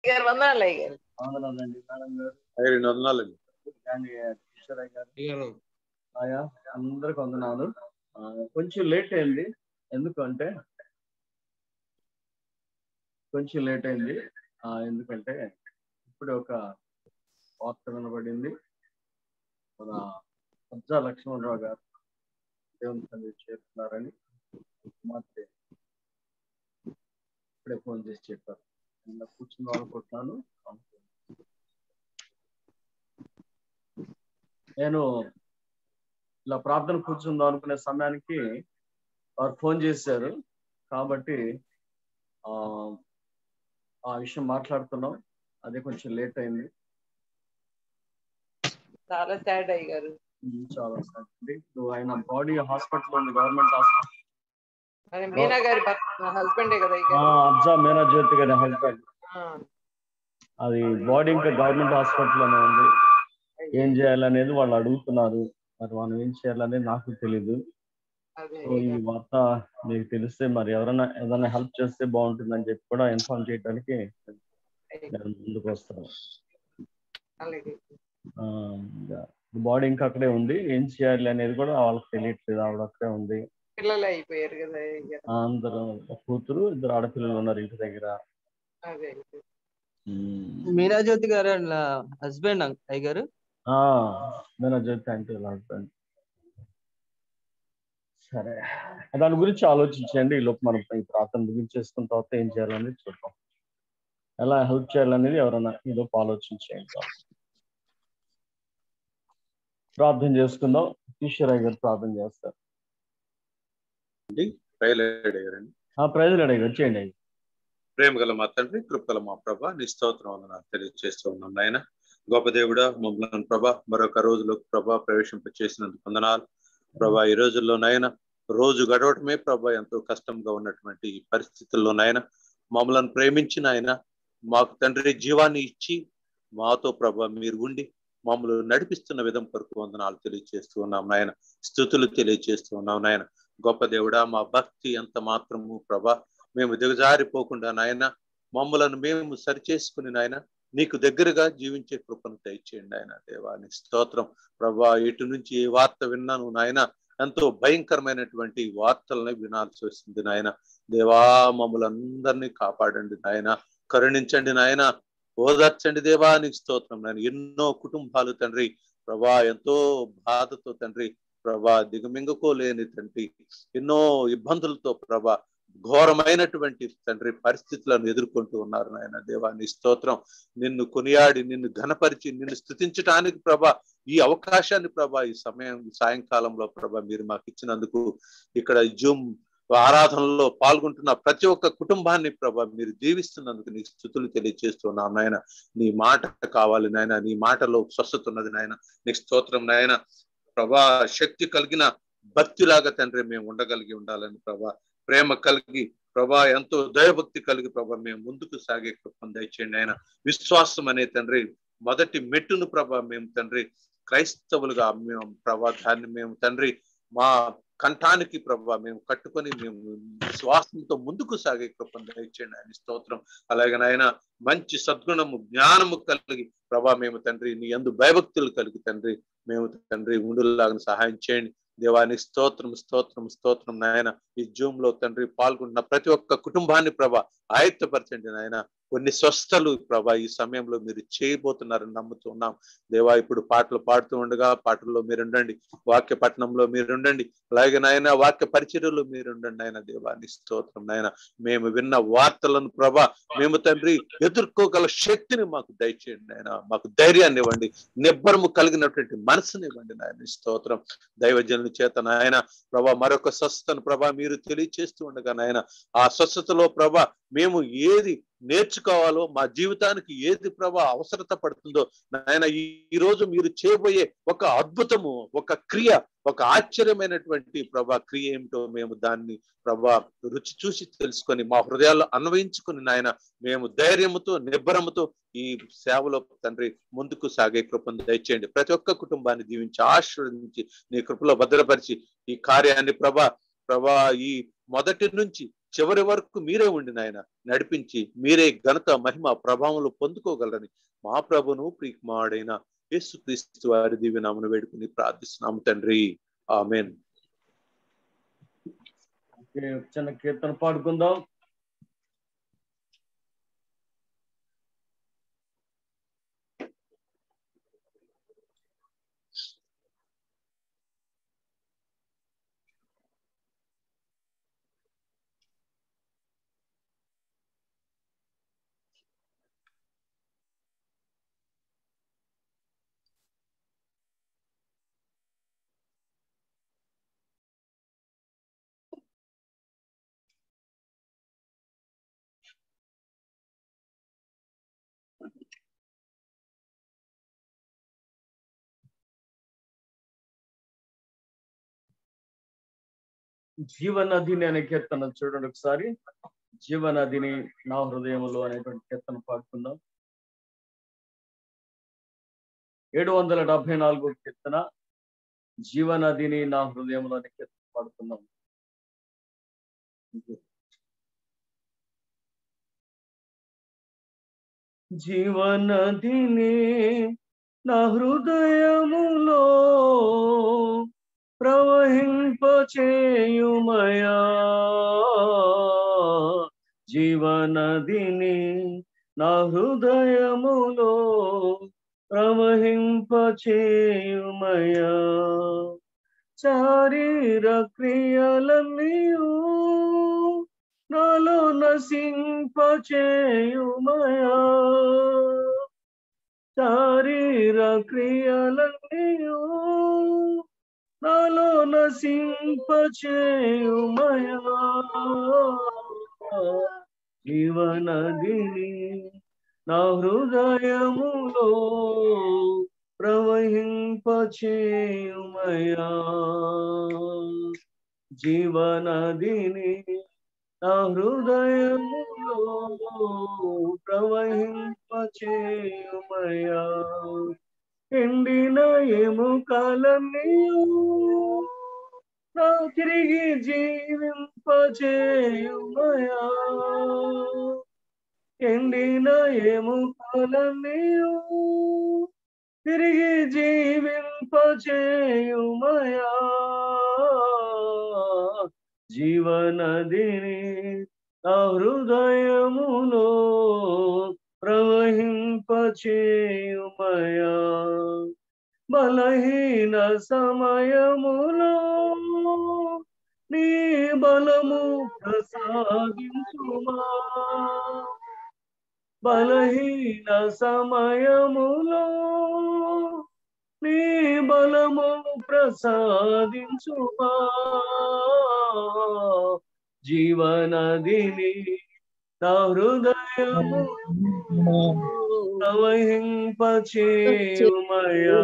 గారు వందనాలు అయ్య గారు వందనాలండి మేడం గారు రెండు వందనాలండి కానీ కిషోరయ్య గారు అయ్యగారు ఆయా అందరికి వందనాలు ఆ, కొంచెం లేట్ అయింది ఎందుకంటే కొంచెం లేట్ అయింది ఆ, ఎందుకంటే ఇప్పుడే ఒక వార్త వినబడింది మన సజ్జా లక్ష్మణరావు గారు దేవుని తల్లి చేస్తున్నారని కుమార్తె ఇప్పుడే ఫోన్ చేసి చెప్పారు నేను కూర్చుందాం అనుకుంటున్నాను నేను ఇలా ప్రార్థన కూర్చుందాం అనుకునే సమయానికి వారు ఫోన్ చేశారు కాబట్టి ఆ ఆ విషయం మాట్లాడుతున్నాం అదే కొంచెం లేట్ అయింది చాలా సాడ్ అయ్య గారు ఉమ్, చాలా సంగతి. ఇప్పుడు ఆయన బాడీ హాస్పిటల్ ఉంది గవర్నమెంట్ హాస్పిటల్ మరి మీనా గారి హస్బెండే కదా అయ్య గారు అబ్జా మీనా జ్యోతి గారి హస్బెండ్ ఆ, అది బాడీ ఇంకా గవర్నమెంట్ హాస్పిటల్లోనే ఉంది ఏం చేయాలనేది వాళ్ళు అడుగుతున్నారు మరి మనం ఏం చేయాలనేది నాకు తెలీదు అదే సో ఈ వార్త మీకు తెలిస్తే మరి ఎవరైనా ఏదైనా హెల్ప్ చేస్తే బాగుంటుందని చెప్పి కూడా ఇన్ఫార్మ్ చేయడానికి నేను ముందుకు వస్తాను అలాగే బాడీ ఇంకా అక్కడే ఉంది ఏం చేయాలి అనేది కూడా వాళ్ళకి తెలియట్లేదు ఆవిడ అక్కడే ఉంది పిల్లలు అయిపోయారు కదా అయ్య గారు ఆ, అందరూ ఒక కూతురు ఇద్దరు ఆడపిల్లలు ఉన్నారు ఇంటి దగ్గర అదే మీరా జ్యోతి గారు హస్బెండ్ అయ్య గారు నేను థ్యాంక్ యూ హస్బెండ్ సరే దాని గురించి ఆలోచించండి ఈ లోపు మనం ఈ ప్రార్థన ముగించేసుకున్న తర్వాత ఏం చేయాలనేది చూద్దాం ఎలా హెల్ప్ చేయాలనేది ఎవరైనా ఈ లోపు ఆలోచించేయండి ప్రార్థన చేసుకుందాం ఈశ్వరయ్య గారు ప్రార్థన చేస్తారు ప్రయలేడయ్యారండి ఆ ప్రజలు అడిగి వచ్చేయండి అయ్యి ప్రేమ గల మా తండ్రి కృపగల మా ప్రభ నీ స్తోత్రం వందనాలు తెలియజేస్తూ ఉన్నాం నాయన గొప్ప దేవుడా మమ్మల్ని ప్రభ మరొక రోజులో ప్రభ ప్రవేశింప చేసినందుకు వందనాలు ప్రభా ఈ రోజుల్లో నాయన రోజు గడవటమే ప్రభా ఎంతో కష్టంగా ఉన్నటువంటి ఈ పరిస్థితుల్లో నాయన మమ్మల్ని ప్రేమించిన ఆయన మాకు తండ్రి జీవాన్ని ఇచ్చి మాతో ప్రభ మీరు ఉండి మమ్మల్ని నడిపిస్తున్న విధం కొరకు వందనాలు తెలియజేస్తూ ఉన్నాం నాయన స్థుతులు తెలియజేస్తూ ఉన్నాం నాయన గొప్ప దేవుడా మా భక్తి ఎంత మాత్రము ప్రభా మేము దిగజారిపోకుండా నాయన మమ్మలను మేము సరిచేసుకుని నాయన నీకు దగ్గరగా జీవించే కృపను దయచేయండి ఆయన దేవాని స్తోత్రం ప్రభా ఇటు నుంచి ఏ వార్త విన్నాను నాయన ఎంతో భయంకరమైనటువంటి వార్తలను వినాల్సి వస్తుంది నాయన దేవా మమ్మల్ని అందరినీ కాపాడండి నాయన కరుణించండి నాయన ఓదార్చండి దేవా నీకు స్తోత్రం నాయన ఎన్నో కుటుంబాలు తండ్రి ప్రభా ఎంతో బాధతో తండ్రి ప్రభా దిగమింగకోలేని తండ్రి ఎన్నో ఇబ్బందులతో ప్రభా ఘోరమైనటువంటి తండ్రి పరిస్థితులను ఎదుర్కొంటూ ఉన్నారు నాయన దేవాని స్తోత్రం నిన్ను కొనియాడి నిన్ను ఘనపరిచి నిన్ను స్థుతించడానికి ప్రభా ఈ అవకాశాన్ని ప్రభా ఈ సమయం సాయంకాలంలో ప్రభా మీరు మాకు ఇచ్చినందుకు ఇక్కడ జూమ్ ఆరాధనలో పాల్గొంటున్న ప్రతి ఒక్క కుటుంబాన్ని ప్రభా మీరు దీవిస్తున్నందుకు నీకు స్థుతులు తెలియజేస్తున్నాం నాయన నీ మాట కావాలి నాయన నీ మాటలో స్వస్థత ఉన్నది నాయన నీకు స్తోత్రం నాయన ప్రభా శక్తి కలిగిన భక్తిలాగా తండ్రి మేము ఉండగలిగి ఉండాలని ప్రభా ప్రేమ కలిగి ప్రభా ఎంతో దయభక్తి కలిగి ప్రభా మేము ముందుకు సాగే కృపను దయచేయండి ఆయన విశ్వాసం అనే తండ్రి మొదటి మెట్టును ప్రభా మేము తండ్రి క్రైస్తవులుగా మేము ప్రభా దాన్ని మేము తండ్రి మా కంఠానికి ప్రభా మేము కట్టుకొని మేము విశ్వాసంతో ముందుకు సాగే కృపను దయచేయండి ఆయన స్తోత్రం అలాగే నాయన మంచి సద్గుణము జ్ఞానము కలిగి ప్రభా మేము తండ్రి నీ ఎందు భయభక్తులు కలిగి తండ్రి మేము తండ్రి ఉండులాగా సహాయం చేయండి దేవానికి స్తోత్రం స్తోత్రం స్తోత్రం నాయన ఈ జూమ్ లో తండ్రి పాల్గొంటున్న ప్రతి ఒక్క కుటుంబాన్ని ప్రభ ఆయత్తపరచండి నాయన కొన్ని స్వస్థలు ప్రభా ఈ సమయంలో మీరు చేయబోతున్నారని నమ్ముతున్నాం దేవా ఇప్పుడు పాటలు పాడుతూ ఉండగా పాటల్లో మీరుండండి వాక్య పట్టణంలో మీరుండండి అలాగే నాయన వాక్య పరిచర్యలో మీరుండండి ఆయన దేవాని స్తోత్రం నాయన మేము విన్న వార్తలను ప్రభా మేము తండ్రి ఎదుర్కోగల శక్తిని మాకు దయచేయండి నాయన మాకు ధైర్యాన్ని ఇవ్వండి నిబ్బరము కలిగినటువంటి మనసుని ఇవ్వండి నాయన స్తోత్రం దైవజనుల చేత నాయన ప్రభా మరొక స్వస్థతను ప్రభా మీరు తెలియచేస్తూ ఉండగా నాయన ఆ స్వస్థతలో ప్రభా మేము ఏది నేర్చుకోవాలో మా జీవితానికి ఏది ప్రభా అవసరత పడుతుందో నాయన ఈ రోజు మీరు చేయబోయే ఒక అద్భుతము ఒక క్రియ ఒక ఆశ్చర్యమైనటువంటి ప్రభా క్రియ ఏమిటో మేము దాన్ని ప్రభా రుచి చూసి తెలుసుకొని మా హృదయాల్లో అన్వయించుకుని నాయన మేము ధైర్యముతో నిబ్బరముతో ఈ సేవలో తండ్రి ముందుకు సాగే కృపను దయచేయండి ప్రతి ఒక్క కుటుంబాన్ని దీవించి ఆశీర్వదించి నీ కృపలో భద్రపరిచి ఈ కార్యాన్ని ప్రభా ప్రభా ఈ మొదటి నుంచి చివరి వరకు మీరే ఉండి నాయన నడిపించి మీరే ఘనత మహిమ ప్రభావంలో పొందుకోగలరని మా ప్రభును ప్రియకుమారుడైన యేసు క్రీస్తు వారి దివ్య నామను వేడుకుని ప్రార్థిస్తున్నాము తండ్రి ఆమెన్ ఓకే, చిన్న కీర్తన పాడుకుందాం జీవనదిని అనే కీర్తన చూడండి ఒకసారి జీవనదిని నా హృదయములో అనేటువంటి కీర్తన పాడుకుందాం ఏడు వందల డెబ్బై నాలుగో కీర్తన జీవనదిని నా హృదయంలో అనే కీర్తన పాడుకుందాం జీవనదిని నా హృదయములో ప్రవహింపచేయుమయా జీవనదిని నా హృదయములో ప్రవహింపచేయుమయా శారీర క్రియలన్నీయు నాలో నశింపచేయుమయా శారీర క్రియలన్నీయు నాలో నశింపచేయుమయా జీవనదిని నా హృదయములో ప్రవహింపచేయుమయా జీవనదిని నా హృదయములో ప్రవహింపచేయుమయా ఎండిన ఎముకలన్నీయు నా తిరిగి జీవింపచేయుమయా ఎండిన ఎముకలన్నీయు తిరిగి జీవింపచేయుమయా జీవనదిని నా హృదయములో ప్రవహింపచేయుమయా బలహీన సమయములో నీ బలము ప్రసాదించుమా బలహీన సమయములో నీ బలము ప్రసాదించుమా జీవనదిని నా హృదయము ప్రవహింపచేయుమయా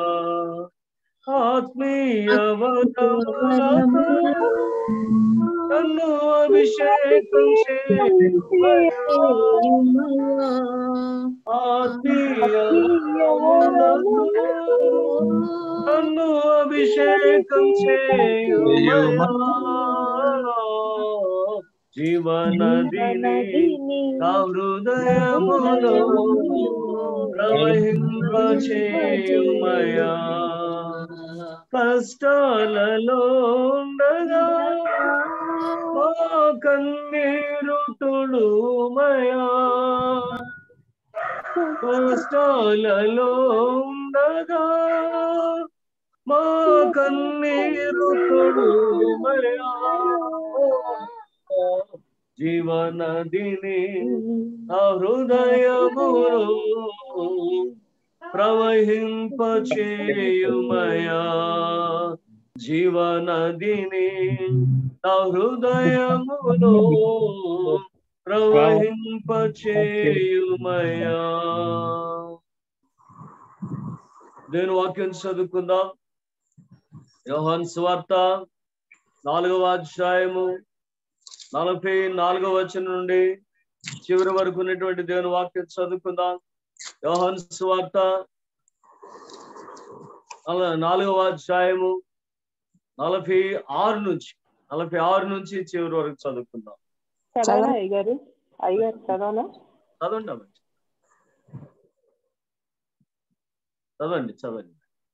ఆత్మీయ వరములతో నన్ను అభిషేకం చేయుమయా ఆత్మీయ వరములతో నన్ను అభిషేకం చేయుమయా జీవనదిని నా హృదయములో ప్రవహింపచేయుమయా కష్టాలలో ఉండగా మా కన్నీరు తుడుమయా కష్టాలలో ఉండగా మా కన్నీరు తుడుమయా జీవనదిని నా హృదయములో ప్రవహింపచేయుమయా జీవనదిని నా హృదయములో ప్రవహింపచేయుమయా నేను వాక్యం చదువుకుందాం యోహన్ స్వార్త నాలుగవ అధ్యాయము నలభై నాలుగవ వచనం నుండి చివరి వరకు ఉన్నటువంటి దేవుని వాక్యం చదువుకుందాం యోహన్ స్వార్త నల- నాలుగవ అధ్యాయము నలభై ఆరు నుంచి నలభై ఆరు నుంచి చివరి వరకు చదువుకుందాం చదవనా అయ్యగారు అయ్యగారు చదవనా చదవండి అమ్మ. చదవండి చదవండి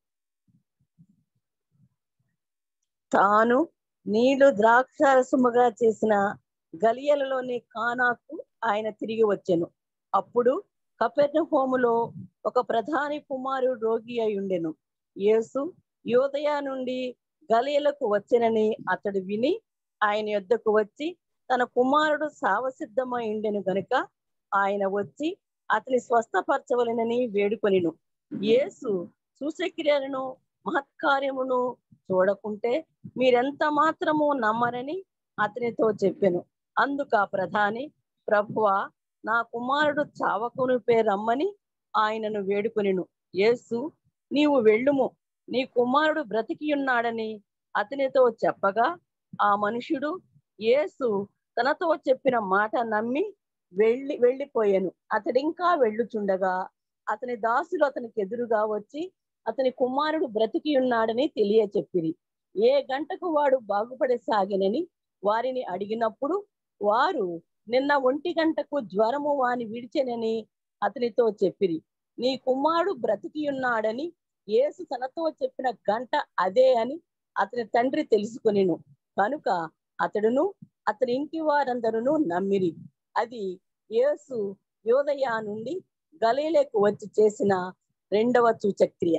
తాను నీళ్లు ద్రాక్షారసముగా చేసిన గలియలలోని కానాకు ఆయన తిరిగి వచ్చెను అప్పుడు కపెర్నహోములో ఒక ప్రధాని కుమారుడు రోగి అయి ఉండెను యేసు యోదయ నుండి గలియలకు వచ్చెనని అతడు విని ఆయన యొద్దకు వచ్చి తన కుమారుడు సావసిద్ధమై ఉండెను గనుక ఆయన వచ్చి అతని స్వస్థపరచవలెనని వేడుకొనిను యేసు సూచక్రియలను మహత్కార్యమును చూడకుంటే మీరెంత మాత్రము నమ్మరని అతనితో చెప్పెను అందుకు ఆ ప్రధాని ప్రభువా నా కుమారుడు చావకునిపే రమ్మని ఆయనను వేడుకొనిను యేసు నీవు వెళ్ళుము నీ కుమారుడు బ్రతికి ఉన్నాడని అతనితో చెప్పగా ఆ మనుషుడు యేసు తనతో చెప్పిన మాట నమ్మి వెళ్ళి వెళ్ళిపోయాను అతడింకా వెళ్ళుచుండగా అతని దాసులు అతనికి ఎదురుగా వచ్చి అతని కుమారుడు బ్రతికి ఉన్నాడని తెలియచెప్పిరి ఏ గంటకు వాడు బాగుపడే సాగినని వారిని అడిగినప్పుడు వారు నిన్న ఒంటి గంటకు జ్వరము వాని విడిచెనని అతనితో చెప్పిరి నీ కుమారుడు బ్రతికి ఉన్నాడని యేసు తనతో చెప్పిన గంట అదే అని అతని తండ్రి తెలుసుకొనిను కనుక అతడును అతని ఇంటి వారందరూ నమ్మిరి అది యేసు యోదయ నుండి గలీలకు వచ్చి చేసిన రెండవ సూచక్రియ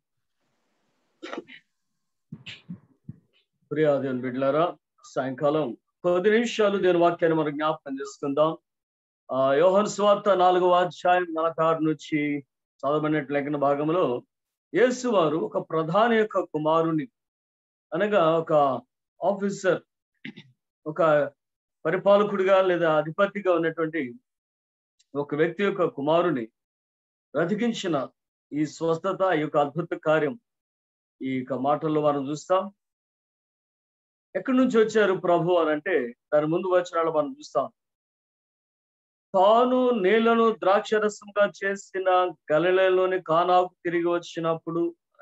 ప్రియాదేవుని బిడ్డలారా సాయంకాలం కొద్ది నిమిషాలు దేని వాక్యాన్ని మనం జ్ఞాపకం చేసుకుందాం ఆ యోహన్ స్వార్త నాలుగవ అధ్యాయం నలకారు నుంచి చదవబడినట్లు లెక్కన భాగంలో యేసు వారు ఒక ప్రధాని యొక్క కుమారుని అనగా ఒక ఆఫీసర్ ఒక పరిపాలకుడిగా లేదా అధిపతిగా ఉన్నటువంటి ఒక వ్యక్తి యొక్క కుమారుని బ్రతికించిన ఈ స్వస్థత ఈ యొక్క అద్భుత కార్యం ఈ యొక్క మాటల్లో మనం చూస్తాం ఎక్కడి నుంచి వచ్చారు ప్రభు అని అంటే దాని ముందు వచ్చిన మనం చూస్తాం తాను నీళ్లను ద్రాక్షరసంగా చేసిన గలిలోని కానాకు తిరిగి వచ్చినప్పుడు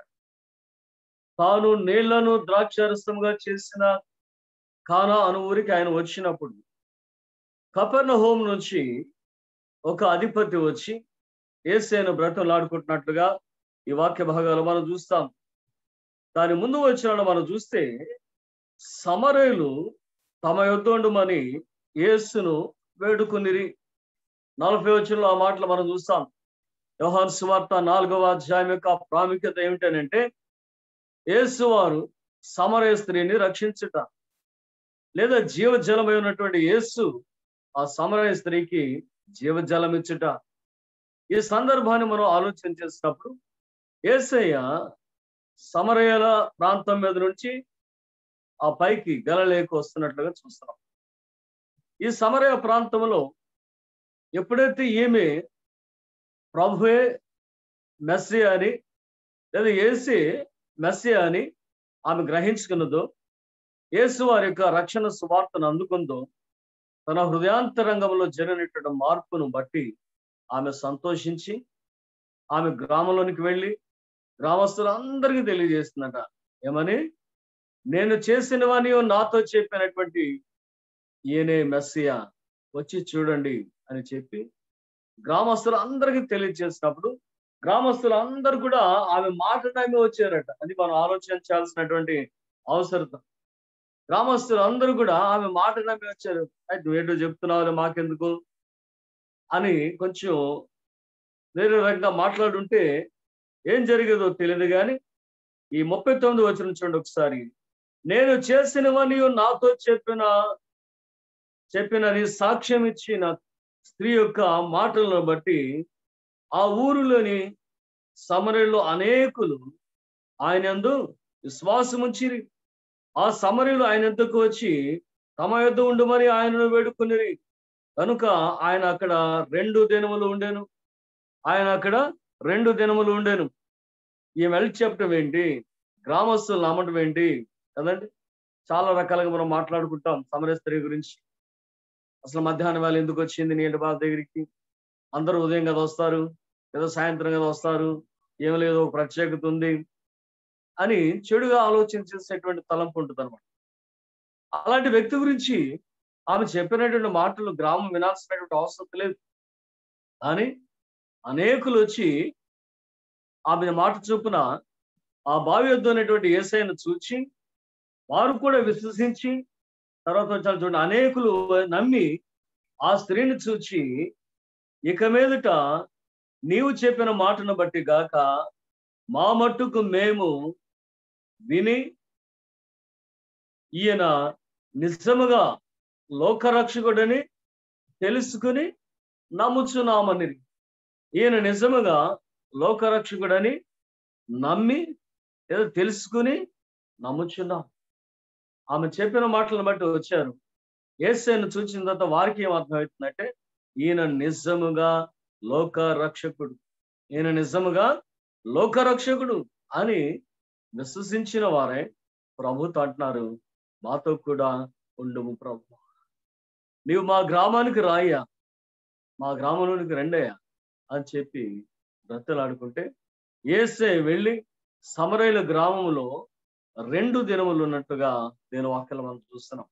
తాను నీళ్లను ద్రాక్షరసంగా చేసిన కానా అను ఊరికి ఆయన వచ్చినప్పుడు కపర్ణ హోం నుంచి ఒక అధిపతి వచ్చి ఏసైన బ్రతంలాడుకుంటున్నట్లుగా ఈ వాక్య భాగాలు మనం చూస్తాం దాని ముందు వచ్చిన మనం చూస్తే సమరయులు తమ యొద్దండుమని యేసును వేడుకునిరి నలభై వచ్చిన ఆ మాటలు మనం చూస్తాం యోహాన్ సువార్త నాలుగవ అధ్యాయం యొక్క ప్రాముఖ్యత ఏమిటనంటే యేసు వారు సమరయ స్త్రీని రక్షించుట లేదా జీవజలమై ఉన్నటువంటి యేసు ఆ సమరయ స్త్రీకి జీవజలం ఇచ్చుట ఈ సందర్భాన్ని మనం ఆలోచన చేసినప్పుడు ఏసయ్య సమరయల ప్రాంతం మీద నుంచి ఆ పైకి గలలేకు వస్తున్నట్లుగా చూస్తున్నాం ఈ సమరయ ప్రాంతంలో ఎప్పుడైతే ఈమె ప్రభువే మెస్సి అని లేదా ఏసే మెస్సి అని ఆమె గ్రహించుకున్నదో యేసు వారి యొక్క రక్షణ సువార్తను అందుకుందో తన హృదయాంతరంగంలో జరిగినటువంటి మార్పును బట్టి ఆమె సంతోషించి ఆమె గ్రామంలోనికి వెళ్ళి గ్రామస్తులందరికీ తెలియజేస్తుందట ఏమని నేను చేసినవని నాతో చెప్పినటువంటి ఈయనే మెస్సియా వచ్చి చూడండి అని చెప్పి గ్రామస్తులు అందరికీ తెలియజేసినప్పుడు గ్రామస్తులు అందరు కూడా ఆమె మాట నమ్మి వచ్చారట అది మనం ఆలోచించాల్సినటువంటి అవసరత గ్రామస్తులు అందరూ కూడా ఆమె మాట నమ్మి వచ్చారు అయితే నువ్వేంటో చెప్తున్నావు మాకెందుకు అని కొంచెం వేరే రకంగా మాట్లాడుంటే ఏం జరిగేదో తెలియదు కానీ ఈ ముప్పై తొమ్మిది వచ్చిన చూడండి ఒకసారి నేను చేసినవని నాతో చెప్పిన చెప్పినని సాక్ష్యం ఇచ్చిన స్త్రీ యొక్క మాటలను బట్టి ఆ ఊరిలోని సమరలో అనేకులు ఆయన యందు విశ్వాసం ఉంచిరి ఆ సమరలు ఆయన ఎద్దుకు వచ్చి తమ యొద్ద ఉండమని ఆయనను వేడుకుని కనుక ఆయన అక్కడ రెండు దినములు ఉండేను ఆయన అక్కడ రెండు దినములు ఉండేను ఈ వెళ్ళి చెప్పడం ఏంటి గ్రామస్తులు నమ్మటం ఏంటి కదండి చాలా రకాలుగా మనం మాట్లాడుకుంటాం సమర స్త్రీ గురించి అసలు మధ్యాహ్నం వేళ ఎందుకు వచ్చింది నీళ్ళ బాధ దగ్గరికి అందరూ ఉదయం కదా వస్తారు ఏదో సాయంత్రం కదా వస్తారు ఏం లేదు ఒక ప్రత్యేకత ఉంది అని చెడుగా ఆలోచన చేసేటువంటి తలంపు ఉంటుంది అనమాట అలాంటి వ్యక్తి గురించి ఆమె చెప్పినటువంటి మాటలు గ్రామం వినాల్సినటువంటి అవసరం లేదు కానీ అనేకులు వచ్చి ఆమె మాట చొప్పున ఆ బావి యొద్ద ఉన్నటువంటి ఏసైను చూచి వారు కూడా విశ్వసించి తర్వాత వచ్చారు చూడండి అనేకులు నమ్మి ఆ స్త్రీని చూచి ఇక మీదట నీవు చెప్పిన మాటను బట్టి గాక మా మట్టుకు మేము విని ఈయన నిజముగా లోకరక్షకుడని తెలుసుకుని నమ్ముచున్నామని ఈయన నిజముగా లోకరక్షకుడని నమ్మి ఏదో తెలుసుకుని నమ్ముచున్నాం ఆమె చెప్పిన మాటలను బట్టి వచ్చారు ఏసైను చూసిన తర్వాత వారికి ఏం అర్థమవుతుందంటే ఈయన నిజముగా లోక రక్షకుడు ఈయన నిజముగా లోక రక్షకుడు అని విశ్వసించిన వారే ప్రభుతో అంటున్నారు మాతో కూడా ఉండుము ప్రభు నీవు మా గ్రామానికి రాయ్యా మా గ్రామంలోనికి రెండయ్యా అని చెప్పి బ్రతలాడుకుంటే ఏసే వెళ్ళి సమరైల గ్రామంలో రెండు దినములు ఉన్నట్టుగా నేను వాక్యలు మనం చూస్తున్నాం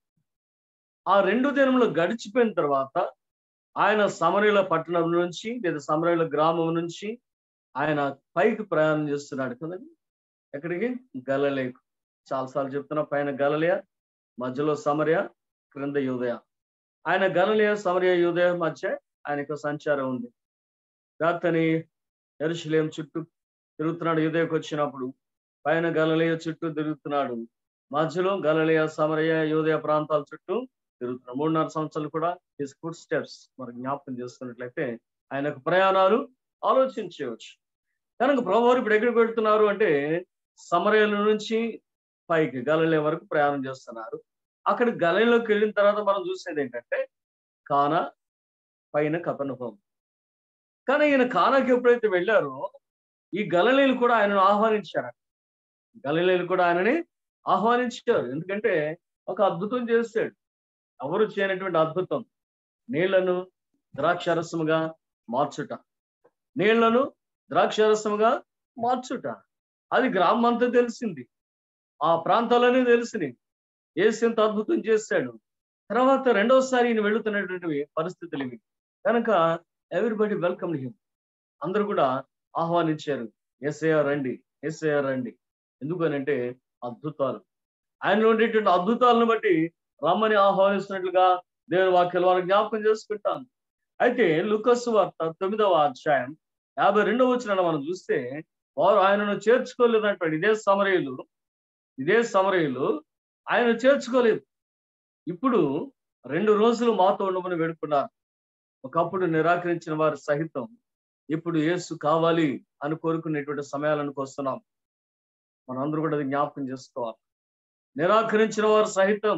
ఆ రెండు దినములు గడిచిపోయిన తర్వాత ఆయన సమరయుల పట్టణం నుంచి లేదా సమరయుల గ్రామం నుంచి ఆయన పైకి ప్రయాణం చేస్తున్నాడు కదండి ఎక్కడికి గలలేకు చాలాసార్లు చెప్తున్నా పైన గలలియ మధ్యలో సమరయ క్రింద యూదయ ఆయన గలలియ సమరయ యూదయ మధ్య ఆయనకు సంచారం ఉంది రాత్రి ఎరుశలేం చుట్టూ తిరుగుతున్నాడు యూదయకు వచ్చినప్పుడు పైన గలలియ చుట్టూ తిరుగుతున్నాడు మధ్యలో గలలియ సమరయ యూదయ ప్రాంతాల చుట్టూ తిరుగుతున్నాడు మూడున్నర సంవత్సరాలు కూడా హిస్ ఫుడ్ స్టెప్స్ మరి జ్ఞాపకం చేసుకున్నట్లయితే ఆయనకు ప్రయాణాలు ఆలోచించవచ్చు కనుక ప్రభువారు ఇప్పుడు ఎక్కడికి వెళ్తున్నారు అంటే సమరయుల నుంచి పైకి గలలే వరకు ప్రయాణం చేస్తున్నారు అక్కడ గలలోకి వెళ్ళిన తర్వాత మనం చూసేది ఏంటంటే కానా పైన కపనహోం కానీ ఈయన కానాకి ఎప్పుడైతే వెళ్ళారో ఈ గలలీలు కూడా ఆయనను ఆహ్వానించారు గలలీలు కూడా ఆయనని ఆహ్వానించారు ఎందుకంటే ఒక అద్భుతం చేశాడు ఎవరు చేయనటువంటి అద్భుతం నీళ్లను ద్రాక్షరసముగా మార్చుట నీళ్లను ద్రాక్షరసముగా మార్చుట అది గ్రామం అంతా తెలిసింది ఆ ప్రాంతాలనే తెలిసింది ఏసింత అద్భుతం చేశాడు తర్వాత రెండవసారి ఈయన వెళుతున్నటువంటి పరిస్థితులు ఇవి కనుక ఎవ్రీబడి వెల్కమ్ హిమ్ అందరూ కూడా ఆహ్వానించారు ఎస్ఐఆర్ రండి ఎస్ఐఆర్ రండి ఎందుకనంటే అద్భుతాలు ఆయనలో ఉండేటువంటి అద్భుతాలను బట్టి రమ్మని ఆహ్వానిస్తున్నట్లుగా దేవుని వాక్యాలు వారు జ్ఞాపకం చేసుకుంటాను అయితే లుకస్ వార్త తొమ్మిదవ అధ్యాయం యాభై రెండవ వచ్చిన మనం చూస్తే వారు ఆయనను చేర్చుకోలేదంటాడు ఇదే సమరయులు ఇదే సమరయులు ఆయన చేర్చుకోలేదు ఇప్పుడు రెండు రోజులు మాతో ఉండమని వేడుకున్నారు ఒకప్పుడు నిరాకరించిన వారు సహితం ఇప్పుడు యేసు కావాలి అని కోరుకునేటువంటి సమయాలకు వస్తున్నాం మనందరూ కూడా అది జ్ఞాపకం చేసుకోవాలి నిరాకరించిన వారు సహితం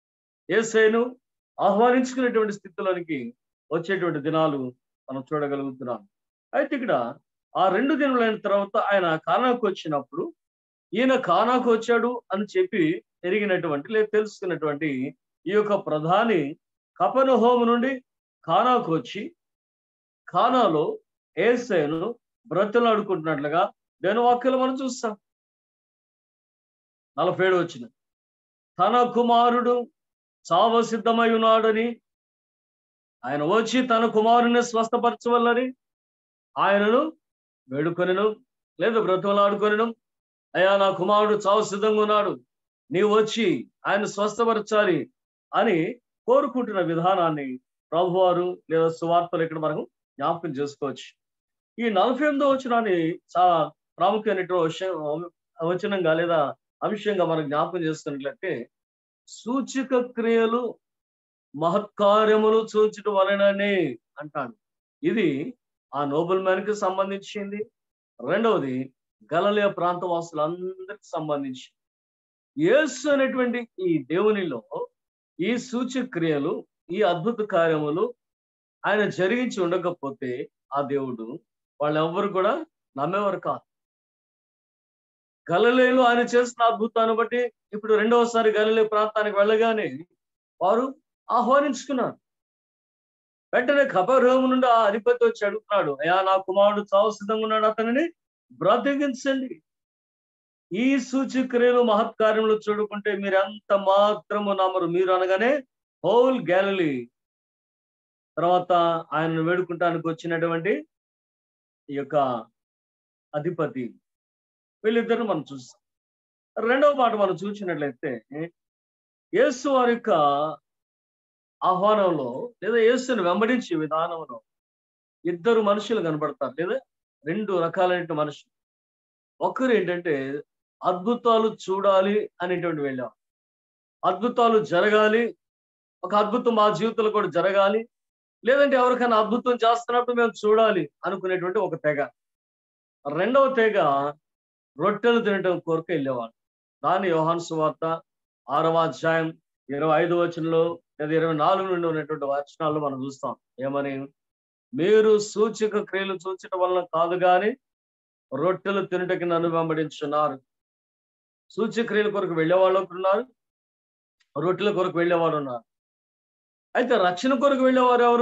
ఏసైను ఆహ్వానించుకునేటువంటి స్థితిలోనికి వచ్చేటువంటి దినాలు మనం చూడగలుగుతున్నాం అయితే ఇక్కడ ఆ రెండు దినములైన తర్వాత ఆయన కానాకు వచ్చినప్పుడు ఈయన కానాకు వచ్చాడు అని చెప్పి ఎరిగినటువంటి లేదా తెలుసుకున్నటువంటి ఈ యొక్క ప్రధాని కపన హోము నుండి కానాకు వచ్చి కానాలో ఏసైను బ్రతులాడుకుంటున్నట్లుగా దేని వాక్యలు మనం చూస్తాం నలభై ఏడు వచ్చిన తన కుమారుడు చావ సిద్ధమై ఉన్నాడని ఆయన వచ్చి తన కుమారుని స్వస్థపరచవల్లని ఆయనను వేడుకొనిను లేదా బ్రతులాడుకొనిను అయ్యా నా కుమారుడు చావు సిద్ధంగా ఉన్నాడు నీవు వచ్చి ఆయన స్వస్థపరచాలి అని కోరుకుంటున్న విధానాన్ని ప్రభువారు లేదా సువార్తలు ఇక్కడ మనం జ్ఞాపకం చేసుకోవచ్చు ఈ నలభై ఎనిమిదో వచనాన్ని చాలా ప్రాముఖ్యమైనటువంటి విషయం వచనంగా లేదా అంశంగా మనం జ్ఞాపకం చేసుకున్నట్లయితే సూచక క్రియలు మహత్కార్యములు చూచటం వలననే అంటాడు ఇది ఆ నోబెల్ మ్యాన్ కి సంబంధించింది రెండవది గలలియ ప్రాంత వాసులందరికి సంబంధించి యేసు అనేటువంటి ఈ దేవునిలో ఈ సూచక క్రియలు ఈ అద్భుత కార్యములు ఆయన జరిగించి ఉండకపోతే ఆ దేవుడు వాళ్ళెవ్వరు కూడా నమ్మేవారు కాదు గలలేలు ఆయన చేసిన అద్భుతాన్ని బట్టి ఇప్పుడు రెండవసారి గలలే ప్రాంతానికి వెళ్ళగానే వారు ఆహ్వానించుకున్నారు వెంటనే కపర్హోము నుండి ఆ అధిపతి వచ్చి అడుగుతున్నాడు అయ్యా నా కుమారుడు చావు సిద్ధంగా ఉన్నాడు అతనిని బ్రతికించండి ఈ సూచక్రియలు మహత్కార్యములు చూడుకుంటే మీరు ఎంత మాత్రము నమ్మరు మీరు అనగానే హోల్ గ్యాలరీ తర్వాత ఆయనను వేడుకుంటానికి వచ్చినటువంటి ఈ యొక్క అధిపతి వీళ్ళిద్దరిని మనం చూస్తాం రెండవ మాట మనం చూసినట్లయితే యేసు వారి యొక్క ఆహ్వానంలో లేదా యేసుని వెంబడించే విధానంలో ఇద్దరు మనుషులు కనబడతారు లేదా రెండు రకాలైన మనుషులు ఒకరు ఏంటంటే అద్భుతాలు చూడాలి అనేటువంటి వెళ్ళాం అద్భుతాలు జరగాలి ఒక అద్భుతం మా జీవితంలో కూడా జరగాలి లేదంటే ఎవరికైనా అద్భుతం చేస్తున్నప్పుడు మేము చూడాలి అనుకునేటువంటి ఒక తెగ రెండవ తెగ రొట్టెలు తినటం కొరకు వెళ్ళేవాడు దాని యోహాన్ సువార్త ఆరవ అధ్యాయం ఇరవై ఐదు వచనంలో లేదా ఇరవై నాలుగు నుండి ఉన్నటువంటి వచనాల్లో మనం చూస్తాం ఏమని మీరు సూచక క్రియలు చూచటం వలన కాదు కానీ రొట్టెలు తినుటకి నన్ను వెంబడించున్నారు సూచక్రియల కొరకు వెళ్ళేవాళ్ళు ఒకరు ఉన్నారు రొట్టెల కొరకు వెళ్ళేవాడు ఉన్నారు అయితే రక్షణ కొరకు వెళ్ళేవారు ఎవరు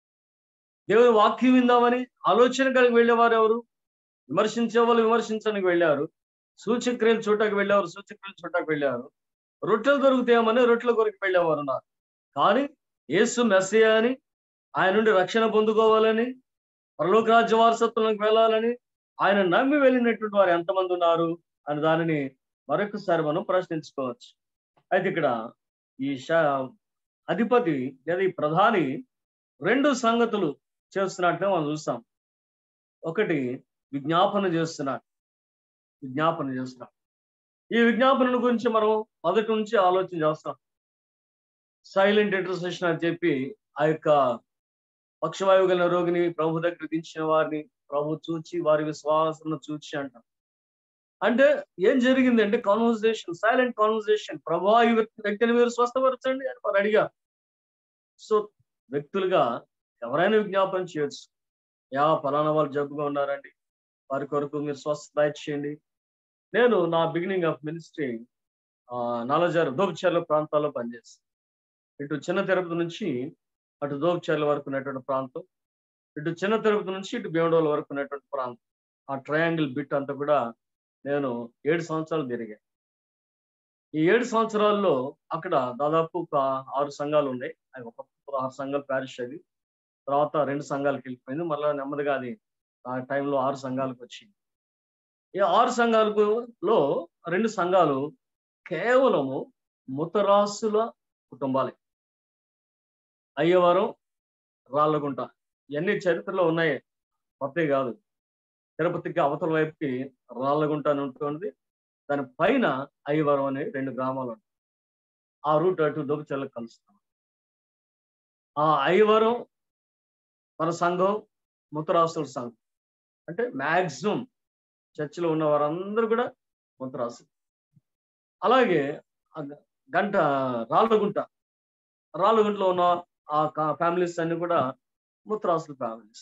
దేవుని వాక్యం విందామని ఆలోచన కలిగి వెళ్ళేవారు ఎవరు విమర్శించే వాళ్ళు విమర్శించడానికి వెళ్ళారు సూచక్రియలు చూడటానికి వెళ్ళేవారు సూచక్రియలు చూడటానికి వెళ్ళారు రొట్టెలు దొరుకుతాయమని రొట్టెల కొరకు వెళ్ళేవారు ఉన్నారు కానీ యేసు మెస్సియా అని ఆయన నుండి రక్షణ పొందుకోవాలని పరలోక రాజ్య వారసత్వంలోకి వెళ్ళాలని ఆయన నమ్మి వెళ్ళినటువంటి వారు ఎంతమంది ఉన్నారు అని దానిని మరొకసారి మనం ప్రశ్నించుకోవచ్చు అయితే ఇక్కడ ఈ శా అధిపతి లేదా ఈ ప్రధాని రెండు సంగతులు చేస్తున్నట్టుగా మనం చూస్తాం ఒకటి విజ్ఞాపన చేస్తున్నాడు విజ్ఞాపన చేస్తున్నాడు ఈ విజ్ఞాపన గురించి మనం మొదటి నుంచి ఆలోచన చేస్తాం సైలెంట్ ఇంటర్సెషన్ అని చెప్పి ఆ యొక్క పక్షవాయువు గల రోగిని ప్రభు దగ్గర దించిన వారిని ప్రభు చూచి వారి విశ్వాసం చూచి అంటాం అంటే ఏం జరిగింది అంటే కాన్వర్సేషన్ సైలెంట్ కాన్వర్సేషన్ ప్రభా ఈ వ్యక్తిని మీరు స్వస్థపరచండి అని వారు అడిగారు సో వ్యక్తులుగా ఎవరైనా విజ్ఞాపన చేయొచ్చు యా ఫలానా వాళ్ళు జబ్బుగా ఉన్నారండి వారి కొరకు మీరు స్వస్థత చేయండి నేను నా బిగినింగ్ ఆఫ్ మినిస్ట్రీ నలజారు దోపచర్ల ప్రాంతాల్లో పనిచేస్తాను ఇటు చిన్న తిరుపతి నుంచి అటు దోపచర్ల వరకు ఉన్నటువంటి ప్రాంతం ఇటు చిన్న తిరుపతి నుంచి ఇటు భీమడోల వరకు ఉన్నటువంటి ప్రాంతం ఆ ట్రయాంగిల్ బిట్ అంతా కూడా నేను ఏడు సంవత్సరాలు తిరిగాను ఈ ఏడు సంవత్సరాల్లో అక్కడ దాదాపు ఒక ఆరు సంఘాలు ఉన్నాయి అవి ఒక ఆరు సంఘాలు ప్యారిష్ అది తర్వాత రెండు సంఘాలకు వెళ్ళిపోయింది మళ్ళీ నెమ్మదిగా అది ఆ టైంలో ఆరు సంఘాలకు వచ్చింది ఈ ఆరు సంఘాలకు లో రెండు సంఘాలు కేవలము ముతరాసుల కుటుంబాలే అయ్యవరం రాళ్ళగుంట ఇవన్నీ చరిత్రలో ఉన్నాయి కొత్తవి కాదు తిరుపతికి అవతల వైపుకి రాళ్ళగుంట అని ఉంటుంది దాని పైన అయ్యవరం అనే రెండు గ్రామాలు ఉంటాయి ఆ రూట్ అటు దొబ్బచెల్లకు కలుస్తాం ఆ అయ్యవరం మన సంఘం ముత్తరాసుల సంఘం అంటే మ్యాక్సిమం చర్చిలో ఉన్న వారందరూ కూడా ముత్తరాసులు అలాగే గంట రాళ్ళగుంట రాళ్ళగుంటలో ఉన్న ఆ ఫ్యామిలీస్ అన్ని కూడా ముత్తరాసుల ఫ్యామిలీస్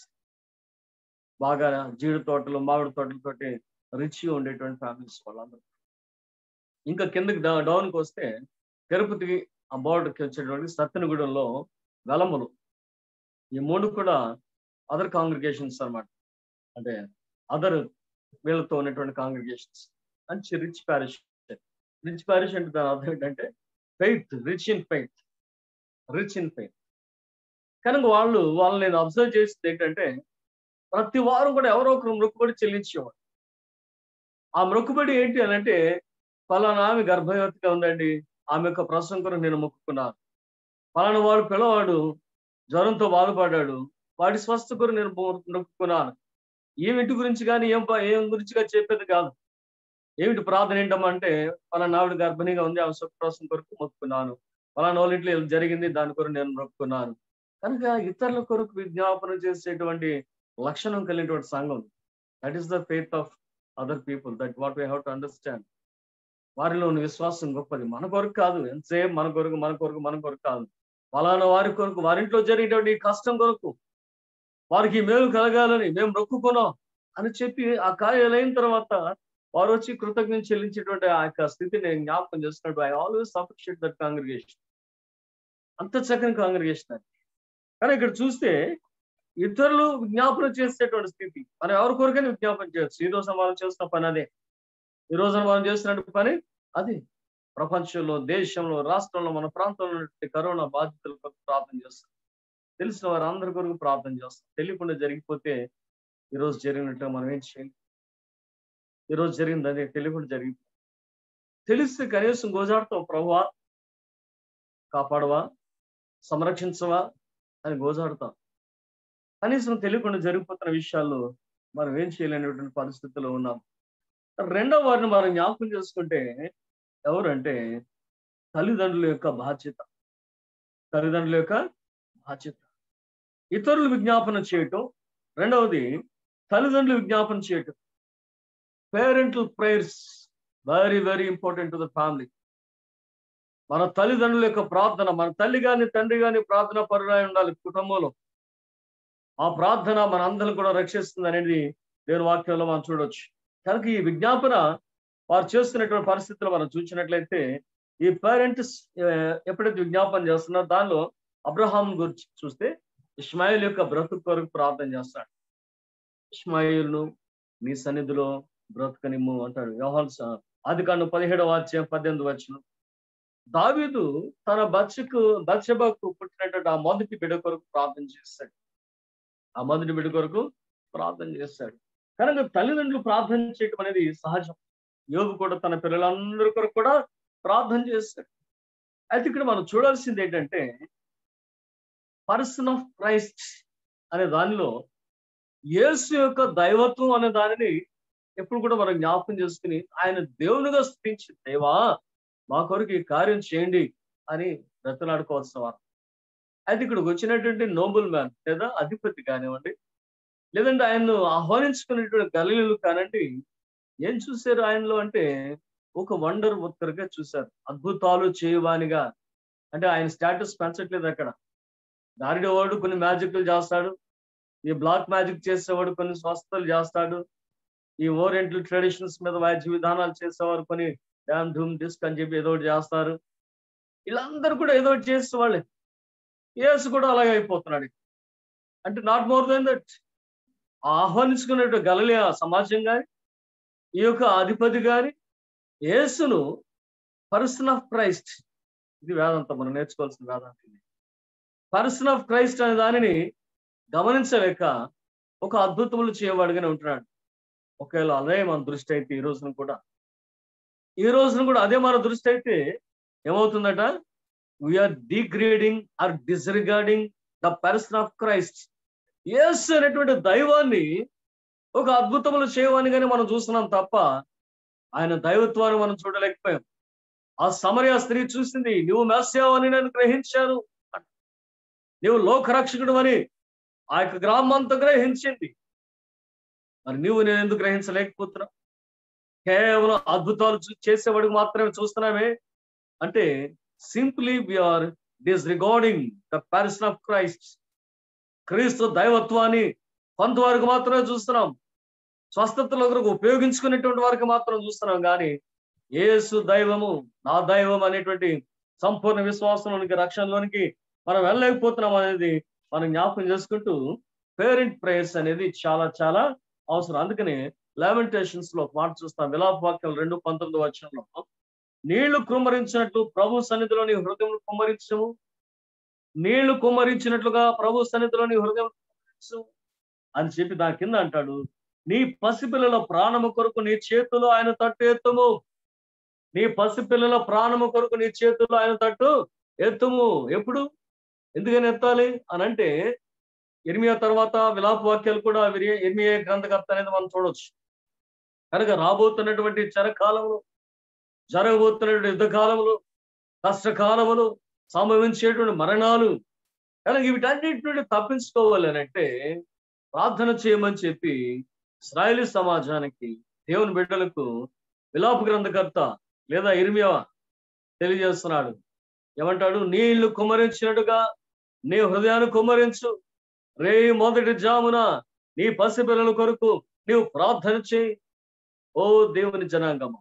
బాగా జీడి తోటలు మామిడి తోటలతోటి రిచ్గా ఉండేటువంటి ఫ్యామిలీస్ వాళ్ళందరూ ఇంకా కిందకి డౌన్కి వస్తే తిరుపతికి ఆ బోర్డుకి వచ్చేటువంటి సత్యనగూడెంలో వెలములు ఈ మూడు కూడా అదర్ కాంగ్రిగేషన్స్ అనమాట అంటే అదర్ వీళ్ళతో ఉన్నటువంటి కాంగ్రిగేషన్స్ మంచి రిచ్ ప్యారిష్ రిచ్ ప్యారిష్ అంటే దాని అర్థం ఏంటంటే faith rich in faith rich in faith కనుక వాళ్ళు వాళ్ళని నేను అబ్జర్వ్ చేసింది ఏంటంటే ప్రతి వారం కూడా ఎవరో ఒకరు మొక్కుబడి చెల్లించేవాడు ఆ మొక్కుబడి ఏంటి అని అంటే ఫలానా ఆమె గర్భవతిగా ఉందండి ఆమె యొక్క ప్రసవం కొరకు నేను మొక్కుకున్నాను ఫలానా వాడు పిల్లవాడు జ్వరంతో బాధపడ్డాడు వాడి స్వస్థ కొరకు నేను మొక్కుకున్నాను ఏమిటి గురించి కానీ ఏం ఏం గురించిగా చెప్పేది కాదు ఏమిటి ప్రార్థన ఏంటమ్మా అంటే ఫలానా ఆవిడ గర్భిణిగా ఉంది ఆమె సుఖప్రసం కొరకు మొక్కుకున్నాను ఫలానా వాళ్ళ ఇంట్లో జరిగింది దాని కొరకు నేను మొక్కుకున్నాను కనుక ఇతరుల కొరకు విజ్ఞాపన చేసేటువంటి లక్షణం కలిగినటువంటి సంఘం that is the faith of other people that what we have to understand వారిలో ఉన్న విశ్వాసం గొప్పది మన కొరకు కాదు ఎంతసేపు మన కొరకు మన కొరకు మన కొరకు కాదు ఫలానా వారి కొరకు వారింట్లో జరిగేటువంటి కష్టం కొరకు వారికి మేలు కలగాలని మేము మొక్కుకున్నాం అని చెప్పి ఆ కార్యాలు అయిన తర్వాత వారు వచ్చి కృతజ్ఞత చెల్లించేటువంటి ఆ యొక్క స్థితిని జ్ఞాపకం చేస్తున్నట్టు I always appreciate that congregation అంత చక్కని కాంగ్రిగేషన్ అది కానీ ఇక్కడ చూస్తే ఇతరులు విజ్ఞాపన చేసేటువంటి స్థితి మనం ఎవరి కొరకైనా విజ్ఞాపన చేయొచ్చు ఈ రోజు మనం చేస్తున్న పని అదే ఈ రోజున మనం చేస్తున్న పని అది ప్రపంచంలో దేశంలో రాష్ట్రంలో మన ప్రాంతంలో ఉన్నటువంటి కరోనా బాధితుల కొరకు ప్రార్థన చేస్తాం తెలిసిన వారు అందరి కొరకు ప్రార్థన చేస్తాం తెలియకుండా జరిగిపోతే ఈరోజు జరిగినట్టు మనం ఏం చేయాలి ఈరోజు జరిగింది అదే తెలియకుండా జరిగింది తెలిస్తే కనీసం గోజాడతావు ప్రభువా కాపాడవా సంరక్షించవా అని గోజాడతాం కనీసం తెలియకుండా జరిగిపోతున్న విషయాల్లో మనం ఏం చేయలేనటువంటి పరిస్థితుల్లో ఉన్నాం రెండవ వారిని మనం జ్ఞాపకం చేసుకుంటే ఎవరంటే తల్లిదండ్రుల యొక్క బాధ్యత తల్లిదండ్రుల యొక్క బాధ్యత ఇతరులు విజ్ఞాపన చేయటం రెండవది తల్లిదండ్రులు విజ్ఞాపన చేయటం parental prayers very very important to the family మన తల్లిదండ్రుల యొక్క ప్రార్థన మన తల్లి గాని తండ్రి గాని ప్రార్థన పరురాయి ఉండాలి కుటుంబంలో ఆ ప్రార్థన మన అందరిని కూడా రక్షిస్తుంది అనేది దేవుని వాక్యంలో మనం చూడొచ్చు కనుక ఈ విజ్ఞాపన వారు చేస్తున్నటువంటి పరిస్థితులు మనం చూసినట్లయితే ఈ పేరెంట్స్ ఎప్పుడైతే విజ్ఞాపన చేస్తున్నారో దానిలో అబ్రహాం గురించి చూస్తే ఇస్మాయిల్ యొక్క బ్రతుకు కొరకు ప్రార్థన చేస్తాడు ఇస్మాయిల్ను నీ సన్నిధిలో బ్రతుకనిమ్ము అంటాడు వ్యవహార ఆది కాండం పదిహేడవ అధ్యాయం పద్దెనిమిది వచ్చిన దావీదు తన బచ్చకు బచ్చబకు పుట్టినటువంటి ఆ మొదటి బిడ్డ కొరకు ప్రార్థన చేస్తాడు ఆ మొదటి బిడ్డ కొరకు ప్రార్థన చేస్తాడు కనుక తల్లిదండ్రులు ప్రార్థన చేయటం అనేది సహజం యోగు కూడా తన పిల్లలందరి కొరకు కూడా ప్రార్థన చేస్తాడు అయితే ఇక్కడ మనం చూడాల్సింది ఏంటంటే పర్సన్ ఆఫ్ క్రైస్ట్ అనే దానిలో యేసు యొక్క దైవత్వం అనే దానిని ఎప్పుడు కూడా మనం జ్ఞాపకం చేసుకుని ఆయన దేవునిగా స్థితించి దేవా మా కొరకు ఈ కార్యం చేయండి అని బ్రతలాడుకోవాల్సిన వారు అయితే ఇక్కడికి వచ్చినటువంటి నోబుల్ మ్యాన్ లేదా అధిపతి కానివ్వండి లేదంటే ఆయన్ను ఆహ్వానించుకునేటువంటి గలీలు కానండి ఏం చూశారు ఆయనలో అంటే ఒక వండర్ వర్కర్గా చూశారు అద్భుతాలు చేయవానిగా అంటే ఆయన స్టేటస్ పెంచట్లేదు అక్కడ దారిడేవాడు కొన్ని మ్యాజిక్లు చేస్తాడు ఈ బ్లాక్ మ్యాజిక్ చేసేవాడు కొన్ని స్వస్థతలు చేస్తాడు ఈ ఓరియంటల్ ట్రెడిషన్స్ మీద వైద్య విధానాలు చేసేవారు కొన్ని డామ్ ధూమ్ డిస్క్ అని చెప్పి ఏదో ఒకటి చేస్తారు వీళ్ళందరూ కూడా ఏదో ఒకటి చేసేవాళ్ళే యేసు కూడా అలాగే అయిపోతున్నాడు అంటే నాట్ మోర్ దెన్ దట్ ఆహ్వానించుకునే గలలే ఆ సమాజం కానీ ఈ యొక్క అధిపతి గాని యేసును పర్సన్ ఆఫ్ క్రైస్ట్ ఇది వేదాంతం మనం నేర్చుకోవాల్సిన వేదాంతం ఇది పర్సన్ ఆఫ్ క్రైస్ట్ అనే దానిని గమనించలేక ఒక అద్భుతములు చేయవాడుగానే ఉంటున్నాడు ఒకవేళ అదే మన దృష్టి అయితే ఈ రోజున కూడా ఈ రోజున కూడా అదే మన దృష్టి అయితే ఏమవుతుందట we are degrading or disregarding the person of Christ Yesu అనేటువంటి దైవాన్ని ఒక అద్భుతములు చేయవనిగానే మనం చూస్తున్నాం తప్ప ఆయన దైవత్వాన్ని మనం చూడలేకపోయాం ఆ సమరయ స్త్రీ చూసింది నువ్వు మెస్సావు అని నేను గ్రహించాను నువ్వు లోకరక్షకుడు అని ఆ యొక్క గ్రామం అంతా గ్రహించింది మరి నువ్వు నేను ఎందుకు గ్రహించలేకపోతున్నా కేవలం అద్భుతాలు చేసేవాడికి మాత్రమే చూస్తున్నామే అంటే simply we are disregarding the person of Christ Kristu దైవత్వాన్ని కొంతవరకు మాత్రమే చూస్తున్నాం స్వస్థతల కొరకు ఉపయోగించుకునేటువంటి వారికి మాత్రం చూస్తున్నాం కానీ ఏసు దైవము నా దైవం అనేటువంటి సంపూర్ణ విశ్వాసంలోనికి రక్షణలోనికి మనం వెళ్ళలేకపోతున్నాం అనేది మనం జ్ఞాపకం చేసుకుంటూ పేరెంట్ ప్రేయర్స్ అనేది చాలా చాలా అవసరం అందుకని లామెంటేషన్స్ లో మాట చూస్తాం విలాప వాక్యాలు రెండు పంతొమ్మిది వచ్చంలో నీళ్లు కుమ్మరించినట్లు ప్రభు సన్నిధిలోని హృదయం కుమ్మరించము నీళ్లు కుమ్మరించినట్లుగా ప్రభు సన్నిధిలోని హృదయం కుమ్మరించము అని చెప్పి దాని కింద అంటాడు నీ పసిపిల్లల ప్రాణము కొరకు నీ చేతులు ఆయన తట్టు ఎత్తుము నీ పసిపిల్లల ప్రాణము కొరకు నీ చేతులు ఆయన తట్టు ఎత్తుము ఎప్పుడు ఎందుకని ఎత్తాలి అని అంటే ఎనిమియా తర్వాత విలాప వాక్యాలు కూడా ఎనిమియే గ్రంథకర్త అనేది మనం చూడవచ్చు కనుక రాబోతున్నటువంటి చరకాలములు జరగబోతున్నటువంటి యుద్ధ కాలములు కష్టకాలములు సంభవించేటువంటి మరణాలు కనుక వీటన్నిటి నుండి తప్పించుకోవాలి అని అంటే ప్రార్థన చేయమని చెప్పి ఇస్రాయలీ సమాజానికి దేవుని బిడ్డలకు విలాప గ్రంథకర్త లేదా ఇర్మియా తెలియజేస్తున్నాడు ఏమంటాడు నీళ్లు కుమ్మరించినట్టుగా నీ హృదయాన్ని కుమ్మరించు రే మొదటి జామున నీ పసిపిల్లల కొరకు నీవు ప్రార్థన చేయి ఓ దేవుని జనాంగము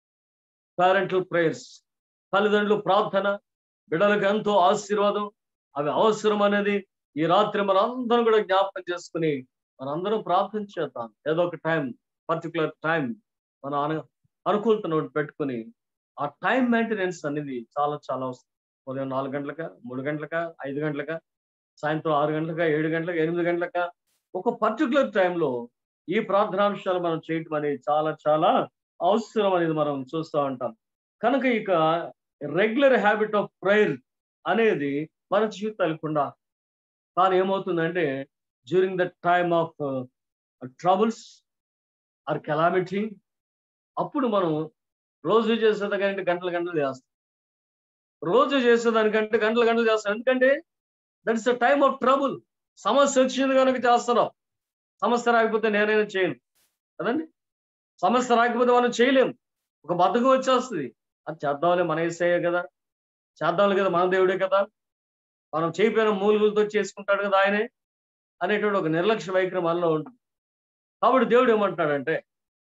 పేరెంటల్ ప్రేయర్స్ తల్లిదండ్రులు ప్రార్థన బిడ్డలకు ఎంతో ఆశీర్వాదం అవి అవసరం అనేది ఈ రాత్రి మనందరం కూడా జ్ఞాపకం చేసుకుని మనందరం ప్రార్థన చేద్దాం ఏదో ఒక టైం పర్టికులర్ టైం మన అను అనుకూలతను పెట్టుకుని ఆ టైం మెయింటెనెన్స్ అనేది చాలా చాలా వస్తుంది ఉదయం నాలుగు గంటలక మూడు గంటలక ఐదు గంటలక సాయంత్రం ఆరు గంటలక ఏడు గంటలక ఎనిమిది గంటలక ఒక పర్టికులర్ టైంలో ఈ ప్రార్థనాంశాలు మనం చేయటం అనేది చాలా చాలా అవసరం అనేది మనం చూస్తూ ఉంటాం కనుక ఇక రెగ్యులర్ హ్యాబిట్ ఆఫ్ ప్రేయర్ అనేది మన జీవితాలకు ఉండాలి కానీ ఏమవుతుందంటే during the time of troubles or calamity అప్పుడు మనం రోజు చేసేదానికంటే గంటల గంటలు చేస్తాం రోజు చేసేదానికంటే గంటల గంటలు చేస్తాం ఎందుకంటే that is the time of trouble సమస్య వచ్చింది కనుక చేస్తున్నాం సమస్య రాకపోతే నేనైనా చేయను కదండి సమస్య రాకపోతే మనం చేయలేం ఒక బద్దకం వచ్చేస్తుంది అది చేద్దాంలే మన ఏసయ్యే కదా చేద్దాంలే కదా మన దేవుడే కదా మనం చేయిపోయిన మూలుగులతో చేసుకుంటాడు కదా ఆయనే అనేటువంటి ఒక నిర్లక్ష్య వైఖరి మనలో ఉంటుంది కాబట్టి దేవుడు ఏమంటున్నాడంటే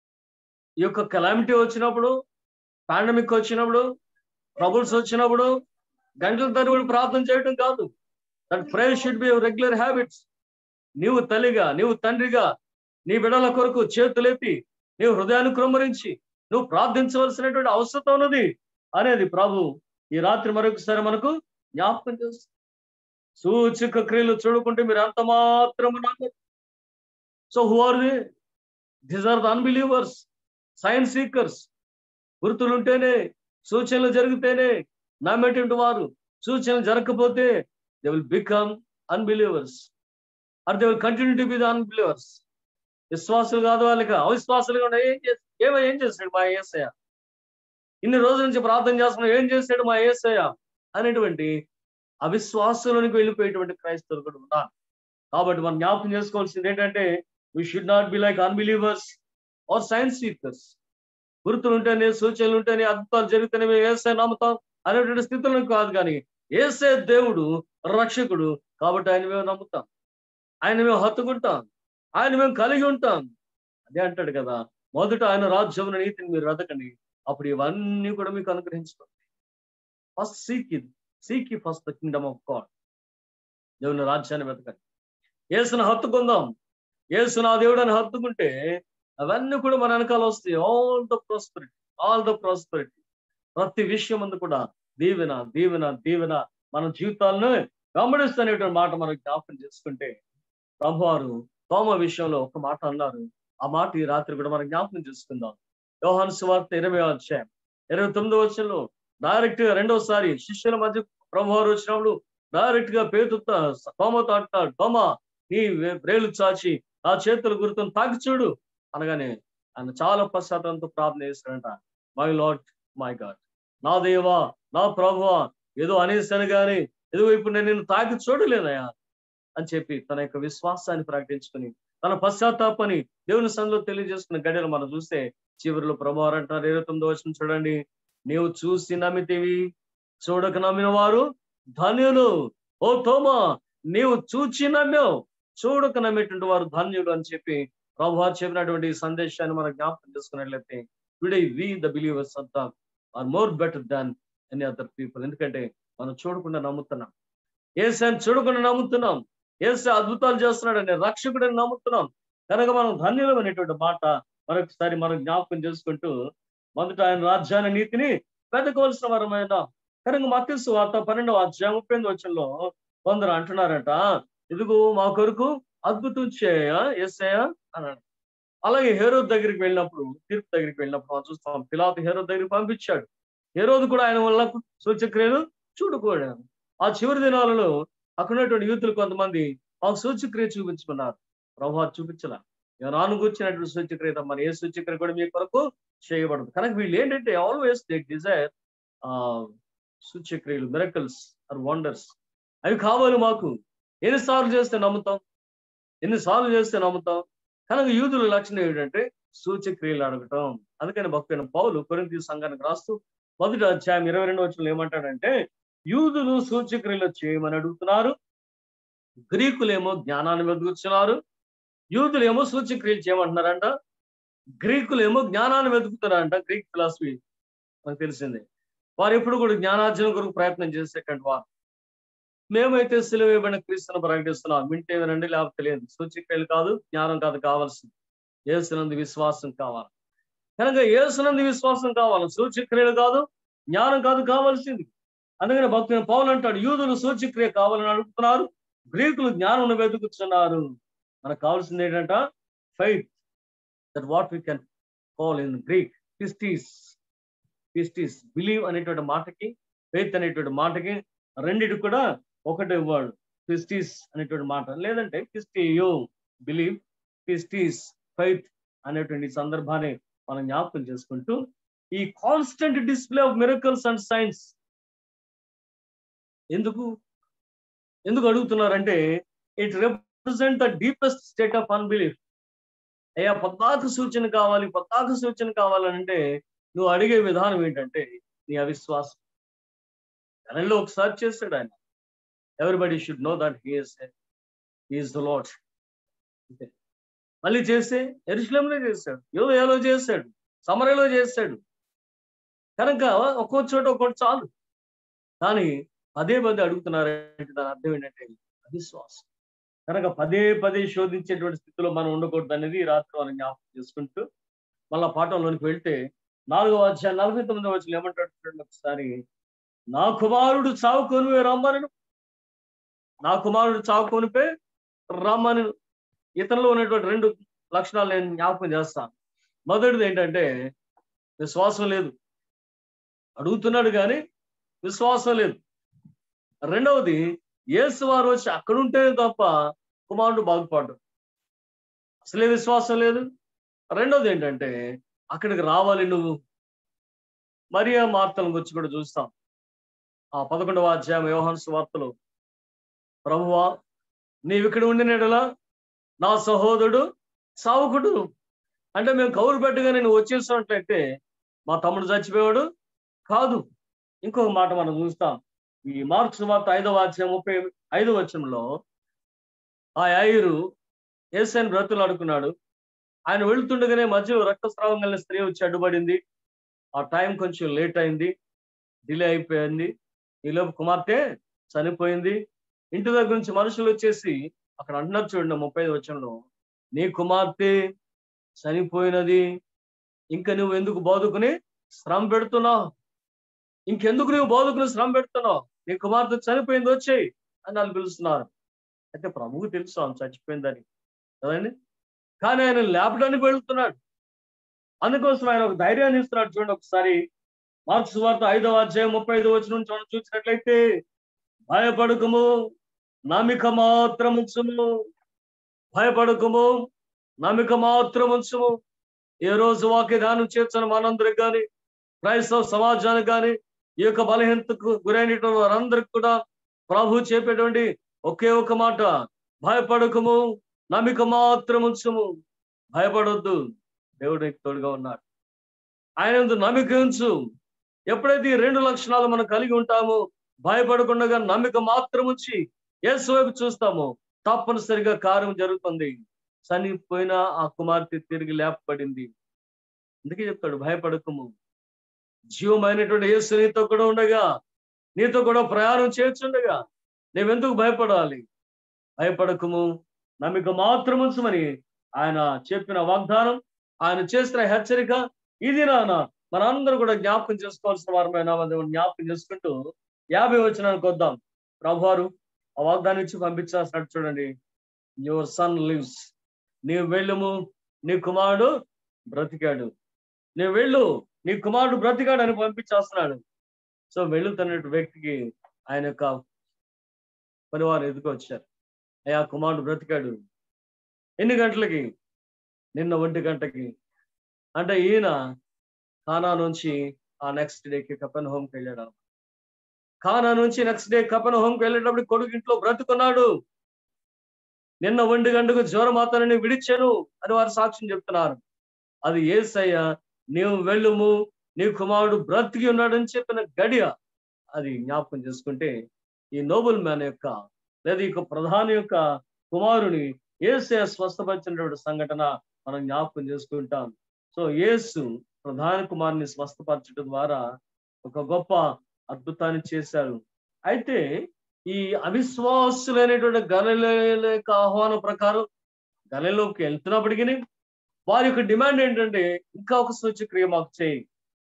ఈ యొక్క కెలామిటీ వచ్చినప్పుడు పాండమిక్ వచ్చినప్పుడు ట్రబుల్స్ వచ్చినప్పుడు గంటల తరబడి ప్రార్థన చేయడం కాదు that prayer should be regular habits నీవు తల్లిగా నీవు తండ్రిగా నీ బిడల కొరకు చేతులెత్తి నీవు హృదయాన్ని కృమ్మరించి నువ్వు ప్రార్థించవలసినటువంటి అవసరం ఉన్నది అనేది ప్రభు ఈ రాత్రి మరొకసారి మనకు జ్ఞాపకం చేస్తుంది సూచక క్రియలు చూడకుంటే మీరు అంత మాత్రము నమ్మరు so who are the this are the unbelievers signs seekers గుర్తులుంటేనే సూచనలు జరిగితేనే నమ్మేటువంటి వారు సూచనలు జరగకపోతే they will become unbelievers or they will continue to be the unbelievers విశ్వాసులు కాదు వాళ్ళకి అవిశ్వాసులుగా ఉండే ఏం చేసి ఏమో ఏం చేశాడు మా ఏసయ్య ఇన్ని రోజుల నుంచి ప్రార్థన చేస్తున్నాడు ఏం చేశాడు మా ఏసయ్య అనేటువంటి అవిశ్వాసులోనికి వెళ్ళిపోయేటువంటి క్రైస్తవులు కూడా ఉన్నారు కాబట్టి మనం జ్ఞాపకం చేసుకోవాల్సింది ఏంటంటే we should not be like unbelievers or signs seekers గుర్తులు ఉంటేనే సూచనలు ఉంటేనే అద్భుతాలు జరిగితేనే మేము ఏసే నమ్ముతాం అనేటువంటి స్థితిలో కాదు కానీ ఏసే దేవుడు రక్షకుడు కాబట్టి ఆయన మేము నమ్ముతాం ఆయన మేము హత్తుకుంటాం ఆయన మేము కలిగి ఉంటాం అదే అంటాడు కదా మొదట ఆయన రాజ్యం నీతిని మీరు వెతకండి అప్పుడు ఇవన్నీ కూడా మీకు అనుగ్రహించుకోండి ఫస్ట్ సీక్ ఇది seek first the kingdom of God దేవుని రాజ్యాన్ని వెతకండి ఏసును హత్తుకుందాం ఏసు నా దేవుడు అని హత్తుకుంటే అవన్నీ కూడా మన వెనకాల వస్తాయి all the prosperity all the prosperity ప్రతి విషయం అందు కూడా దీవెన దీవెన దీవెన మన జీవితాలను గమనిస్తున్నటువంటి మాట మనం జ్ఞాపకం చేసుకుంటే ప్రభువారు తోమ విషయంలో ఒక మాట అన్నారు ఆ మాట ఈ రాత్రి కూడా మనం జ్ఞాపకం చేసుకుందాం యోహాను సువార్త ఇరవై అధ్యాయం ఇరవై తొమ్మిదో వచ్చంలో డైరెక్ట్ గా రెండోసారి శిష్యుల మధ్య ప్రభువారు వచ్చినప్పుడు డైరెక్ట్ గా పేరు తోమతో అంటాడు తోమ నీ వేలు చాచి ఆ చేతుల గుర్తును తాకి చూడు అనగానే ఆయన చాలా పశ్చాత్తంతో ప్రార్థన చేస్తాడంట మై లాడ్ మై గాడ్ నా దేవా నా ప్రభువా ఏదో అనేసాను కానీ ఏదో ఇప్పుడు నేను నిన్ను తాకి చూడలేదయా అని చెప్పి తన యొక్క విశ్వాసాన్ని ప్రకటించుకుని తన పశ్చాత్తాపని దేవుని సందులో తెలియజేసుకున్న గడియలు మనం చూస్తే చివరిలో ప్రభావం అంటారు ఇరవై తొమ్మిదో వచ్చిన చూడండి నీవు చూసి నమ్మితివి చూడక నమ్మిన వారు ధన్యులు ఓ తోమా నీవు చూచి నమ్మావు చూడక నమ్మేటువంటి వారు ధన్యులు అని చెప్పి ప్రభు వారు చెప్పినటువంటి సందేశాన్ని మనం జ్ఞాపకం చేసుకున్నట్లయితే టుడే వి ద బిలీవర్స్ అంతా are more better than any other people ఎందుకంటే మనం చూడకుండా నమ్ముతున్నాం ఏసాన్ని చూడకుండా నమ్ముతున్నాం ఏసే అద్భుతాలు చేస్తున్నాడని రక్షకుడని నమ్ముతున్నాం కనుక మనం ధన్యులం అనేటువంటి మాట మరొకసారి మనం జ్ఞాపకం చేసుకుంటూ మొదట ఆయన రాజ్యాన్ని నీతిని వెతకవలసిన వరమైన కనుక మత్స్సు వార్త పన్నెండవ అధ్యాయం ముప్పై ఎనిమిది వచ్చంలో కొందరు అంటున్నారట ఇదిగో మా కొరకు అద్భుతం చేయ ఎస్ఐయ అన్నాడు అలాగే హేరోద్ దగ్గరికి వెళ్ళినప్పుడు తీర్పు దగ్గరికి వెళ్ళినప్పుడు మనం చూస్తాం పిలాతు హేరోద్ దగ్గరికి పంపించాడు హేరోద్ కూడా ఆయన వల్ల సూచక్రియలు చూడుకోడాడు ఆ చివరి దినాలలో అక్కడ ఉన్నటువంటి యూతులు కొంతమంది మాకు సూచక్రియ చూపించుకున్నారు ప్రభావ చూపించలా రాను కూర్చున్నటువంటి సూచక్రియ మరి ఏ సూచక్రియ కూడా మీ కొరకు చేయబడదు కనుక వీళ్ళు ఏంటంటే ఆల్వేస్ దే డిజైర్ ఆ సూచక్రియలు మిరకల్స్ ఆర్ వండర్స్ అవి కావాలి మాకు ఎన్నిసార్లు చేస్తే నమ్ముతాం ఎన్నిసార్లు చేస్తే నమ్ముతాం కనుక యూదుల లక్షణం ఏంటంటే సూచక్రియలు అడగటం అందుకని భక్తులైన పౌలు కొరింతి సంఘానికి రాస్తూ మొదటి అధ్యాయం ఇరవై రెండు వచ్చిన ఏమంటాడంటే యూదులు సూచక్రియలు చేయమని అడుగుతున్నారు గ్రీకులేమో జ్ఞానాన్ని వెతుకుతున్నారు యూదులేమో సూచక్రియలు చేయమంటున్నారంట గ్రీకులేమో జ్ఞానాన్ని వెతుకుతున్నారంట గ్రీక్ ఫిలాసఫీ మనకు తెలిసిందే వారు ఎప్పుడు కూడా జ్ఞానార్జన కొరకు ప్రయత్నం చేసేటువంటి వారు మేమైతే సిలువేయబడిన క్రీస్తును ప్రకటిస్తున్నాం వింటే వినండి లేకపోతే తెలియదు సూచిక్రియలు కాదు జ్ఞానం కాదు కావాల్సింది ఏసునందు విశ్వాసం కావాలి కనుక ఏసునందు విశ్వాసం కావాలి సూచిక్రియలు కాదు జ్ఞానం కాదు కావాల్సింది అందుకని భక్తుని పౌలు అంటాడు యూదులు సూచక్రియ కావాలని అడుగుతున్నారు గ్రీకులు జ్ఞానం వెతుకుతున్నారు మనకు కావాల్సింది ఏంటంట faith that what we can call in Greek పిస్టీస్ పిస్టీస్ బిలీవ్ అనేటువంటి మాటకి ఫెయిత్ అనేటువంటి మాటకి రెండిటి కూడా ఒకటే వర్డ్ పిస్టీస్ అనేటువంటి మాట లేదంటే పిస్టియో బిలీవ్ పిస్టీస్ ఫైత్ అనేటువంటి సందర్భాన్ని మనం జ్ఞాపకం చేసుకుంటూ ఈ constant display of miracles and signs ఎందుకు ఎందుకు అడుగుతున్నారంటే it represent the deepest state of unbelief అయ్యా పద్దాక సూచన కావాలి పద్దాక సూచన కావాలంటే నువ్వు అడిగే విధానం ఏంటంటే నీ అవిశ్వాసం కరెంట్లో ఒకసారి చేస్తాడు ఆయన everybody should know that he's he is the lord మళ్ళీ చేస్తే ఎరుశలంలో చేస్తాడు యోదయలో చేస్తాడు సమరలో చేస్తాడు కనుక ఒక్కో చోట ఒక్కోటి చాలు కానీ పదే పదే అడుగుతున్నారంటే దాని అర్థం ఏంటంటే అవిశ్వాసం కనుక పదే పదే శోధించేటువంటి స్థితిలో మనం ఉండకూడదు అనేది ఈ రాత్రి మనం జ్ఞాపకం చేసుకుంటూ మళ్ళా పాఠంలోనికి వెళ్తే నాలుగో అధ్యాయం నలభై తొమ్మిదో వచ్చిన ఏమంటాడు చూడండి ఒకసారి నా కుమారుడు చావుకొని రమ్మను నా కుమారుడు చావుకొనిపే రమ్మను ఇతరులో ఉన్నటువంటి రెండు లక్షణాలు నేను జ్ఞాపకం చేస్తాను మొదటిది ఏంటంటే విశ్వాసం లేదు అడుగుతున్నాడు కానీ విశ్వాసం లేదు రెండవది యేసు వారు వచ్చి అక్కడుంటే తప్ప కుమారుడు బాగుపడ్డు అసలే విశ్వాసం లేదు రెండవది ఏంటంటే అక్కడికి రావాలి నువ్వు మరియా మార్తల గురించి కూడా చూస్తాం ఆ పదకొండవ అధ్యాయం యోహాన్ వార్తలు ప్రభువా నీవు ఇక్కడ ఉండినడలా నా సహోదరుడు సావుకుడు అంటే మేము కౌరు పెట్టగానే నువ్వు వచ్చేసినట్లయితే మా తమ్ముడు చచ్చిపోయాడు కాదు ఇంకొక మాట మనం చూస్తాం ఈ మార్క్స్ వార్త ఐదవ అధ్యాయం ముప్పై ఐదవ వచనంలో ఆ ఐరు ఏసైన్ బ్రతులు అడుకున్నాడు ఆయన వెళ్తుండగానే మధ్యలో రక్తస్రావం కలిగిన స్త్రీ వచ్చి అడ్డుపడింది ఆ టైం కొంచెం లేట్ అయింది డిలే అయిపోయింది ఈలోపు కుమార్తె చనిపోయింది ఇంటి దగ్గర నుంచి మనుషులు వచ్చేసి అక్కడ అంటున్నారు చూడండి ముప్పై ఐదు వచనంలో నీ కుమార్తె చనిపోయినది ఇంకా నువ్వు ఎందుకు బోధకుని శ్రమ పెడుతున్నావు ఇంకెందుకు నువ్వు బోధకుని శ్రమ పెడుతున్నావు నీ కుమార్తె చనిపోయింది వచ్చేయి అని వాళ్ళు పిలుస్తున్నారు అయితే ప్రభువు తెలుసు ఆమె చచ్చిపోయిందని కదండి కానీ ఆయన లేపడానికి వెళుతున్నాడు అందుకోసం ఆయన ఒక ధైర్యాన్ని ఇస్తున్నాడు చూడండి ఒకసారి మార్క్స్ వార్త ఐదవ అధ్యాయం ముప్పై ఐదు వచ్చిన నుంచి మనం చూసినట్లయితే భయపడకము నమిక మాత్రం ఉంచుము భయపడకము నమిక మాత్రం ఉంచుము ఏ రోజు వాక్య ధ్యానం చేర్చని మనందరికి కానీ క్రైస్తవ సమాజానికి కానీ ఈ యొక్క బలహీనతకు గురైనటువంటి వారందరికి కూడా ప్రభు చెప్పేటువంటి ఒకే ఒక మాట భయపడకము నమిక మాత్రం ఉంచుము భయపడొద్దు దేవుడు నీకు తోడుగా ఉన్నాడు ఆయన యందు నమ్మిక ఉంచు ఎప్పుడైతే ఈ రెండు లక్షణాలు మనం కలిగి ఉంటామో భయపడకుండా నమ్మిక మాత్రం ఉంచి యేసు వైపు చూస్తామో తప్పనిసరిగా కార్యం జరుగుతుంది చనిపోయిన ఆ కుమార్తె తిరిగి లేపబడింది అందుకే చెప్తాడు భయపడకము జీవమైనటువంటి యేసు నీతో కూడా ఉండగా నీతో కూడా ప్రయాణం చేయొచ్చుండగా నువ్వెందుకు భయపడాలి భయపడకము నమ్మిక మాత్రం ఉంచమని ఆయన చెప్పిన వాగ్దానం ఆయన చేసిన హెచ్చరిక ఇది నాన్న మనందరూ కూడా జ్ఞాపకం చేసుకోవాల్సిన వారమైన జ్ఞాపకం చేసుకుంటూ యాభై వచనానికి వద్దాం ప్రభువారు ఆ వాగ్దానం ఇచ్చి పంపించాల్సినట్టు చూడండి యువర్ సన్ లివ్స్ నీవు వెళ్ళుము నీ కుమారుడు బ్రతికాడు నీవు వెళ్ళు నీ కుమారుడు బ్రతికాడు అని పంపించేస్తున్నాడు సో వెళుతున్న వ్యక్తికి ఆయన యొక్క పనివారు ఎదుకొచ్చారు అయ్యా కుమారుడు బ్రతికాడు ఎన్ని గంటలకి నిన్న ఒంటి గంటకి అంటే ఈయన కానా నుంచి ఆ నెక్స్ట్ డేకి కపెన్ హోమ్కి వెళ్ళాడు కానా నుంచి నెక్స్ట్ డే కపెన్ హోమ్కి వెళ్ళేటప్పుడు కొడుకు ఇంట్లో బ్రతుకున్నాడు నిన్న ఒంటి గంటకు జ్వరం మాత్రాన్ని విడిచాను అని వారు సాక్ష్యం చెప్తున్నారు అది ఏసయ్య నీవు వెళ్ళుము నీ కుమారుడు బ్రతికి ఉన్నాడని చెప్పిన గడియ అది జ్ఞాపకం చేసుకుంటే ఈ నోబుల్ మ్యాన్ యొక్క లేదా ఈ ప్రధాని యొక్క కుమారుని ఏసే స్వస్థపరిచినటువంటి సంఘటన మనం జ్ఞాపకం చేసుకుంటాం సో యేసు ప్రధాన కుమారుని స్వస్థపరచడం ద్వారా ఒక గొప్ప అద్భుతాన్ని చేశారు అయితే ఈ అవిశ్వాసులైనటువంటి గలల యొక్క ఆహ్వానం ప్రకారం గలలోకి వెళ్తున్నప్పటికీ వారి యొక్క డిమాండ్ ఏంటంటే ఇంకా ఒక సూచక్రియ మాకు చేయి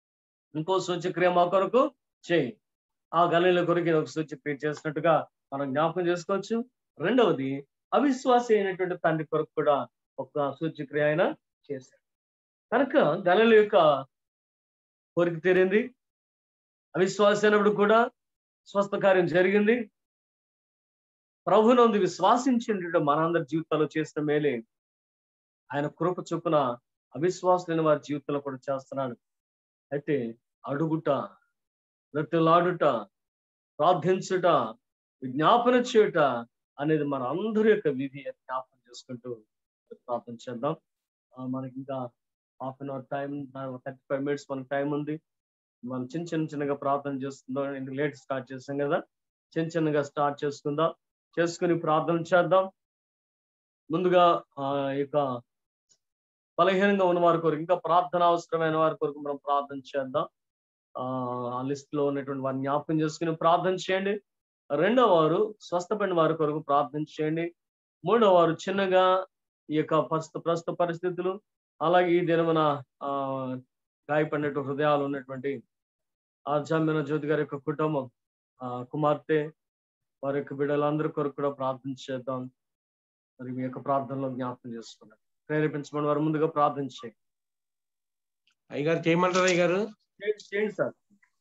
ఇంకో సూచక్రియ మా కొరకు చేయి ఆ గలీల కొరకు ఒక సూచక్రియ చేసినట్టుగా మనం జ్ఞాపకం చేసుకోవచ్చు రెండవది అవిశ్వాసి అయినటువంటి తండ్రి కొరకు కూడా ఒక సూచక్రియ ఆయన చేశాడు కనుక గలీల యొక్క కోరిక తీరింది అవిశ్వాసి అయినప్పుడు కూడా స్వస్థ కార్యం జరిగింది ప్రభునందు విశ్వాసించినటువంటి మనందరి జీవితాల్లో చేసిన మేలే ఆయన కృప చొప్పున అవిశ్వాసులైన వారి జీవితంలో కూడా చేస్తున్నాడు అయితే అడుగుట రెట్టలాడుట ప్రార్థించుట విజ్ఞాపన చేయుట అనేది మన అందరి యొక్క విధి అని జ్ఞాపకం చేసుకుంటూ ప్రార్థన చేద్దాం ఆ, మనకి ఇంకా half an hour time thirty five minutes మనకి టైం ఉంది మనం చిన్న చిన్న చిన్నగా ప్రార్థన చేస్తుందాం ఇంక లేట్ స్టార్ట్ చేసాం కదా చిన్న చిన్నగా స్టార్ట్ చేసుకుందాం చేసుకుని ప్రార్థన చేద్దాం ముందుగా ఆ యొక్క బలహీనంగా ఉన్న వారి కొరకు ఇంకా ప్రార్థన అవసరమైన వారి కొరకు మనం ప్రార్థన చేద్దాం ఆ లిస్ట్ లో ఉన్నటువంటి వారిని జ్ఞాపకం చేసుకుని ప్రార్థన చేయండి రెండో వారు స్వస్థపడిన వారి కొరకు ప్రార్థన చేయండి మూడో వారు చిన్నగా ఈ యొక్క ప్రస్తుత ప్రస్తుత పరిస్థితులు అలాగే ఈ దినమున ఆ గాయపడినట్టు హృదయాలు ఉన్నటువంటి ఆ జమ్మిన జ్యోతి గారి యొక్క కుటుంబం ఆ కుమార్తె వారి యొక్క బిడ్డలందరి కొరకు కూడా ప్రార్థన చేద్దాం మరి మీ యొక్క ప్రార్థనలో జ్ఞాపకం చేసుకున్నాం ప్రేరేపించమని వారు ముందుగా ప్రార్థన చేయండి అయ్యగారు చేయమంటారా అయ్యగారు చేయండి, చేయండి సార్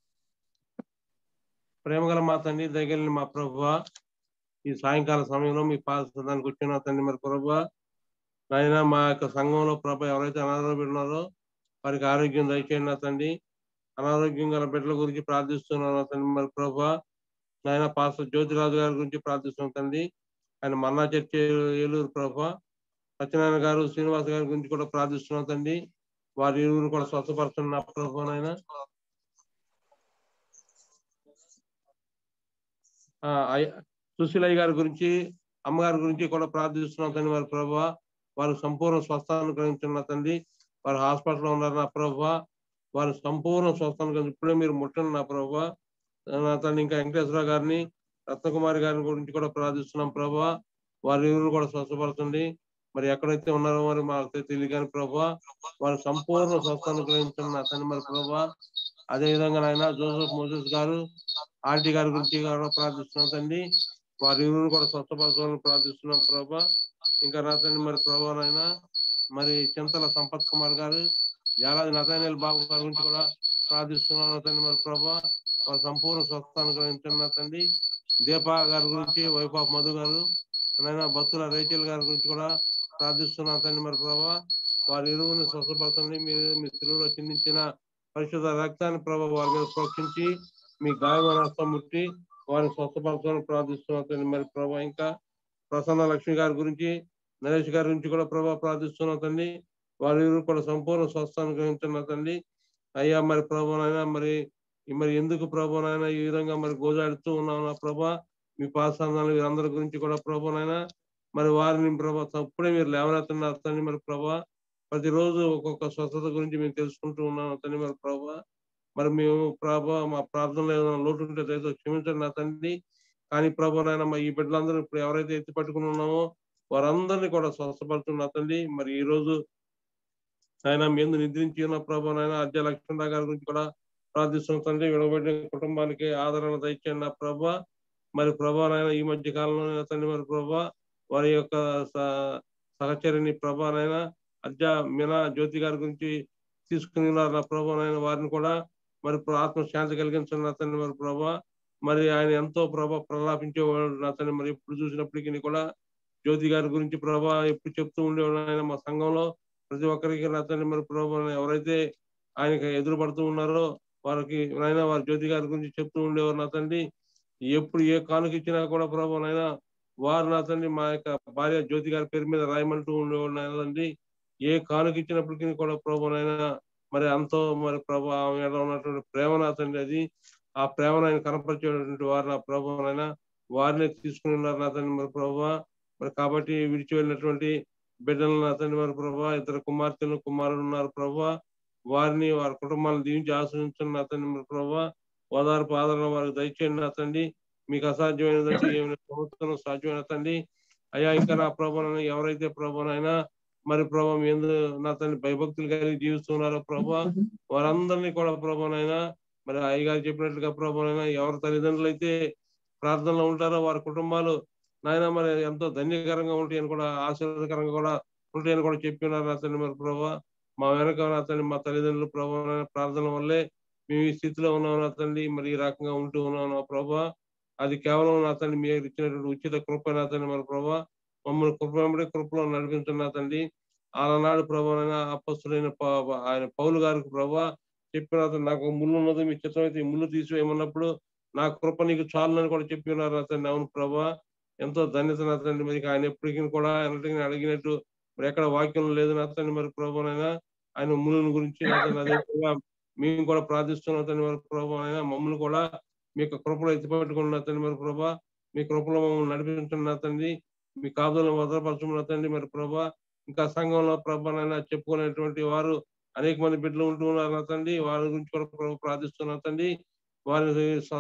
ప్రేమ గల మా తండ్రి దగ్గర మా ప్రభు ఈ సాయంకాల సమయంలో మీ పాదానికి వచ్చిన తండ్రి మరి ప్రభు నాయన మా యొక్క సంఘంలో ప్రభు ఎవరైతే అనారోగ్యం ఉన్నారో వారికి ఆరోగ్యం దయచేయండి నా తండ్రి అనారోగ్యం గల బిడ్డల గురించి ప్రార్థిస్తున్నాను నా తండ్రి మరి ప్రభు నాయన పాస్టర్ జ్యోతిరాజు గారి గురించి ప్రార్థిస్తున్నాం తండ్రి ఆయన మన్నా చర్చ ఏలూరు ప్రభు సత్యనారాయణ గారు శ్రీనివాస్ గారి గురించి కూడా ప్రార్థిస్తున్నాం తండ్రి వారి ఇరువురు కూడా స్వస్థపరుస్తున్న ప్రభు నాయన ఆ, అయ్య- సుశీలయ్య గారి గురించి అమ్మగారి గురించి కూడా ప్రార్థిస్తున్నాం తండ్రి వారి ప్రభు వారు సంపూర్ణ స్వస్థాన్ని గ్రహించున్న తండ్రి వారు హాస్పిటల్లో ఉన్నారు నా ప్రభు వారు సంపూర్ణ స్వస్థాన్ని గ్రహించి ఇప్పుడే మీరు ముట్టండి నా ప్రభు నా తండ్రి ఇంకా వెంకటేశ్వర గారిని రత్నకుమారి గారి గురించి కూడా ప్రార్థిస్తున్నాం ప్రభు వారి ఇరువురు కూడా స్వస్థపడుతుంది మరి ఎక్కడైతే ఉన్నారో మరి మాకు తెలియదు కానీ ప్రభు వారు సంపూర్ణ స్వస్థాన్ని గ్రహించున్న తండ్రి మరి ప్రభు అదే విధంగా నాయన జోసెఫ్ మోసెస్ గారు ఆంటీ గారి గురించి కూడా ప్రార్థిస్తున్నాం తండ్రి వారి ఇరువురు కూడా స్వస్థపరచాలని ప్రార్థిస్తున్నాం ప్రభా ఇంకా నా తండ్రి మరి ప్రభా నాయన మరి చింతల సంపత్ కుమార్ గారు యాలాది నతానేల్ బాబు గారి గురించి కూడా ప్రార్థిస్తున్నాం నా తండ్రి మరి ప్రభా వారి సంపూర్ణ స్వస్థాన్ని గ్రహించున్న తండ్రి దీపా గారి గురించి వైఫ్ ఆఫ్ మధు గారు నాయన భక్తుల రేచల్ గారి గురించి కూడా ప్రార్థిస్తున్నాం తండ్రి మరి ప్రభా వారి ఇరువుని స్వస్థపరచండి మీరు మీ శిలువలో చిందించిన పరిశుద్ధ రక్తాన్ని ప్రభావ వారి మీద ప్రోక్షించి మీ గాయమైన హస్తం ముట్టి వారిని స్వస్థపరచాలని ప్రార్థిస్తున్నాం తండ్రి మరి ప్రభా ఇంకా ప్రసన్న లక్ష్మి గారి గురించి నరేష్ గారి గురించి కూడా ప్రభా ప్రార్థిస్తున్నాం తండ్రి వారి ఇరువురు కూడా సంపూర్ణ స్వస్థాన్ని గ్రహించున్న తండ్రి అయ్యా మరి ప్రభానైనా మరి మరి ఎందుకు ప్రభానైనా ఈ విధంగా మరి గోజాడుతూ ఉన్నాం నా ప్రభా మీ పాసానాలు వీరందరి గురించి కూడా ప్రభానైనా మరి వారిని ప్రభా అప్పుడే మీరు లేవనెత్తున్నారు తండ్రి మరి ప్రభా ప్రతిరోజు ఒక్కొక్క స్వస్థత గురించి మేము తెలుసుకుంటూ ఉన్నాం తండ్రి మరి ప్రభా మరి మేము ప్రభా మా ప్రార్థనలో ఏదైనా లోటు ఉంటే దయతో క్షమించండి నా తండ్రి కానీ ప్రభా నాయన మా ఈ బిడ్డలందరూ ఇప్పుడు ఎవరైతే ఎత్తి పట్టుకుని ఉన్నామో వారందరినీ కూడా స్వస్థపడుతున్న తండ్రి మరి ఈ రోజు ఆయన మీద నిద్రించి ఉన్న ప్రభా నాయన అధ్య లక్ష్మణరావు గారి గురించి కూడా ప్రార్థిస్తున్న తండ్రి విడబడిన కుటుంబానికి ఆదరణ దయచేయండి నా ప్రభా మరి ప్రభా నాయన ఈ మధ్య కాలంలో తండ్రి మరి ప్రభా వారి యొక్క స- సహచరిని ప్రభా నాయన అధ్య మీనా జ్యోతి గారి గురించి తీసుకుని ఉన్నారు నా ప్రభా నాయన వారిని కూడా మరి ప్ర- ఆత్మ శాంతి కలిగించండి నా తండ్రి మరి ప్రభా మరి ఆయన ఎంతో ప్రభా ప్రలాపించేవాడు నా తండ్రి మరి ఎప్పుడు చూసినప్పటికీ కూడా జ్యోతి గారి గురించి ప్రభా ఎప్పుడు చెప్తూ ఉండేవాడు ఆయన మా సంఘంలో ప్రతి ఒక్కరికి నా తండ్రి మరి ప్రభా ఎవరైతే ఆయనకి ఎదురు పడుతూ ఉన్నారో వారికి నాయన వారి జ్యోతి గారి గురించి చెప్తూ ఉండేవారు నా తండ్రి ఎప్పుడు ఏ కానుక ఇచ్చినా కూడా ప్రభా నాయన వారు నా తండ్రి మా యొక్క భార్య జ్యోతి గారి పేరు మీద రాయమంటూ ఉండేవాడు నాయన తండ్రి ఏ కానుక ఇచ్చినప్పటికీ కూడా ప్రభా నాయన మరి అంతో మరి ప్రభా ఆమె మీద ఉన్నటువంటి ప్రేమ నా తండ్రి అది ఆ ప్రేమను ఆయన కనపరిచేటువంటి వారు నా ప్రభావైనా వారిని తీసుకుని ఉన్నారు నా తండ్రి మరి ప్రభా మరి కాబట్టి విడిచి వెళ్ళినటువంటి బిడ్డలను నా తండ్రి మరి ప్రభా ఇద్దరు కుమార్తెలు కుమారులు ఉన్నారు ప్రభా వారిని వారి కుటుంబాలను దీవించి ఆశ్రయించండి నా తండ్రి మరి ప్రభా ఓదార్పు ఆదరణ వారికి దయచేయండి నా తండ్రి మీకు అసాధ్యమైనదంటే ఏమైనా ప్రభుత్వం సాధ్యమైన తండ్రి అయ్యా ఇంకా నా ప్రభావం ఎవరైతే ప్రభావైనా మరి ప్రభా మీ ఎందు నా తండ్రి భయభక్తులు కలిగి జీవిస్తున్నారో ప్రభా వారందరినీ కూడా ప్రభానైనా మరి అయ్యగారు చెప్పినట్లుగా ప్రభానైనా ఎవరి తల్లిదండ్రులు అయితే ప్రార్థనలో ఉంటారో వారి కుటుంబాలు నాయన మరి ఎంతో ధన్యకరంగా ఉంటాయని కూడా ఆశీర్వాదకరంగా కూడా ఉంటాయని కూడా చెప్పినారు అతన్ని మరి ప్రభా మా వెనక అతన్ని మా తల్లిదండ్రులు ప్రభా ప్రార్థన వల్లే మేము ఈ స్థితిలో ఉన్నాం అతన్ని మరి ఈ రకంగా ఉంటూ ఉన్నాం నా ప్రభా అది కేవలం అతన్ని మీరు ఇచ్చినటువంటి ఉచిత కృప అతన్ని మరి ప్రభా మమ్మల్ని కృప వెంబడి కృపలో నడిపించిన తండ్రి ఆనాడు ప్రభావైన అపస్తులైన ప- ఆయన పౌలు గారికి ప్రభా చెప్పిన అతను నాకు ఒక ముళ్ళు ఉన్నది మీ చిత్రం అయితే ఈ ముళ్ళు తీసివేయమన్నప్పుడు నా కృప నీకు చాలని కూడా చెప్పినారు అతన్ని అవును ప్రభా ఎంతో ధన్యత అతన్ని మరి ఆయన ఎప్పటికీ కూడా ఎన్నటికీ అడిగినట్టు మరి ఎక్కడ వాక్యం లేదు అతన్ని మరి ప్రభానైనా ఆయన ముళ్ళని గురించి అతను అదే విధంగా మేము కూడా ప్రార్థిస్తున్నాం అతన్ని మరి ప్రభానైనా మమ్మల్ని కూడా మీ యొక్క కృపలో ఎత్తిపెట్టుకున్న అతన్ని మరి ప్రభా మీ కృపలో మమ్మల్ని నడిపించున్న అతన్ని మీ కాపుదలను భద్రపరచమన్న తండ్రి మరి ప్రభా ఇంకా సంఘంలో ప్రభానైనా చెప్పుకునేటువంటి వారు అనేక మంది బిడ్డలు ఉంటూ ఉన్నారు నా తండ్రి వారి గురించి కూడా ప్రభు ప్రార్థిస్తున్నా తండ్రి వారి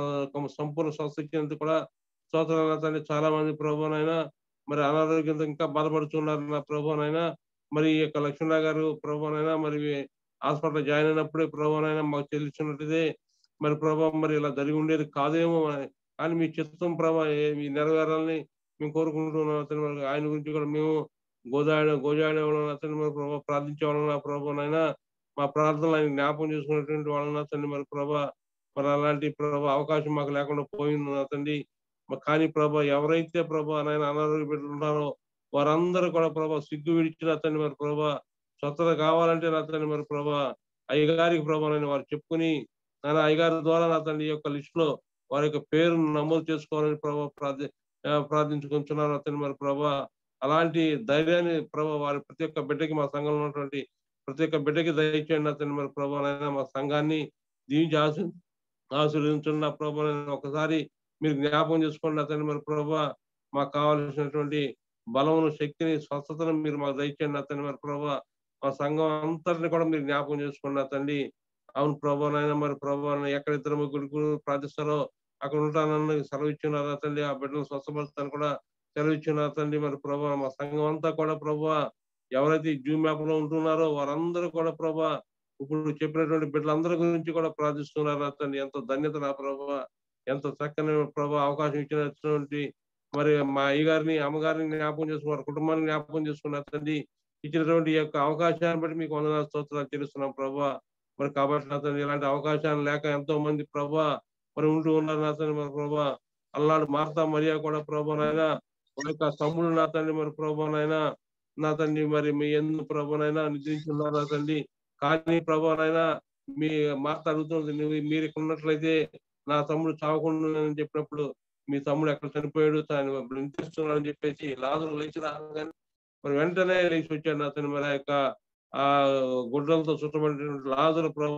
స- సంపూర్ణ స్వస్థ ఇచ్చినందుకు కూడా స్తోత్రాలు నా తండ్రి చాలా మంది ప్రభునైనా మరి అనారోగ్యంతో ఇంకా బాధపడుతున్నారు నా ప్రభునైనా మరి ఈ యొక్క లక్ష్మణరావు గారు ప్రభునైనా మరి హాస్పిటల్ జాయిన్ అయినప్పుడే ప్రభునైనా మాకు తెలుస్తున్నట్టుదే మరి ప్రభా మరి ఇలా జరిగి ఉండేది కాదేమో అని. కానీ మీ చిత్తం ప్రభా ఏ- మీ నెరవేరాలని మేము కోరుకుంటున్నాం అతను మరి ఆయన గురించి కూడా మేము గోదాడ గోజాడే వాళ్ళని అతను మరి ప్రభా ప్రార్థించే వాళ్ళని నా ప్రభానైనా మా ప్రార్థనలు ఆయన జ్ఞాపకం చేసుకున్నటువంటి వాళ్ళని అతన్ని మరి ప్రభా మరి అలాంటి ప్రభా అవకాశం మాకు లేకుండా పోయింది నా తండ్రి మరి కానీ ప్రభా ఎవరైతే ప్రభా నాయన అనారోగ్య బిడ్డలు ఉన్నారో వారందరూ కూడా ప్రభా సిగ్గు విడిచిన అతన్ని మరి ప్రభా స్వతత కావాలంటే నా తండ్రి మరి ప్రభా అయ్యగారికి ప్రభా నేను వారు చెప్పుకుని నాయన అయ్యగారి ద్వారా నా తండ్రి ఈ యొక్క లిస్ట్ లో వారి యొక్క పేరును నమోదు చేసుకోవాలని ప్రభా ప్రార్థి ఆ, ప్రార్థించుకుంటున్నారు అతని మరి ప్రభా అలాంటి ధైర్యాన్ని ప్రభా వారి ప్రతి ఒక్క బిడ్డకి మా సంఘంలో ఉన్నటువంటి ప్రతి ఒక్క బిడ్డకి దయచేయండి అతని మరి ప్రభా నాయన మా సంఘాన్ని దీవించి ఆశ ఆశీర్వదించున్న ప్రభా నాయన ఒకసారి మీరు జ్ఞాపకం చేసుకోండి అతని మరి ప్రభా మాకు కావాల్సినటువంటి బలమును శక్తిని స్వస్థతను మీరు మాకు దయచేయండి అతని మరి ప్రభా మా సంఘం అంతటిని కూడా మీరు జ్ఞాపకం చేసుకోండి అతండి అవును ప్రభా నాయన మరి ప్రభా నాయన ఎక్కడ ఇద్దరు ముగ్గురు ప్రార్థిస్తారో అక్కడ ఉంటానని సెలవు ఇచ్చినారు అతండి ఆ బిడ్డను స్వస్థపరుస్తాను కూడా సెలవు ఇచ్చినారు తండ్రి మరి ప్రభా మా సంఘం అంతా కూడా ప్రభా ఎవరైతే ఈ జూమ్ యాప్ లో ఉంటున్నారో వారందరూ కూడా ప్రభా ఇప్పుడు చెప్పినటువంటి బిడ్డలందరి గురించి కూడా ప్రార్థిస్తున్నారు అతన్ని ఎంతో ధన్యత నా ప్రభా ఎంతో చక్కని ప్రభా అవకాశం ఇచ్చినటువంటి మరి మా అయ్యగారిని అమ్మగారిని జ్ఞాపకం చేసుకున్నారు కుటుంబాన్ని జ్ఞాపకం చేసుకున్నారు తండ్రి ఇచ్చినటువంటి ఈ యొక్క అవకాశాన్ని బట్టి మీకు వందనాలు స్తోత్రాలు తెలుస్తున్నాం ప్రభా మరి కాబట్టి అతను ఇలాంటి అవకాశాలు లేక ఎంతో మంది ప్రభా మరి ఉంటూ ఉన్నారు నా తండ్రి మరి ప్రభా అల్లాడు మార్తా మరియా కూడా ప్రభానైనా వారి యొక్క తమ్ముడు నా తండ్రి మరి ప్రభానైనా నా తండ్రి మరి మీ ఎందు ప్రభానైనా నిద్రించున్నారు నా తండ్రి కానీ ప్రభానైనా మీ మార్త అడుగుతుంది నువ్వు మీరు ఇక్కడ ఉన్నట్లయితే నా తమ్ముడు చావకుండా అని చెప్పినప్పుడు మీ తమ్ముడు ఎక్కడ చనిపోయాడు తాను నిద్రిస్తున్నాడు అని చెప్పేసి లాజరు లేచి రాగానే మరి వెంటనే లేచి వచ్చాడు అతను మరి ఆ యొక్క ఆ గుడ్డలతో చుట్టబడినటువంటి లాజరు ప్రభు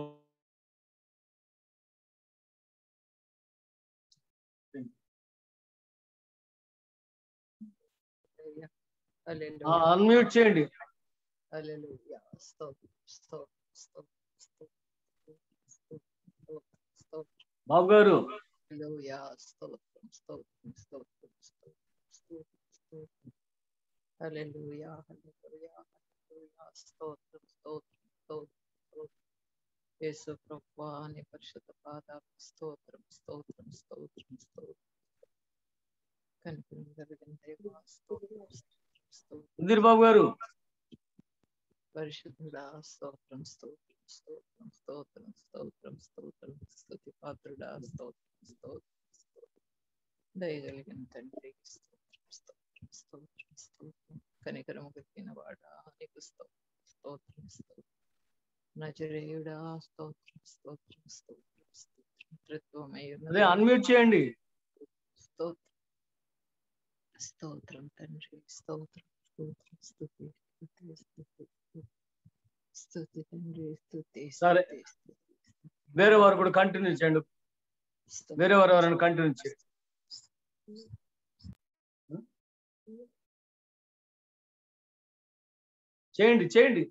Hallelujah. అన్మ్యూట్ చేయండి Hallelujah. స్తోత్రం, స్తోత్రం, స్తోత్రం, స్తోత్రం, స్తోత్రం, స్తోత్రం. బాబు గారు Hallelujah. స్తోత్రం, స్తోత్రం, స్తోత్రం, స్తోత్రం, స్తోత్రం, స్తోత్రం. Hallelujah. Hallelujah. Hallelujah. స్తోత్రం, స్తోత్రం, స్తోత్రం, స్తోత్రం. యేసు ప్రభువా నీ పరిశుద్ధ పాదాలకు స్తోత్రం స్తోత్రం స్తోత్రం స్తోత్రం కనికరం కలిగిన దేవా స్తోత్రం స్తోత్రం స్తోత్రం సుధీర్ బాబు గారు పరిశుద్ధుడా స్తోత్రం స్తోత్రం స్తోత్రం స్తోత్రం స్తోత్రం స్తోత్రం స్తుతి పాత్రుడా స్తోత్రం స్తోత్రం స్తోత్రం దయగలిగిన తండ్రి స్తోత్రం స్తోత్రం స్తోత్రం స్తోత్రం కనికరము కలిగిన వాడా నీకు స్తోత్రం స్తోత్రం స్తోత్రం నజరేయుడా స్తోత్రం స్తోత్రం స్తోత్రం స్తోత్రం త్రిత్వమై ఉన్న అదే అన్మ్యూట్ చేయండి స్తోత్రం స్తోత్రం తండ్రి స్తోత్రం స్తోత్రం స్తుతి స్తుతి స్తుతి స్తుతి. స్తుతి తండ్రి స్తుతి సరే. స్తుతి, స్తుతి, స్తుతి. వేరే వారు కూడా కంటిన్యూ చేయండి స్తోత్రం, వేరే వారు ఎవరైనా కంటిన్యూ చేయండి చేయండి చేయండి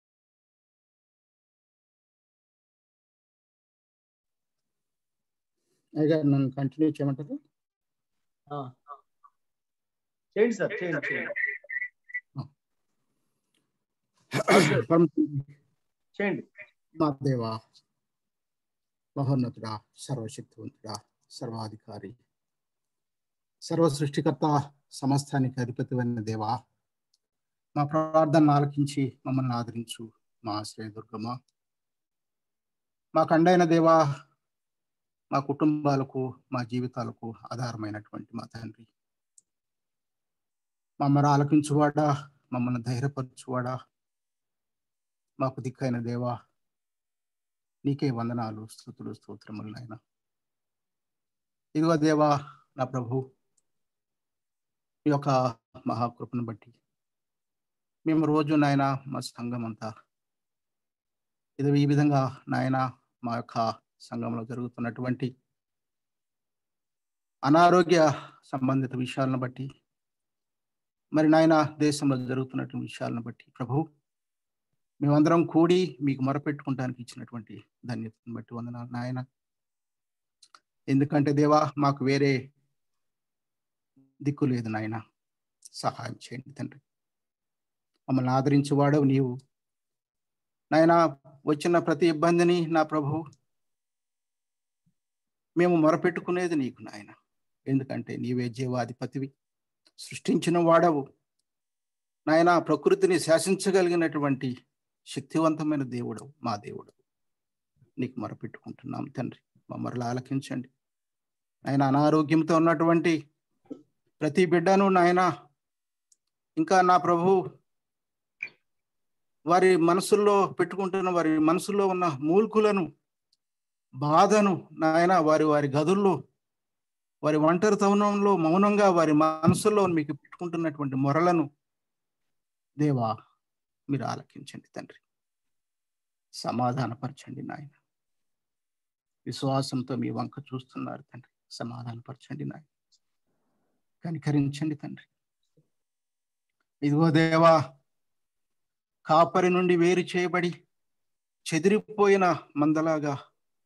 అయ్యగారు నన్ను కంటిన్యూ చేయమంటారు ఆ. చేయండి సార్ చేయండి చేయండి పరమ చేయండి మా దేవా మహోన్నతుడా సర్వశక్తివంతుడా సర్వాధికారి సర్వ సృష్టికర్త సమస్తానికి అధిపతివైన దేవా మా ప్రార్థన ఆలకించి మమ్మల్ని ఆదరించు మా ఆశ్రయ దుర్గమ్మ మా కండైన దేవా మా కుటుంబాలకు మా జీవితాలకు ఆధారమైనటువంటి మా తండ్రి మమ్మల్ని ఆలకించువాడా మమ్మల్ని ధైర్యపరచువాడా మాకు దిక్కైన దేవా నీకే వందనాలు స్థుతులు స్తోత్రములు నాయన ఇదిగో దేవా నా ప్రభు ఈ యొక్క మహాకృపను బట్టి మేము రోజు నాయన మా సంఘం అంతా ఇది ఈ విధంగా నాయన మా యొక్క సంఘంలో జరుగుతున్నటువంటి అనారోగ్య సంబంధిత విషయాలను బట్టి మరి నాయన దేశంలో జరుగుతున్నటువంటి విషయాలను బట్టి ప్రభు మేమందరం కూడి మీకు మొరపెట్టుకుంటానికి ఇచ్చినటువంటి ధన్యతను బట్టి వందనాలు నాయన ఎందుకంటే దేవా మాకు వేరే దిక్కు లేదు నాయన సహాయం చేయండి తండ్రి మమ్మల్ని ఆదరించేవాడవు నీవు నాయన వచ్చిన ప్రతి ఇబ్బందిని నా ప్రభు మేము మొరపెట్టుకునేది నీకు నాయన ఎందుకంటే నీవే జీవాధిపతివి సృష్టించిన వాడవు నాయన ప్రకృతిని శాసించగలిగినటువంటి శక్తివంతమైన దేవుడు మా దేవుడు నీకు మొరపెట్టుకుంటున్నాం తండ్రి మమ్మల్ని ఆలకించండి ఆయన అనారోగ్యంతో ఉన్నటువంటి ప్రతి బిడ్డను నాయన ఇంకా నా ప్రభు వారి మనసుల్లో పెట్టుకుంటున్న వారి మనసుల్లో ఉన్న మూల్కులను బాధను నాయన వారి వారి గదుల్లో వారి ఒంటరి తరుణంలో మౌనంగా వారి మనసుల్లో మీకు పెట్టుకుంటున్నటువంటి మొరలను దేవా మీరు ఆలకించండి తండ్రి సమాధానపరచండి నాయన విశ్వాసంతో మీ వంక చూస్తున్నారు తండ్రి సమాధానపరచండి నాయన కనికరించండి తండ్రి ఇదిగో దేవా కాపరి నుండి వేరు చేయబడి చెదిరిపోయిన మందలాగా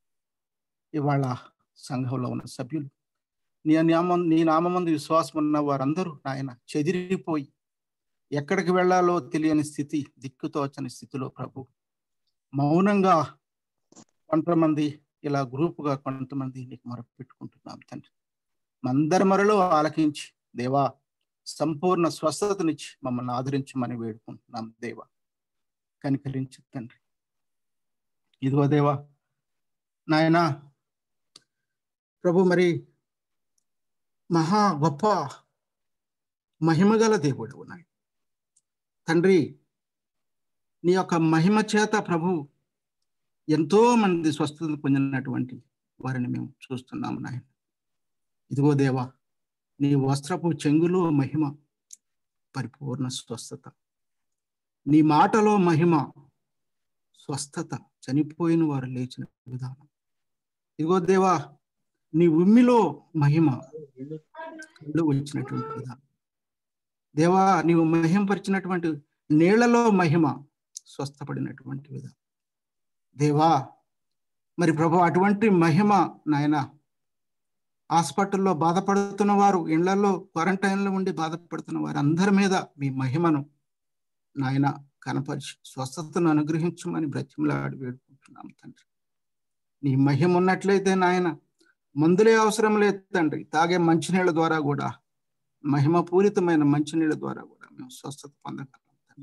ఇవాళ సంఘంలో ఉన్న సభ్యులు నీ నామం నీ నామందు విశ్వాసం ఉన్న వారందరూ నాయన చెదిరిపోయి ఎక్కడికి వెళ్ళాలో తెలియని స్థితి దిక్కుతోచని స్థితిలో ప్రభు మౌనంగా కొంతమంది ఇలా గ్రూపుగా కొంతమంది నీకు మొరపెట్టుకుంటున్నాం తండ్రి మందరి మరలో ఆలకించి దేవా సంపూర్ణ స్వస్థతనిచ్చి మమ్మల్ని ఆదరించమని వేడుకుంటున్నాం దేవా కనికరించి తండ్రి ఇదిగో దేవా నాయనా ప్రభు మరి మహా గొప్ప మహిమగల దేవుడు నాయన తండ్రి నీ యొక్క మహిమ చేత ప్రభు ఎంతో మంది స్వస్థత పొందినటువంటి వారిని మేము చూస్తున్నాము నాయన ఇదిగో దేవా నీ వస్త్రపు చెంగులో మహిమ పరిపూర్ణ స్వస్థత నీ మాటలో మహిమ స్వస్థత చనిపోయిన వారు లేచిన విధానం ఇదిగో దేవా నీ ఉమ్మిలో మహిమ వచ్చినటువంటి విధానం దేవా నీవు మహింపరిచినటువంటి నీళ్లలో మహిమ స్వస్థపడినటువంటి విధానం దేవా మరి ప్రభు అటువంటి మహిమ నాయన హాస్పిటల్లో బాధపడుతున్న వారు ఇళ్లలో క్వారంటైన్లో ఉండి బాధపడుతున్న వారు అందరి మీద మీ మహిమను నాయన కనపరిచి స్వస్థతను అనుగ్రహించమని బ్రతిమలాడి వేడుకుంటున్నాం తండ్రి నీ మహిమ ఉన్నట్లయితే నాయన మందులే అవసరం లేదు తండ్రి తాగే మంచినీళ్ళ ద్వారా కూడా మహిమ పూరితమైన మంచినీళ్ళ ద్వారా కూడా మేము స్వస్థత పొందగలం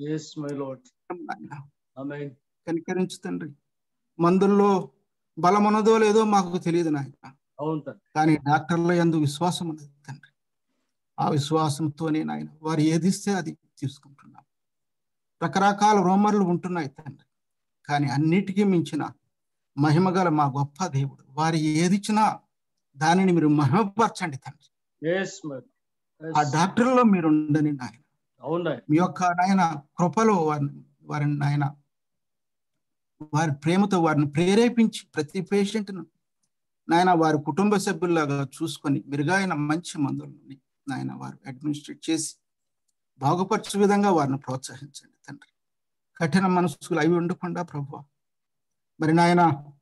కనికరించు తండ్రి మందుల్లో బలమున్నదో లేదో మాకు తెలియదు నాయన కానీ డాక్టర్ల ఎందు విశ్వాసం ఉన్నది తండ్రి ఆ విశ్వాసంతోనే నాయన వారు ఏదిస్తే అది తీసుకుంటున్నాం రకరకాల రోమర్లు ఉంటున్నాయి తండ్రి కానీ అన్నిటికీ మించిన మహిమగల మా గొప్ప దేవుడు వారు ఏదిచ్చినా దానిని మీరు మహిమపరచండి తండ్రి ఆ డాక్టర్లో మీరు ఉండని నాయన మీ యొక్క నాయన కృపలో వారిని వారిని నాయన వారి ప్రేమతో వారిని ప్రేరేపించి ప్రతి పేషెంట్ను నాయన వారి కుటుంబ సభ్యుల్లాగా చూసుకొని మెరుగైన మంచి మందులని నాయన వారు అడ్మినిస్ట్రేట్ చేసి బాగుపరచే విధంగా వారిని ప్రోత్సహించండి తండ్రి కఠిన మనసులు అవి ఉండకుండా ప్రభు మరి నాయన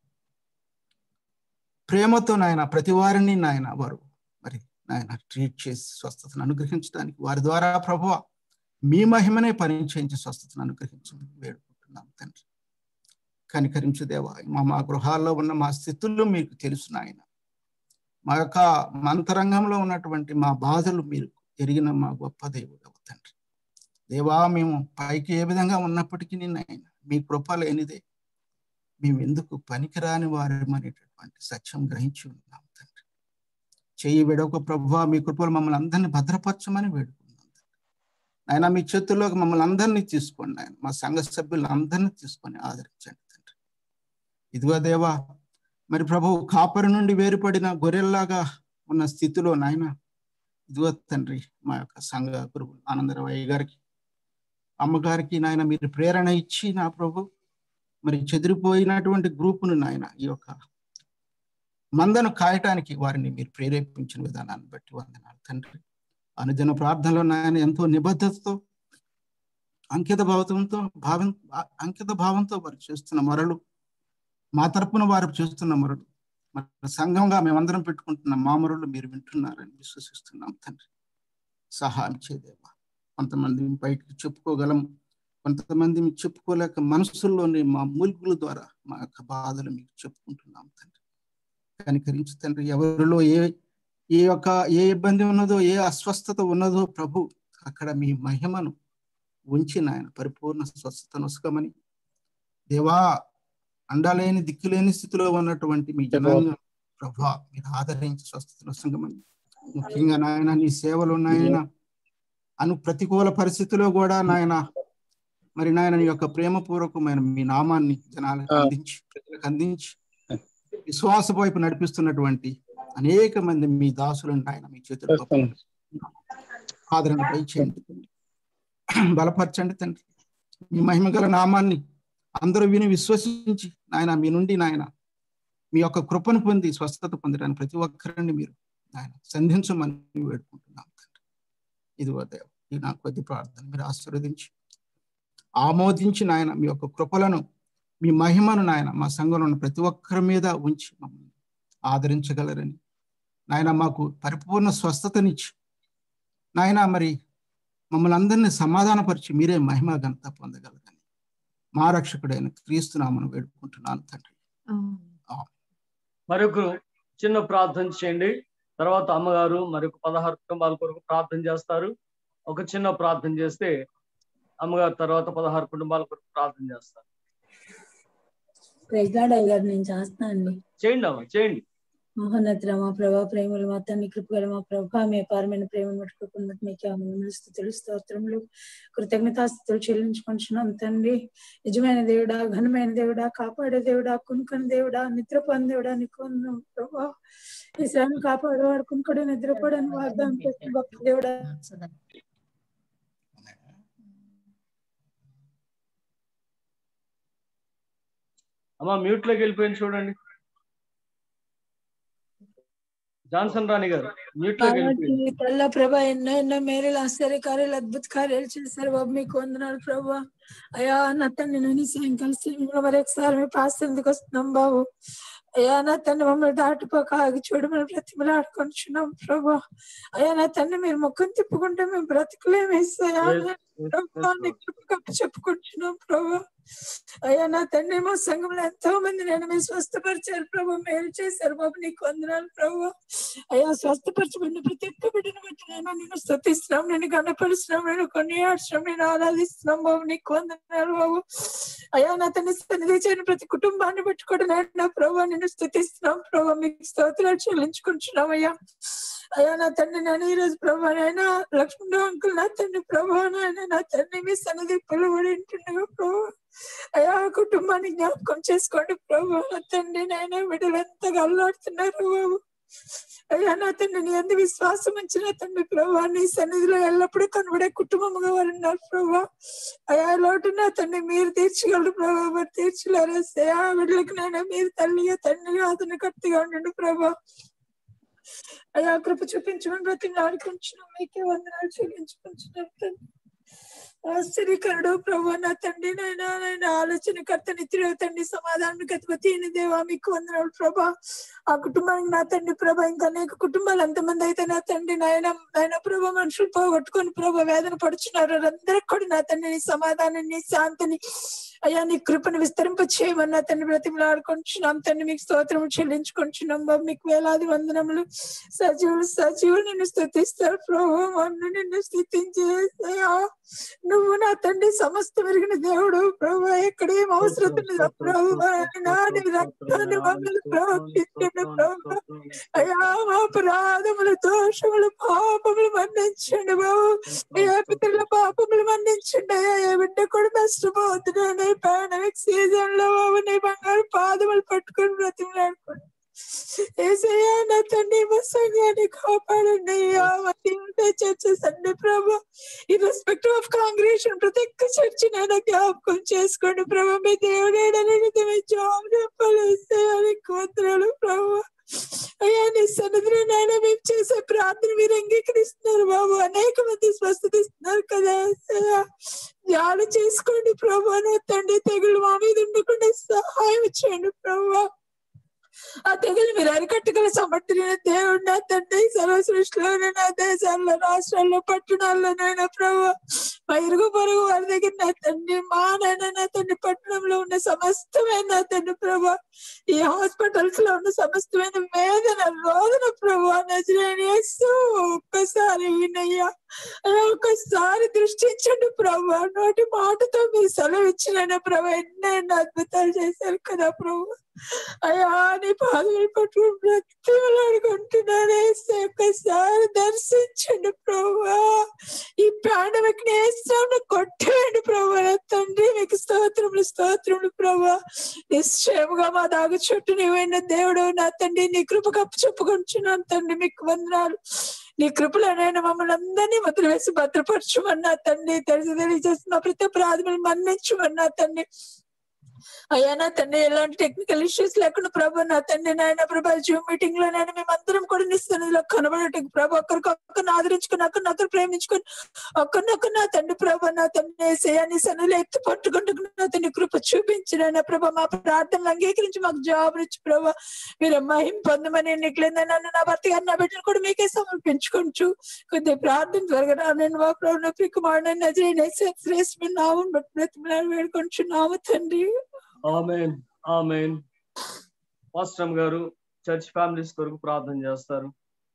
ప్రేమతో నాయన ప్రతి వారిని నాయన వారు మరి నాయన ట్రీట్ చేసి స్వస్థతను అనుగ్రహించడానికి వారి ద్వారా ప్రభు మీ మహిమనే పరిచయించి స్వస్థతను అనుగ్రహించమని వేడుకుంటున్నాం తండ్రి కనికరించు దేవా మా మా గృహాల్లో ఉన్న మా స్థితుల్లో మీకు తెలుసు నాయన మా యొక్క మా అంతరంగంలో ఉన్నటువంటి మా బాధలు మీరు ఎరిగిన మా గొప్ప దేవుడు తండ్రి దేవా మేము పైకి ఏ విధంగా ఉన్నప్పటికీ నాయన మీ కృప లేనిదే మేము ఎందుకు పనికిరాని వారమనేటటువంటి సత్యం గ్రహించి ఉన్నాం తండ్రి చెయ్యి విడవక ప్రభు మీ కృపలు మమ్మల్ని అందరినీ భద్రపరచమని వేడుకున్నాం తండ్రి ఆయన మీ చేతుల్లోకి మమ్మల్ని అందరినీ తీసుకోండి ఆయన మా సంఘ సభ్యులు అందరినీ తీసుకొని ఆదరించండి తండ్రి ఇదిగో దేవా మరి ప్రభు కాపరి నుండి వేరుపడిన గొర్రెల్లాగా ఉన్న స్థితిలో నాయన ఇదిగో తండ్రి మా యొక్క సంఘ గురువు ఆనందరావయ్య గారికి అమ్మగారికి నాయన మీరు ప్రేరణ ఇచ్చి నా ప్రభు మరి చెదిరిపోయినటువంటి గ్రూపును నాయన ఈ యొక్క మందను కాయటానికి వారిని మీరు ప్రేరేపించిన విధానాన్ని బట్టి వందనాలు తండ్రి అనుదిన ప్రార్థనలో నాయన ఎంతో నిబద్ధతతో అంకిత భావంతో భావం అంకిత భావంతో వారు చేస్తున్న మొరలు మా తరపున వారు చేస్తున్న మొరలు మన సంఘంగా మేమందరం పెట్టుకుంటున్న మా మొరలు మీరు వింటున్నారని విశ్వసిస్తున్నాం తండ్రి సహాయం చేయదేవా కొంతమంది బయటకు చెప్పుకోగలం కొంతమంది మీకు చెప్పుకోలేక మనసుల్లోని మా మూలికల ద్వారా మా యొక్క బాధలు మీకు చెప్పుకుంటున్నాం తండ్రి కనికరించి తండ్రి ఎవరిలో ఏ ఏ యొక్క ఏ ఇబ్బంది ఉన్నదో ఏ అస్వస్థత ఉన్నదో ప్రభు అక్కడ మీ మహిమను ఉంచి నాయన పరిపూర్ణ స్వస్థతను ఉసుకమని దేవా అండలేని దిక్కులేని స్థితిలో ఉన్నటువంటి మీ జనాన్ని ప్రభా మీరు ఆదరించి స్వస్థతను ఉసుకమని ముఖ్యంగా నాయన నీ సేవలు నాయన అను ప్రతికూల పరిస్థితిలో కూడా నాయన మరి నాయన నీ యొక్క ప్రేమపూర్వకమైన మీ నామాన్ని జనాలకు అందించి ప్రజలకు అందించి విశ్వాస వైపు నడిపిస్తున్నటువంటి అనేక మంది మీ దాసులను ఆయన మీ చేతుల్లో ఆదరణ దయచేయండి బలపరచండి తండ్రి మీ మహిమ గల నామాన్ని అందరూ విని విశ్వసించి నాయన మీ నుండి నాయన మీ యొక్క కృపను పొంది స్వస్థత పొందడానికి ప్రతి ఒక్కరిని మీరు ఆయన సంధించమని వేడుకుంటున్నాం తండ్రి ఇదిగో దేవ ఈ నా కొద్ది ప్రార్థన మీరు ఆశీర్వదించి ఆమోదించి నాయన మీ యొక్క కృపలను మీ మహిమను నాయన మా సంఘంలో ఉన్న ప్రతి ఒక్కరి మీద ఉంచి మమ్మల్ని ఆదరించగలరని నాయన మాకు పరిపూర్ణ స్వస్థతనిచ్చి నాయన మరి మమ్మల్ని అందరినీ సమాధానపరిచి మీరే మహిమ ఘనత పొందగలరని మా రక్షకుడైన క్రీస్తునామను వేడుకుంటున్నాను తండ్రి మరొకరు చిన్న ప్రార్థన చేయండి తర్వాత అమ్మగారు మరొక పదహారు కుటుంబాల కొరకు ప్రార్థన చేస్తారు ఒక చిన్న ప్రార్థన చేస్తే అమ్మగారు తర్వాత పదహారు కుటుంబాల కొరకు ప్రార్థన చేస్తారు ప్రైజ్ లాడ్ అయ్యారు నేను చేస్తాను అండి చేయండి అమ్మా చేయండి మహోన్నతుల మా ప్రభా ప్రేమలు మా తండ్రి కృపగల మా ప్రభా మీ అపారమైన ప్రేమను పట్టుకోకుండా మీకు అమలు స్థుతులు స్తోత్రములు కృతజ్ఞతాస్థుతులు చెల్లించుకుంటున్నాం తండ్రి నిజమైన దేవుడా ఘనమైన దేవుడా కాపాడే దేవుడా కునుకొని దేవుడా నిద్రపోని దేవుడా నీకు వందనం ప్రభా ఈ శ్రమను కాపాడేవాడు కునుకొని నిద్రపోడని వాగ్దానం చేసిన గొప్ప దేవుడా అమ్మా మ్యూట్ లోకి వెళ్ళిపోయింది చూడండి జాన్సన్ రాణి గారు మ్యూట్ లోకి వెళ్ళిపోయింది తల్ల ప్రభా ఎన్నో ఎన్నో మేలు ఆశ్చర్య కార్యాలు అద్భుత కార్యాలు చేశారు బాబు మీకు వందనాలు ప్రభా అయ్యా నా తండ్రి నేను సాయంకాలం మిమ్మల్ని మరొకసారి మీ పాస్ ఎందుకు వస్తున్నాం బాబు అయ్యా నా తండ్రి మమ్మల్ని దాటిపోక ఆగి చూడమని బ్రతిమలు ఆడుకొనిచున్నాం ప్రభా అయ్యా నా తండ్రి మీరు ముఖం తిప్పుకుంటే మేము బ్రతుకులేమి ఇస్తాయా ప్రభా నీ కృప కప్పు చెప్పుకుంటున్నాం ప్రభా అయ్యా నా తండ్రి మా సంఘంలో ఎంతో మంది నేను మీరు స్వస్థపరిచారు ప్రభు మేలు చేశారు బాబు నీకు వందనాలు ప్రభు అయ్యా స్వస్థపరచబడిన ప్రతి ఒక్క బిడ్డను బట్టి నేను నిన్ను స్థుతిస్తున్నాం నేను గణపరుస్తున్నాం నేను కొన్ని ఆశ్రమం నేను ఆరాధిస్తున్నాం బాబు నీకు వందనాలు బాబు అయ్యా నా తండ్రి సన్నిధి చేయని ప్రతి కుటుంబాన్ని బట్టి కూడా నేను నా ప్రభు నిన్ను స్థుతిస్తున్నాం ప్రభు మీకు స్తోత్రాలు చెల్లించుకుంటున్నాం అయ్యా అయ్యా నా తండ్రి నేను ఈ రోజు ప్రభా నాయన లక్ష్మణ అంకుల్ నా తండ్రి ప్రభా నాయన నా తండ్రి మీ సన్నిధి పిలువడి ఉంటుండగా ప్రభు అయ్యా కుటుంబాన్ని జ్ఞాపకం చేసుకోండి ప్రభు నా తండ్రి నాయన బిడ్డలు ఎంతగా అల్లాడుతున్నారు బాబు అయ్యా నా తండ్రి నీ అందు విశ్వాసం ఉంచిన తండ్రి ప్రభా నీ సన్నిధిలో ఎల్లప్పుడూ కనబడే కుటుంబంగా వారు ఉన్నారు ప్రభా అయా లోటు నా తండ్రి మీరు తీర్చగలరు ప్రభా మరి తీర్చలేరు అయ్యా బిడ్డలకు నాయన మీరు తల్లిగా తండ్రిగా అతను కత్తిగా ఉండండి ప్రభా అయ్యా కృప చూపించమని ప్రతి ఆడుకుంటున్నాం మీకే వందనాలు చెల్లించుకుంటున్నాం తండ్రి ఆశ్చర్యకరుడు ప్రభు నా తండ్రి నాయన నాయన ఆలోచనకర్త నిత్యుడు తండ్రి సమాధానం గతిపతి దేవా మీకు వందనాలు ప్రభా ఆ కుటుంబానికి నా తండ్రి ప్రభా ఇంకా అనేక కుటుంబాలు ఎంతమంది అయితే నా తండ్రి నాయన నాయన ప్రభా మనుషులు పోగొట్టుకొని ప్రభా వేదన పడుచున్నారు అందరికి కూడా నా తండ్రి నీ సమాధానాన్ని శాంతిని అయ్యా నీ కృపను విస్తరింప చేయమని నా తండ్రి బ్రతిమలాడుకుంటున్నాం తండ్రి మీకు స్తోత్రం చెల్లించుకుంటున్నాం బాబు మీకు వేలాది వందనములు సజీవులు సజీవులు నిన్ను స్థుతిస్తారు ప్రభు మన్ను నిన్ను స్థుతించేసయ్యా నువ్వు నా తండ్రి సమస్త మెరిగిన దేవుడు ప్రభు ఎక్కడ ఏం అవసరం లేదు ప్రభు నాని రక్తాన్ని మమ్మల్ని ప్రవర్తించండి ప్రభు అయ్యా మా అపరాధములు దోషములు పాపములు మన్నించండి బాబు అయ్యా పితరుల పాపములు మన్నించండి అయ్యా ఏ బిడ్డ కూడా నష్టపోతున్నాను పాండమిక్ సీజన్ లో బాబు నీ బంగారు పాదములు పట్టుకొని బ్రతిమలాడుకోండి ఏసయ్యా నా తండ్రి మా సంఘాన్ని కాపాడండి అయ్యా మళ్ళీ ఉంటే చర్చెస్ అండి ప్రభు ఈ రెస్పెక్ట్ ఆఫ్ కాంగ్రేషన్ ప్రతి ఒక్క చర్చి నేను జ్ఞాపకం చేసుకోండి ప్రభు మీ దేవుడేడని మీ జాబ్ చెప్పాలి ఏసయ్యా నీకు వందనాలు ప్రభు అయ్యా నీ సన్నిధిలో నాయన మేము చేసే ప్రార్థన మీరు అంగీకరిస్తున్నారు బాబు అనేక మంది స్వస్థత ఇస్తున్నారు కదా ఏసయ్యా ధ్యానం చేసుకోండి ప్రభు నా తండ్రి తెగులు మా మీద ఉండకుండా సహాయం చేయండి ప్రభు ఆ తెగులు మీరు అరికట్టగల సమర్థులైన దేవుడు నా తండ్రి సర్వ సృష్టిలోనే నా దేశాల్లో రాష్ట్రాల్లో పట్టణాల్లోనైనా ప్రభు మా ఇరుగు పొరుగు వారి దగ్గర నా తండ్రి మా నాయన నా తండ్రి పట్టణంలో ఉన్న సమస్తమైన నా తండ్రి ప్రభు ఈ హాస్పిటల్స్ లో ఉన్న సమస్తమైన వేదన రోదన ప్రభు నజరేని యేసు ఒక్కసారి ఈయనయ్యా అయ్యా ఒక్కసారి దృష్టించండి ప్రభు నోటి మాటతో మీరు సెలవు ఇచ్చిన ప్రభు ఎన్నెన్నో అద్భుతాలు చేశారు కదా ప్రభు అయ్యా నీ పాదములు పట్టుకుని బ్రతిమలాడుకుంటున్నాను ఒక్కసారి దర్శించండి ప్రభా ఈ పాండమిక్ నేస్తాన్ని కొట్టేయండి ప్రభా నా తండ్రి మీకు స్తోత్రములు స్తోత్రములు ప్రభా నిశ్చయముగా మా దాగు చుట్టూ నీవైన దేవుడు నా తండ్రి నీ కృప కప్పు చెప్పుకుంటున్నాను తండ్రి మీకు వందనాలు నీ కృపలో నేను మమ్మల్ని అందరినీ వదిలివేసి భద్రపరచుమన్నా తండ్రి తెలిసి తెలియజేస్తున్న ప్రతి ప్రాధములు మన్నించుమన్నా తండ్రి అయ్యా నా తండ్రి ఎలాంటి టెక్నికల్ ఇష్యూస్ లేకుండా ప్రభు నా తండ్రి నాయన ప్రభా జూమ్ మీటింగ్ లో నేను మేమందరం కూడా నిస్తున్నదిలో కనబడటం ప్రభు ఒకరికొకరిని ఆదరించుకుని ఒకరిని ఒకరు ప్రేమించుకుని ఒకరినొకరు నా తండ్రి ప్రభు నా తండ్రి ఏసయాన్ని సన్నులు ఎత్తి పట్టుకుంటూ నా తండ్రి కృప చూపించిన నా ప్రభా మా ప్రార్థనలు అంగీకరించి మాకు జాబ్ ఇచ్చి ప్రభా మీరు మహిం పొందమని ఎన్నికలేదని నన్ను నా భర్త గారిని నా బిడ్డను కూడా మీకే సమర్పించుకోవచ్చు కొద్దిగా ప్రార్థన త్వరగా రానండి మా ప్రభు ప్రికుమారుడు నజరే శ్రేష్ఠ నామం బట్టి బ్రతిమలాడి వేడుకొంచున్నాము తండ్రి ఆమెన్ ఆమెన్ పాస్టమ్ గారు చర్చ్ ఫ్యామిలీస్ కొరకు ప్రార్థన చేస్తారు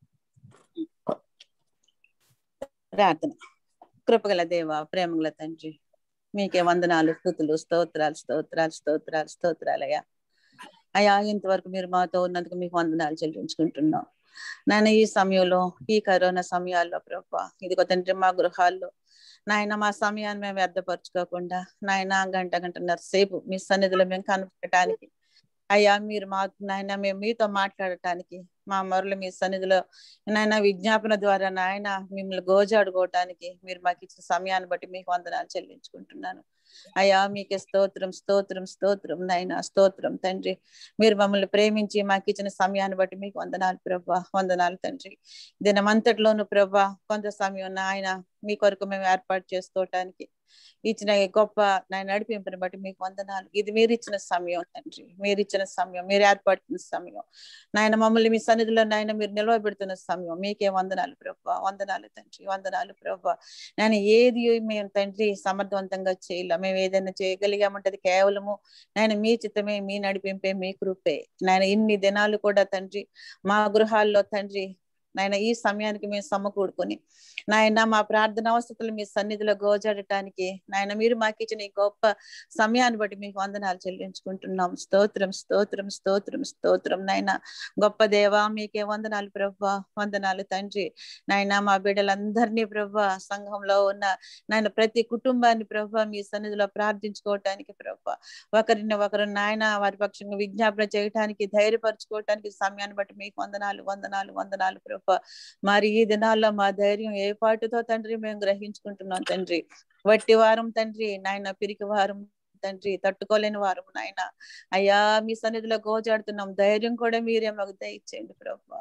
ప్రార్థన కృపగల దేవ ప్రేమగల తండ్రి మీకే వందనాలు స్థుతులు స్తోత్రాలు స్తోత్రాలు స్తోత్రాలు స్తోత్రాలయ్యా అయ్యా ఇంతవరకు మీరు మాతో ఉన్నందుకు మీకు వందనాలు చెల్లించుకుంటున్నాం నాయన ఈ సమయంలో ఈ కరోనా సమయాల్లో ప్రభా ఇదిగో తండ్రి మా గృహాల్లో నాయన మా సమయాన్ని మేము వ్యర్థపరచుకోకుండా నాయన గంట గంటన్నర సేపు మీ సన్నిధిలో మేము కనుపెట్టడానికి అయ్యా మీరు మా నాయన మేము మీతో మాట్లాడటానికి మా మరలు మీ సన్నిధిలో నాయన విజ్ఞాపన ద్వారా నాయన మిమ్మల్ని గోజాడుకోవటానికి మీరు మాకు ఇచ్చిన సమయాన్ని బట్టి మీకు వందనాలు చెల్లించుకుంటున్నాను అయ్యా మీకే స్తోత్రం స్తోత్రం స్తోత్రం నాయన స్తోత్రం తండ్రి మీరు మమ్మల్ని ప్రేమించి మాకు ఇచ్చిన సమయాన్ని బట్టి మీకు వందనాలు ప్రభా వందనాలు తండ్రి దినమంతట్లోను ప్రభా కొంత సమయం నాయన మీ కొరకు మేము ఏర్పాటు చేసుకోవటానికి ఇచ్చిన ఈ గొప్ప నాయన నడిపింపుని బట్టి మీకు వందనాలు ఇది మీరు ఇచ్చిన సమయం తండ్రి మీరు ఇచ్చిన సమయం మీరు ఏర్పడుతున్న సమయం నాయన మమ్మల్ని మీ సన్నిధిలో నాయన మీరు నిలవబెడుతున్న సమయం మీకే వందనాలు ప్రభా వందనాలు తండ్రి వందనాలు ప్రభా నేను ఏది మేము తండ్రి సమర్థవంతంగా చేయలే మేము ఏదైనా చేయగలిగామంటే అది కేవలము నేను మీ చిత్తమే మీ నడిపింపే మీ కృపే నేను ఇన్ని దినాలు కూడా తండ్రి మా గృహాల్లో తండ్రి నాయన ఈ సమయానికి మేము సమకూడుకొని నాయన మా ప్రార్థన అవసరాలు మీ సన్నిధిలో గోజాడటానికి నాయన మీరు మాకు ఇచ్చిన ఈ గొప్ప సమయాన్ని బట్టి మీకు వందనాలు చెల్లించుకుంటున్నాం స్తోత్రం స్తోత్రం స్తోత్రం స్తోత్రం నాయన గొప్ప దేవా మీకే వందనాలు ప్రభా వందనాలు తండ్రి నాయన మా బిడ్డలందరినీ ప్రభా సంఘంలో ఉన్న నాయన ప్రతి కుటుంబాన్ని ప్రభా మీ సన్నిధిలో ప్రార్థించుకోవటానికి ప్రభా ఒకరిని ఒకరు నాయన వారి పక్షంగా విజ్ఞాపన చేయటానికి ధైర్యపరచుకోవటానికి సమయాన్ని బట్టి మీకు వందనాలు వందనాలు వందనాలు ప్రభా మరి ఈ దినాల్లో మా ధైర్యం ఏ పాటుతో తండ్రి మేము గ్రహించుకుంటున్నాం తండ్రి వట్టి వారం తండ్రి నాయన పిరికి వారం తండ్రి తట్టుకోలేని వారు నాయన అయ్యా మీ సన్నిధిలో గోజాడుతున్నాం ధైర్యం కూడా మీరే మాకు దయచేయండి ప్రభా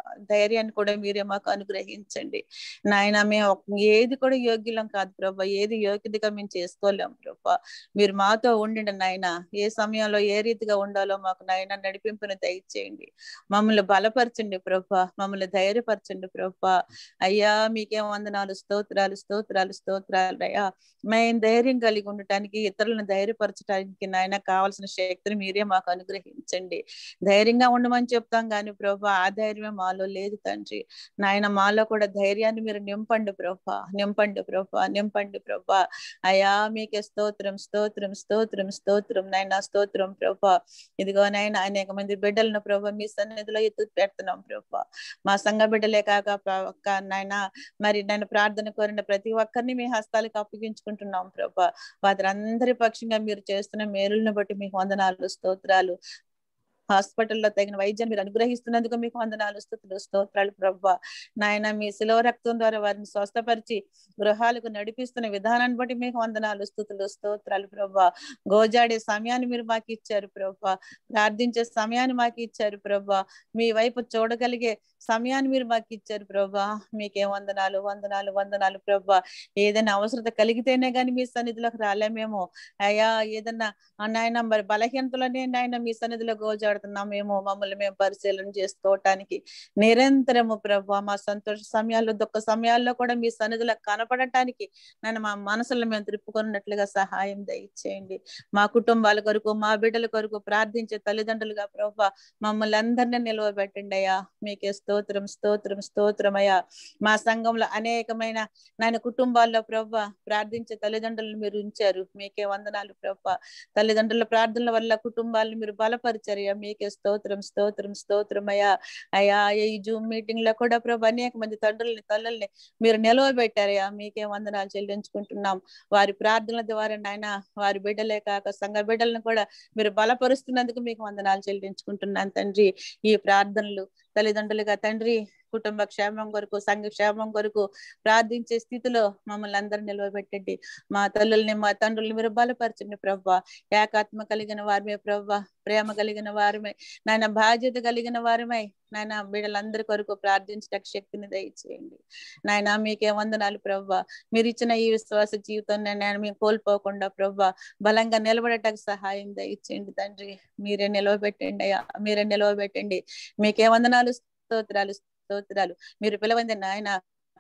ధైర్యాన్ని కూడా మీరే మాకు అనుగ్రహించండి నాయన మేము ఏది కూడా యోగ్యులం కాదు ప్రభా ఏది యోగ్యతగా మేము చేసుకోలేం ప్రభా మీరు మాతో ఉండండి నాయన ఏ సమయంలో ఏ రీతిగా ఉండాలో మాకు నాయన నడిపింపుని దయచేయండి మమ్మల్ని బలపరచండి ప్రభా మమ్మల్ని ధైర్యపరచండి ప్రభా అయ్యా మీకేం వందనాలు స్తోత్రాలు స్తోత్రాలు స్తోత్రాలు అయ్యా మేము ధైర్యం కలిగి ఉండటానికి ఇతరులను ధైర్యపరచడానికి నాయన కావాల్సిన శక్తిని మీరే మాకు అనుగ్రహించండి ధైర్యంగా ఉండమని చెప్తాం కానీ ప్రభా ఆ ధైర్యమే మాలో లేదు తండ్రి నాయన మాలో కూడా ధైర్యాన్ని మీరు నింపండి ప్రభా నింపండి ప్రభా నింపండి ప్రభా అయా మీకే స్తోత్రం స్తోత్రం స్తోత్రం స్తోత్రం నాయన స్తోత్రం ప్రభా ఇదిగో నాయన అనేక మంది బిడ్డలను ప్రభా మీ సన్నిధిలో ఎత్తు పెడుతున్నాం ప్రభా మా సంఘ బిడ్డలే కాక ప్ర- నాయన మరి నన్ను ప్రార్థన కోరిన ప్రతి ఒక్కరిని మీ హస్తాలకు అప్పగించుకుంటున్నాం ప్రభా వారందరి పక్షంగా మీరు చేస్తున్న మేలులను బట్టి మీకు వందనాలు స్తోత్రాలు హాస్పిటల్లో తగిన వైద్యం మీరు అనుగ్రహిస్తున్నందుకు మీకు వందనాలు స్థుతులు స్తోత్రాలు ప్రభా నాయన మీ శిలవ రక్తం ద్వారా వారిని స్వస్థపరిచి గృహాలకు నడిపిస్తున్న విధానాన్ని బట్టి మీకు వందనాలు స్థుతులు స్తోత్రాలు ప్రభా గోజాడే సమయాన్ని మీరు మాకు ఇచ్చారు ప్రభా ప్రార్థించే సమయాన్ని మాకు ఇచ్చారు ప్రభా మీ వైపు చూడగలిగే సమయాన్ని మీరు మాకు ఇచ్చారు ప్రభా మీకే వందనాలు వందనాలు వందనాలు ప్రభా ఏదైనా అవసరత కలిగితేనే గాని మీ సన్నిధిలోకి రాలేమేమో అయ్యా ఏదన్నా ఆ నాయన మరి బలహీనతలోనే నాయన మీ సన్నిధిలో గోజాడుతున్నాం మేము మమ్మల్ని మేము పరిశీలన చేసుకోవటానికి నిరంతరము ప్రభా మా సంతోష సమయాల్లో దుఃఖ సమయాల్లో కూడా మీ సన్నిధిలో కనపడటానికి నన్ను మా మనసులో మేము తిప్పుకున్నట్లుగా సహాయం దయచేయండి మా కుటుంబాల కొరకు మా బిడ్డల కొరకు ప్రార్థించే తల్లిదండ్రులుగా ప్రభా మమ్మల్ని అందరినీ నిలవబెట్టండి అయ్యా మీకే స్తోత్రం స్తోత్రం స్తోత్రం అయ్యా మా సంఘంలో అనేకమైన నాయన కుటుంబాల్లో ప్రభా ప్రార్థించే తల్లిదండ్రులను మీరు ఉంచారు మీకే వందనాలు ప్రభా తల్లిదండ్రుల ప్రార్థనల వల్ల కుటుంబాలను మీరు బలపరిచారయ్యా మీకే స్తోత్రం స్తోత్రం స్తోత్రం అయ్యా అయ్యా ఈ జూమ్ మీటింగ్ లో కూడా ప్రభు అనేక మంది తండ్రుల్ని తల్లుల్ని మీరు నిలవబెట్టారయ్యా మీకే వందనాలు చెల్లించుకుంటున్నాం వారి ప్రార్థనల ద్వారా నాయన వారి బిడ్డలే కాక సంఘ బిడ్డలను కూడా మీరు బలపరుస్తున్నందుకు మీకు వందనాలు చెల్లించుకుంటున్నాను తండ్రి ఈ ప్రార్థనలు తల్లిదండ్రులుగా తండ్రి కుటుంబ క్షేమం కొరకు సంఘ క్షేమం కొరకు ప్రార్థించే స్థితిలో మమ్మల్ని అందరు నిలవబెట్టండి మా తల్లుల్ని మా తండ్రుల్ని మీరు బలపరచండి ప్రభా ఏకాత్మ కలిగిన వారమే ప్రభా ప్రేమ కలిగిన వారమే నాయన బాధ్యత కలిగిన వారమై నాయన బిడ్డలందరి కొరకు ప్రార్థించడానికి శక్తిని దయచేయండి నాయన మీకే వందనాలు ప్రభా మీరు ఇచ్చిన ఈ విశ్వాస జీవితం నేను మేము కోల్పోకుండా ప్రభా బలంగా నిలబడటానికి సహాయం దయచేయండి తండ్రి మీరే నిలవబెట్టండి అయ్యా మీరే నిలవబెట్టండి మీకే వందనాలు స్తోత్రాలు స్తోత్రాలు మీరు పిలవండి నాయన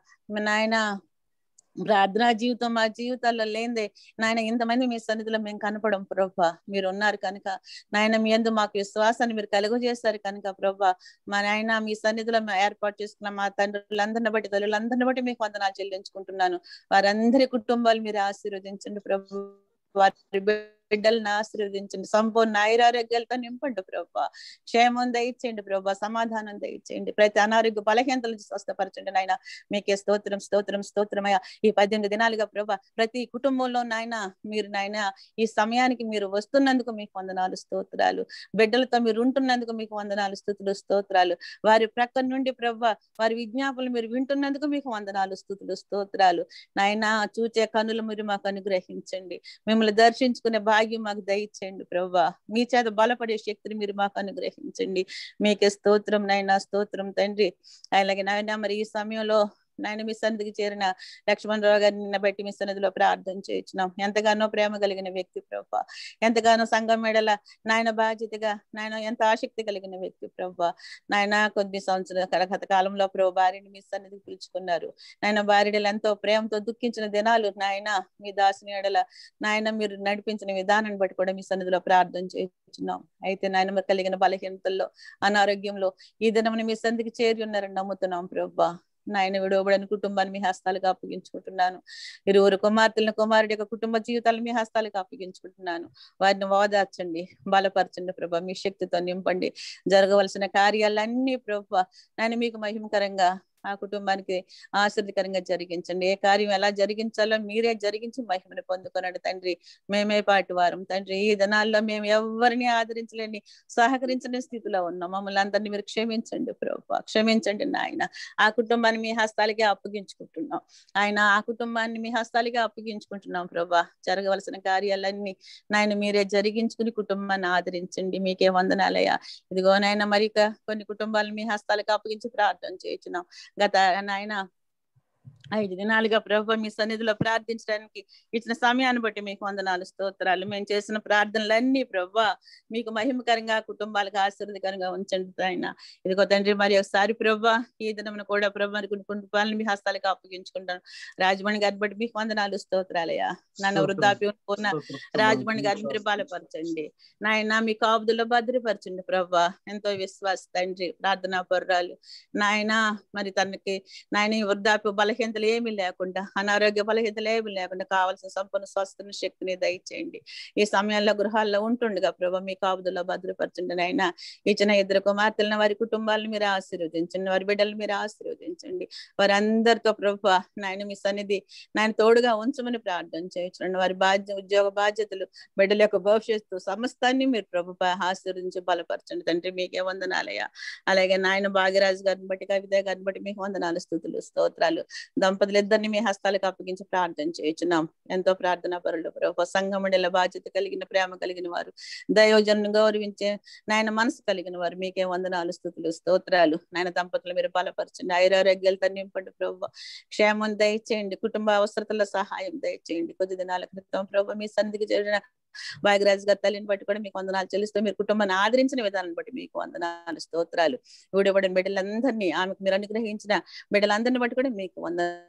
నాయన ప్రార్థనా జీవితం మా జీవితాల్లో లేదే నాయన ఇంతమంది మీ సన్నిధిలో మేము కనపడం ప్రభా మీరు ఉన్నారు కనుక నాయన మీ ఎందు మాకు విశ్వాసాన్ని మీరు కలుగు చేస్తారు కనుక ప్రభా మా నాయన మీ సన్నిధిలో మేము ఏర్పాటు చేసుకున్న మా తండ్రులందరిని బట్టి తల్లులందరిని బట్టి మీకు వందనాలు చెల్లించుకుంటున్నాను వారందరి కుటుంబాలు మీరు ఆశీర్వదించండి ప్రభు వారి బిడ్డలను ఆశీర్వదించండి సంపూర్ణ ఆయురారోగ్యాలతో నింపండి ప్రభా క్షేమం దయచేయండి ప్రభా సమాధానం దయచేయండి ప్రతి అనారోగ్య బలహీనతల నుంచి స్వస్థపరచండి నాయన మీకే స్తోత్రం స్తోత్రం స్తోత్రమయ్య ఈ పద్దెనిమిది దినాలుగా ప్రభా ప్రతి కుటుంబంలో నాయన మీరు నాయన ఈ సమయానికి మీరు వస్తున్నందుకు మీకు వందనాలు స్తోత్రాలు బిడ్డలతో మీరు ఉంటున్నందుకు మీకు వందనాలు స్థుతులు స్తోత్రాలు వారి ప్రక్క నుండి ప్రభా వారి విజ్ఞాపనలు మీరు వింటున్నందుకు మీకు వందనాలు స్థుతులు స్తోత్రాలు నాయన చూచే కనులు మీరు మాకు అనుగ్రహించండి మిమ్మల్ని దర్శించుకునే భాగ్యం మాకు దయచేయండి ప్రభా మీ చేత బలపడే శక్తిని మీరు మాకు అనుగ్రహించండి మీకే స్తోత్రం నాయన స్తోత్రం తండ్రి అలాగే నాయన మరి ఈ సమయంలో నాయన మీ సన్నిధికి చేరిన లక్ష్మణరావు గారిని నిన్న బట్టి మీ సన్నిధిలో ప్రార్థన చేయించినాం ఎంతగానో ప్రేమ కలిగిన వ్యక్తి ప్రభా ఎంతగానో సంఘం మెడల నాయన బాధ్యతగా నాయన ఎంత ఆసక్తి కలిగిన వ్యక్తి ప్రభా నాయన కొద్ది సంవత్సరాల గత కాలంలో ప్రభు భార్యని మీ సన్నిధికి పిలుచుకున్నారు నాయన భార్యలు ఎంతో ప్రేమతో దుఃఖించిన దినాలు నాయన మీ దాసుని ఎడల నాయన మీరు నడిపించిన విధానాన్ని బట్టి కూడా మీ సన్నిధిలో ప్రార్థన చేయించున్నాం అయితే నాయన మరి కలిగిన బలహీనతల్లో అనారోగ్యంలో ఈ దినముని మీ సన్నిధికి చేరి ఉన్నారని నమ్ముతున్నాం ప్రభా నాయన విడవబడిన కుటుంబాన్ని మీ హస్తాలకు అప్పగించుకుంటున్నాను ఇరువురు కుమార్తెలను కుమారుడి యొక్క కుటుంబ జీవితాలను మీ హస్తాలకు అప్పగించుకుంటున్నాను వారిని ఓదార్చండి బలపరచండి ప్రభా మీ శక్తితో నింపండి జరగవలసిన కార్యాలన్నీ ప్రభా నాయన మీకు మహిమకరంగా ఆ కుటుంబానికి ఆశ్రదికరంగా జరిగించండి ఏ కార్యం ఎలా జరిగించాలో మీరే జరిగించి మహిమను పొందుకోనండి తండ్రి మేమే పాటి వారం తండ్రి ఈ దినాల్లో మేము ఎవరిని ఆదరించలేని సహకరించని స్థితిలో ఉన్నాం మమ్మల్ని అందరినీ మీరు క్షమించండి ప్రభు క్షమించండి నాయన ఆ కుటుంబాన్ని మీ హస్తాలకే అప్పగించుకుంటున్నాం ఆయన ఆ కుటుంబాన్ని మీ హస్తాలకే అప్పగించుకుంటున్నాం ప్రభా జరగవలసిన కార్యాలన్నీ నాయన మీరే జరిగించుకుని కుటుంబాన్ని ఆదరించండి మీకే వందనాలయ్యా ఇదిగో నాయన మరి ఇక కొన్ని కుటుంబాలను మీ హస్తాలకు అప్పగించి ప్రార్థన చేయించున్నాం గత నాయన ఐదు దినాలుగా ప్రభు మీ సన్నిధిలో ప్రార్థించడానికి ఇచ్చిన సమయాన్ని బట్టి మీకు వందనాలు స్తోత్రాలు మేము చేసిన ప్రార్థనలన్నీ ప్రభు మీకు మహిమకరంగా కుటుంబాలకు ఆశీర్వదకరంగా ఉంచండి ఆయన ఇదిగో తండ్రి మరి ఒకసారి ప్రభు ఈ దినమున కూడా ప్రభు మరి కొన్ని కుటుంబాలను మీ హస్తాలకు అప్పగించుకుంటాను రాజమణి గారి బట్టి మీకు వందనాలు స్తోత్రాలయ్యా నన్ను వృద్ధాప్యం ఉన్న రాజమణి గారిని మీరు బలపరచండి నాయన మీ కాపుదలో భద్రపరచండి ప్రభా ఎంతో విశ్వాస తండ్రి ప్రార్థనా పర్రాలు నాయన మరి తనకి నాయన ఈ వృద్ధాప్య బలహీనతలు ఏమీ లేకుండా అనారోగ్య బలహీనతలు ఏమీ లేకుండా కావాల్సిన సంపూర్ణ స్వస్థని శక్తిని దయచేయండి ఈ సమయాల్లో గృహాల్లో ఉంటుండగా ప్రభా మీ కాపుదలో భద్రపరచండి నాయన ఇచ్చిన ఇద్దరు కుమార్తెలను వారి కుటుంబాలను మీరు ఆశీర్వదించండి వారి బిడ్డలు మీరు ఆశీర్వదించండి వారందరితో ప్రభా నాయన మీ సన్నిధి నాయన తోడుగా ఉంచమని ప్రార్థన చేయించండి వారి బాధ్య ఉద్యోగ బాధ్యతలు బిడ్డల యొక్క భవిష్యత్తు సమస్తాన్ని మీరు ప్రభు ఆశీర్వదించి బలపరచండి తండ్రి మీకే వందనాలయ్యా అలాగే నాయన భాగ్యరాజు గారిని బట్టి కవిత గారిని బట్టి మీకు వందనాలు స్థుతులు స్తోత్రాలు దంపతులు ఇద్దరిని మీ హస్తాలకు అప్పగించి ప్రార్థన చేయించున్నాం ఎంతో ప్రార్థన పరులు ప్రభు సంఘమండల బాధ్యత కలిగిన ప్రేమ కలిగిన వారు దయోజను గౌరవించే నాయన మనసు కలిగిన వారు మీకే వందనాలు స్థుతులు స్తోత్రాలు నాయన దంపతులు మీరు బలపరచండి ఐరారోగ్యాలతో నింపండి ప్రభు క్షేమం దయచేయండి కుటుంబ అవసరతల సహాయం దయచేయండి కొద్ది దినాల క్రితం ప్రభు మీ సంధికి చేరిన భాగ్యరాజు గారి తల్లిని బట్టి కూడా మీకు వందనాలు చెల్లిస్తూ మీరు కుటుంబాన్ని ఆదరించిన విధానం బట్టి మీకు వందనాలు స్తోత్రాలు విడిపడిన బిడ్డలందరినీ ఆమెకు మీరు అనుగ్రహించిన బిడ్డలందరిని బట్టి కూడా మీకు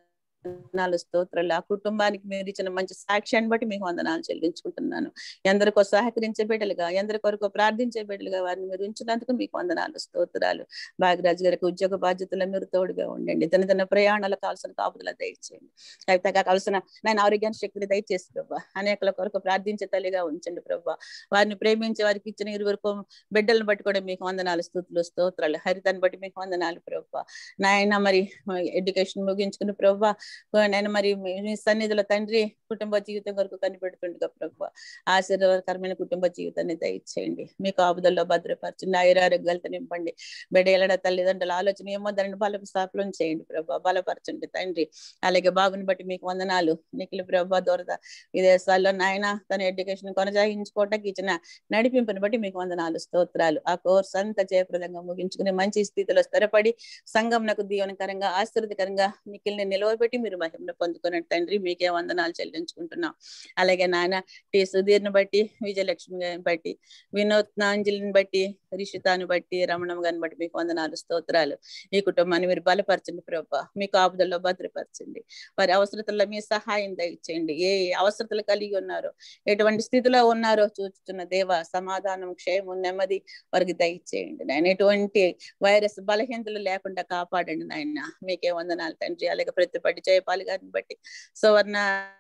వందనాలు స్తోత్రాలు ఆ కుటుంబానికి మీరు ఇచ్చిన మంచి సాక్ష్యాన్ని బట్టి మీకు వందనాలు చెల్లించుకుంటున్నాను ఎందరికో సహకరించే బిడ్డలుగా ఎందరి కొరకు ప్రార్థించే బిడ్డలుగా వారిని మీరు ఉంచినందుకు మీకు వందనాలు స్తోత్రాలు భాగ్యరాజు గారికి ఉద్యోగ బాధ్యతలు మీరు తోడుగా ఉండండి తన తన ప్రయాణాలకు కావాల్సిన కాపుదల దయచేయండి కవితగా కావాల్సిన నేను ఆరోగ్యాన్ని శక్తిని దయచేసి ప్రభా అనేకల కొరకు ప్రార్థించే తల్లిగా ఉంచండి ప్రభా వారిని ప్రేమించే వారికి ఇచ్చిన ఇరువురు బిడ్డలను బట్టి కూడా మీకు వందనాలు స్థుతులు స్తోత్రాలు హరితాన్ని బట్టి మీకు వందనాలు ప్రభా నాయన మరి ఎడ్యుకేషన్ ముగించుకుని ప్రభా నేను మరి మీ సన్నిధిలో తండ్రి కుటుంబ జీవితం కొరకు కనిపెడుతుండగా ప్రభు ఆశీర్వాదకరమైన కుటుంబ జీవితాన్ని దయచేయండి మీ కాపుదల్లో భద్రపరచండి ఆయురారోగ్యాలతో నింపండి బిడ్డల తల్లిదండ్రుల ఆలోచన ఏమో దానిని బల స్థాపనం చేయండి ప్రభు బలపరచండి తండ్రి అలాగే బాబుని బట్టి మీకు వందనాలు నిఖిల ప్రభు దొరద విదేశాల్లో నాయన తన ఎడ్యుకేషన్ కొనసాగించుకోవటానికి ఇచ్చిన నడిపింపుని బట్టి మీకు వందనాలు స్తోత్రాలు ఆ కోర్స్ అంతా జయప్రదంగా ముగించుకుని మంచి స్థితిలో స్థిరపడి సంఘం నాకు దీవనకరంగా ఆశీర్వదకరంగా నిఖిల్ని నిలవబెట్టి మీరు మహిమను పొందుకున్న తండ్రి మీకే వందనాలు చెల్లించుకుంటున్నాం అలాగే నాయన టి సుధీర్ని బట్టి విజయలక్ష్మి గారిని బట్టి వినోద్ నాంజలిని బట్టి రిషితాన్ని బట్టి రమణం గారిని బట్టి మీకు వందనాలు స్తోత్రాలు ఈ కుటుంబాన్ని మీరు బలపరచండి ప్రభా మీ కాపుదల్లో భద్రపరచండి వారి అవసరతల్లో మీ సహాయం దయచేయండి ఏ అవసరతలు కలిగి ఉన్నారో ఎటువంటి స్థితిలో ఉన్నారో చూస్తున్న దేవ సమాధానం క్షేమం నెమ్మది వారికి దయచేయండి నాయన ఎటువంటి వైరస్ బలహీనతలు లేకుండా కాపాడండి నాయన మీకే వందనాలు తండ్రి అలాగే ప్రతిపడి జయపాలి గారిని బట్టి సువర్ణ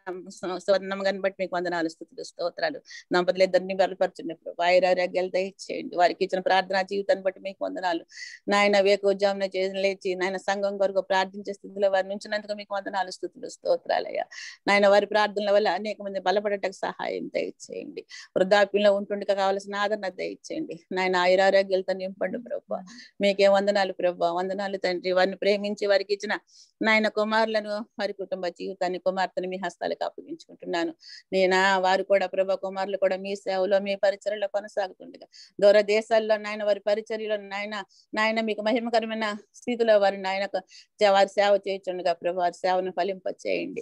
సువర్ణం గారిని బట్టి మీకు వందనాలు స్థుతులు స్తోత్రాలు దంపతులు ఇద్దరిని బలపరచండి వైరారోగ్యాలు దయచేయండి వారికి ఇచ్చిన ప్రార్థనా జీవితాన్ని బట్టి మీకు వందనాలు నాయన వేకోజామున చేసి లేచి నాయన సంఘం కొరకు ప్రార్థించే స్థితిలో వారిని ఉంచినందుకు మీకు వందనాలు స్థుతులు స్తోత్రాలయ్యా నాయన వారి ప్రార్థనల వల్ల అనేక మంది బలపడటకు సహాయం దయచేయండి వృద్ధాప్యంలో ఉంటుండగా కావాల్సిన ఆదరణ దయచేయండి నాయన ఆయురారోగ్యాలతో నింపండి ప్రభు మీకే వందనాలు ప్రభు వందనాలు తండ్రి వారిని ప్రేమించి వారికి ఇచ్చిన నాయన కుమారులను వారి కుటుంబ జీవితాన్ని కుమార్తెను మీ హస్తాలకు అప్పగించుకుంటున్నాను నేనా వారు కూడా ప్రభా కుమారులు కూడా మీ సేవలో మీ పరిచర్యలో కొనసాగుతుండగా దూర దేశాల్లో నాయన వారి పరిచర్యలో నాయన నాయన మీకు మహిమకరమైన స్థితిలో వారి నాయన వారి సేవ చేయించుండగా ప్రభు వారి సేవను ఫలింప చేయండి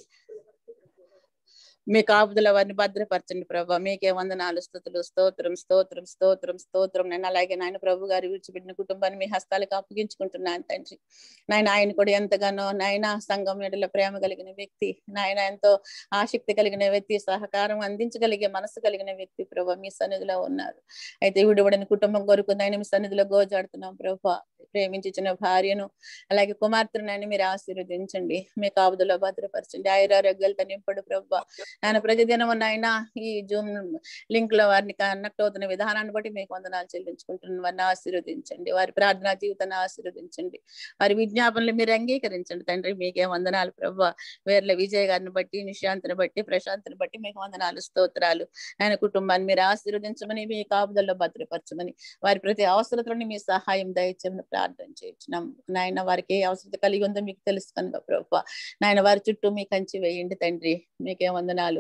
మీ కాపుదల వారిని భద్రపరచండి ప్రభా మీకే వందనాలు స్థుతులు స్తోత్రం స్తోత్రం స్తోత్రం స్తోత్రం నేను అలాగే నాయన ప్రభు గారి విడిచిపెట్టిన కుటుంబాన్ని మీ హస్తాలకు అప్పగించుకుంటున్నాను తండ్రి నాయన ఆయన కూడా ఎంతగానో నాయన సంఘం ఎడల ప్రేమ కలిగిన వ్యక్తి నాయన ఎంతో ఆసక్తి కలిగిన వ్యక్తి సహకారం అందించగలిగే మనసు కలిగిన వ్యక్తి ప్రభా మీ సన్నిధిలో ఉన్నారు అయితే విడివడిన కుటుంబం కొరకు నాయన మీ సన్నిధిలో గోజాడుతున్నాం ప్రభా ప్రేమించిన భార్యను అలాగే కుమార్తెను నాయన మీరు ఆశీర్వదించండి మీ కాపుదలో భద్రపరచండి ఆయురారోగ్యాలతో నింపడు ప్రభా ఆయన ప్రతిదినం నాయన ఈ జూమ్ లింక్ లో వారిని కనెక్ట్ అవుతున్న విధానాన్ని బట్టి మీకు వందనాలు చెల్లించుకుంటున్న వారిని ఆశీర్వదించండి వారి ప్రార్థనా జీవితాన్ని ఆశీర్వదించండి వారి విజ్ఞాపనలు మీరు అంగీకరించండి తండ్రి మీకే వందనాలు ప్రభు వేర్ల విజయ్ గారిని బట్టి నిశాంతిని బట్టి ప్రశాంతిని బట్టి మీకు వందనాలు స్తోత్రాలు ఆయన కుటుంబాన్ని మీరు ఆశీర్వదించమని మీ కాపుదల్లో భద్రపరచమని వారి ప్రతి అవసరతలను మీ సహాయం దయచేయమని ప్రార్థన చేయించున్నాం నాయన వారికి ఏ అవసరత కలిగి ఉందో మీకు తెలుసు కనుక ప్రభు నాయన వారి చుట్టూ మీ కంచి వేయండి తండ్రి మీకే వందనాలు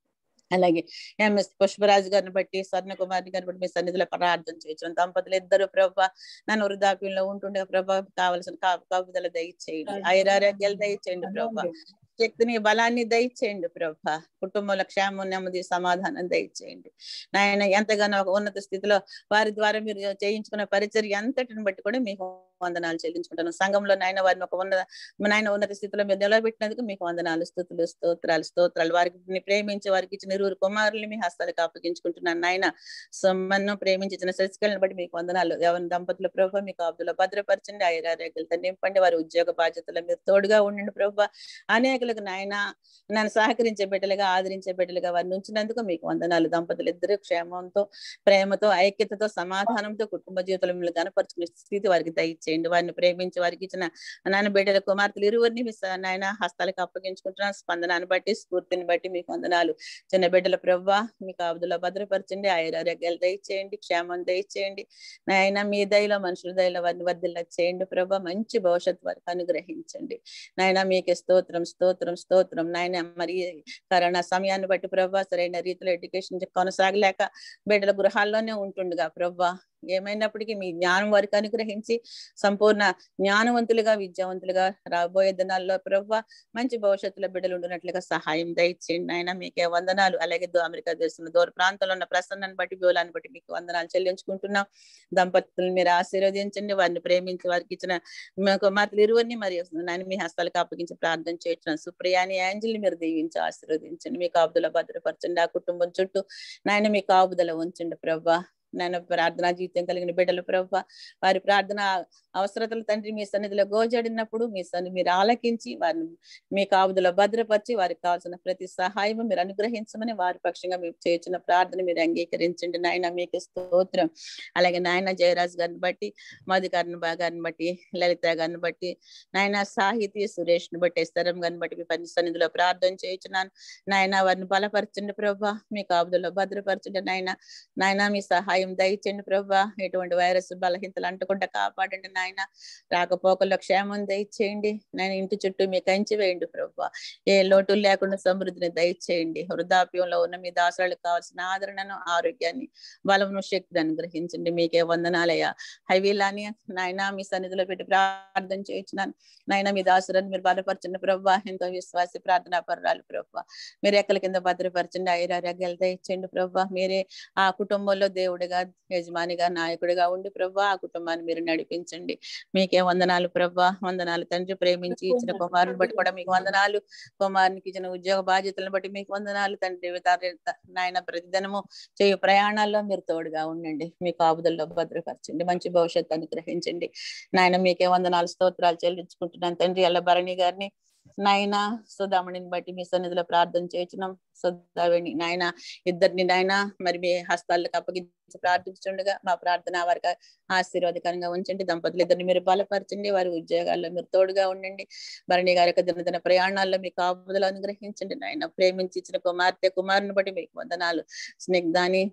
అలాగే ఎంఎస్ పుష్పరాజు గారిని బట్టి స్వర్ణ కుమార్ని గారిని బట్టి మీ సన్నిధిలో ప్రార్థన చేయించడం దంపతులు ఇద్దరు ప్రభా నన్ను వృద్ధాప్యంలో ఉంటుండే ప్రభా కావలసిన కాపుదల దయచేయండి ఐరారోగ్యాలు దయచేయండి ప్రభా శక్తిని బలాన్ని దయచేయండి ప్రభా కుటుంబంలో క్షేమం నెమ్మది సమాధానం దయచేయండి నాయన ఎంతగానో ఒక ఉన్నత స్థితిలో వారి ద్వారా మీరు చేయించుకున్న పరిచర్య అంతటిని బట్టి కూడా మీకు వందనాలు చెల్లించుకుంటాను సంఘంలో నాయన వారిని ఒక ఉన్న నాయన ఉన్నత స్థితిలో మీరు నిలబెట్టినందుకు మీకు వందనాలు స్థుతులు స్తోత్రాలు స్తోత్రాలు వారికి ప్రేమించి వారికి ఇచ్చిన ఇరువురు కుమారుల్ని మీ హస్తాలకు అప్పగించుకుంటున్నాను నాయన సమ్మన్ను ప్రేమించిన శశికళను బట్టి మీకు వందనాలు ఎవరి దంపతుల ప్రభావ మీకు అబ్దుల భద్రపరచండి ఐరారోగ్యాలతో నింపండి వారి ఉద్యోగ బాధ్యతలు మీరు తోడుగా ఉండండి ప్రభావ అనేకులకు నాయన నన్ను సహకరించే బిడ్డలుగా ఆదరించే బిడ్డలుగా వారిని ఉంచినందుకు మీకు వందనాలు దంపతులు ఇద్దరు క్షేమంతో ప్రేమతో ఐక్యతతో సమాధానంతో కుటుంబ జీవితంలో మిమ్మల్ని కనపరుచుకునే స్థితి వారికి దయచేయండి వారిని ప్రేమించి వారికి ఇచ్చిన నాన్న బిడ్డల కుమార్తెలు ఇరువురిని మీ స- నాయన హస్తాలకు అప్పగించుకుంటున్నాను స్పందనాన్ని బట్టి స్ఫూర్తిని బట్టి మీకు వందనాలు చిన్న బిడ్డల ప్రవ్వ మీకు అబ్దుల భద్రపరచండి ఆయురారోగ్యాలు దయచేయండి క్షేమం దయచేయండి నాయన మీ దయలో మనుషుల దయలో వారిని వర్ధిల్ల చేయండి ప్రభా మంచి భవిష్యత్తు వారికి అనుగ్రహించండి నాయన మీకే స్తోత్రం స్తోత్రం స్తోత్రం నాయన మరి కరోనా సమయాన్ని బట్టి ప్రభా సరైన రీతిలో ఎడ్యుకేషన్ కొనసాగలేక బిడ్డల గృహాల్లోనే ఉంటుండగా ప్రభా ఏమైనప్పటికీ మీ జ్ఞానం వారికి అనుగ్రహించి సంపూర్ణ జ్ఞానవంతులుగా విద్యావంతులుగా రాబోయే దినాల్లో ప్రభా మంచి భవిష్యత్తులో బిడ్డలు ఉండినట్లుగా సహాయం దయచేయండి ఆయన మీకే వందనాలు అలాగే దో- అమెరికా దేశంలో దూర ప్రాంతంలో ఉన్న ప్రసన్నాన్ని బట్టి వివరాన్ని బట్టి మీకు వందనాలు చెల్లించుకుంటున్నాం దంపతులను మీరు ఆశీర్వదించండి వారిని ప్రేమించి వారికి ఇచ్చిన మీ కుమార్తెలు ఇరువురిని మరి నేను మీ హస్తాలకు అప్పగించి ప్రార్థన చేయొచ్చున్నాను సుప్రియాని యాంజిల్ని మీరు దీవించి ఆశీర్వదించండి మీ కాపుదల భద్రపరచండి ఆ కుటుంబం చుట్టూ నాయన మీ కాపుదల ఉంచండి ప్రభా నాయన ప్రార్థనా జీవితం కలిగిన బిడ్డలు ప్రభా వారి ప్రార్థన అవసరతలు తండ్రి మీ సన్నిధిలో గోజాడినప్పుడు మీ సన్ని మీరు ఆలకించి వారిని మీ కాపుదల భద్రపరిచి వారికి కావాల్సిన ప్రతి సహాయం మీరు అనుగ్రహించమని వారి పక్షంగా మీరు చేస్తున్న ప్రార్థన మీరు అంగీకరించండి నాయన మీకు స్తోత్రం అలాగే నాయన జయరాజ్ గారిని బట్టి మధుగారిని గారిని బట్టి లలిత గారిని బట్టి నాయన సాహితీ సురేష్ ని బట్టి ఎస్తరం గారిని బట్టి మీ పని సన్నిధిలో ప్రార్థన చేయించున్నాను నాయన వారిని బలపరచండి ప్రభా మీ కాపుదలో భద్రపరచండి నాయన నాయన మీ సహాయం దయచండి ప్రభా ఎటువంటి వైరస్ బలహీనతలు అంటకుండా కాపాడండి నాయన రాకపోకల్లో క్షేమం దయచేయండి నేను ఇంటి చుట్టూ మీ కంచి వేయండి ప్రభా ఏ లోటు లేకుండా సమృద్ధిని దయచేయండి వృద్ధాప్యంలో ఉన్న మీ దాసులకు కావాల్సిన ఆదరణను ఆరోగ్యాన్ని బలమును శక్తిని అనుగ్రహించండి మీకే వందనాలయ్యా హైవీలాని నాయన మీ సన్నిధిలో పెట్టి ప్రార్థన చేయించినాను నాయన మీ దాసులను మీరు బలపరచండి ప్రభా ఎంతో విశ్వాసి ప్రార్థనా పర్రాలు ప్రభా మీరు ఎక్కల కింద భద్రపరచండి ఐరారోగ్యాలు దయచేయండి ప్రభా మీరే ఆ కుటుంబంలో దేవుడిగా యజమానిగా నాయకుడిగా ఉండి ప్రభా ఆ కుటుంబాన్ని మీరు నడిపించండి మీకే వందనాలు ప్రభా వందనాలు తండ్రి ప్రేమించి ఇచ్చిన కుమారుని బట్టి కూడా మీకు వందనాలు కుమారునికి ఇచ్చిన ఉద్యోగ బాధ్యతలను బట్టి మీకు వందనాలు తండ్రి తారి- నాయన ప్రతిదినము చేయు ప్రయాణాల్లో మీరు తోడుగా ఉండండి మీ కాపుదల్లో భద్రపరచండి మంచి భవిష్యత్తు అనుగ్రహించండి నాయన మీకే వందనాలు స్తోత్రాలు చెల్లించుకుంటున్నాను తండ్రి అల్ల భరణి గారిని నాయన సుధామణిని బట్టి మీ సన్నిధిలో ప్రార్థన చేయించున్నాం సుధావేణి నాయన ఇద్దరిని నాయన మరి మీ హస్తాలకు అప్పగించి ప్రార్థించుండగా మా ప్రార్థన వారికి ఆశీర్వాదకరంగా ఉంచండి దంపతులు ఇద్దరిని మీరు బలపరచండి వారి ఉద్యోగాల్లో మీరు తోడుగా ఉండండి భరణి గారి యొక్క దినదిన ప్రయాణాల్లో మీ కాపుదలు అనుగ్రహించండి నాయన ప్రేమించి ఇచ్చిన కుమార్తె కుమారుని బట్టి మీకు వందనాలు స్నిగ్ధాని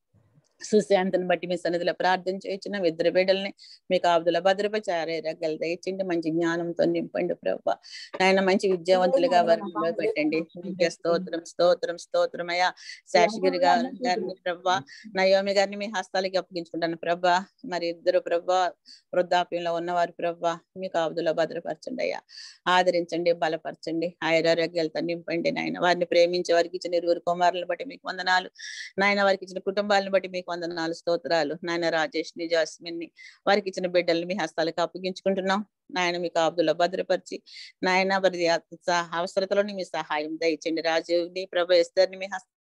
సుశాంతని బట్టి మీ సన్నిధిలో ప్రార్థన చేయించిన ఇద్దరు బిడ్డల్ని మీకు ఆవుదల భద్రపచారే రగ్గలు దయచిండి మంచి జ్ఞానంతో నింపండి ప్రభా నాయన మంచి విద్యావంతులుగా వారిలో పెట్టండి మీకే స్తోత్రం స్తోత్రం స్తోత్రం అయ్యా శేషగిరి గారి గారిని ప్రభా నయోమి గారిని మీ హస్తాలకి అప్పగించుకుంటాను ప్రభా మరి ఇద్దరు ప్రభా వృద్ధాప్యంలో ఉన్నవారు ప్రభా మీకు ఆవుదల భద్రపరచండి అయ్యా ఆదరించండి బలపరచండి ఆయురారోగ్యాలతో నింపండి నాయన వారిని ప్రేమించే వారికి ఇచ్చిన ఇరువురు కుమారులను బట్టి మీకు వందనాలు నాయన వారికి ఇచ్చిన కుటుంబాలను బట్టి మీకు వందనాలు స్తోత్రాలు నాయన రాజేష్ ని జాస్మిన్ ని వారికి ఇచ్చిన బిడ్డల్ని మీ హస్తాలకు అప్పగించుకుంటున్నాం నాయన మీకు ఆబ్దుల్లో భద్రపరిచి నాయన వారి అవసరతలోని మీ సహాయం దయచండి రాజుని ప్రభు ఎస్తర్ని మీ హస్త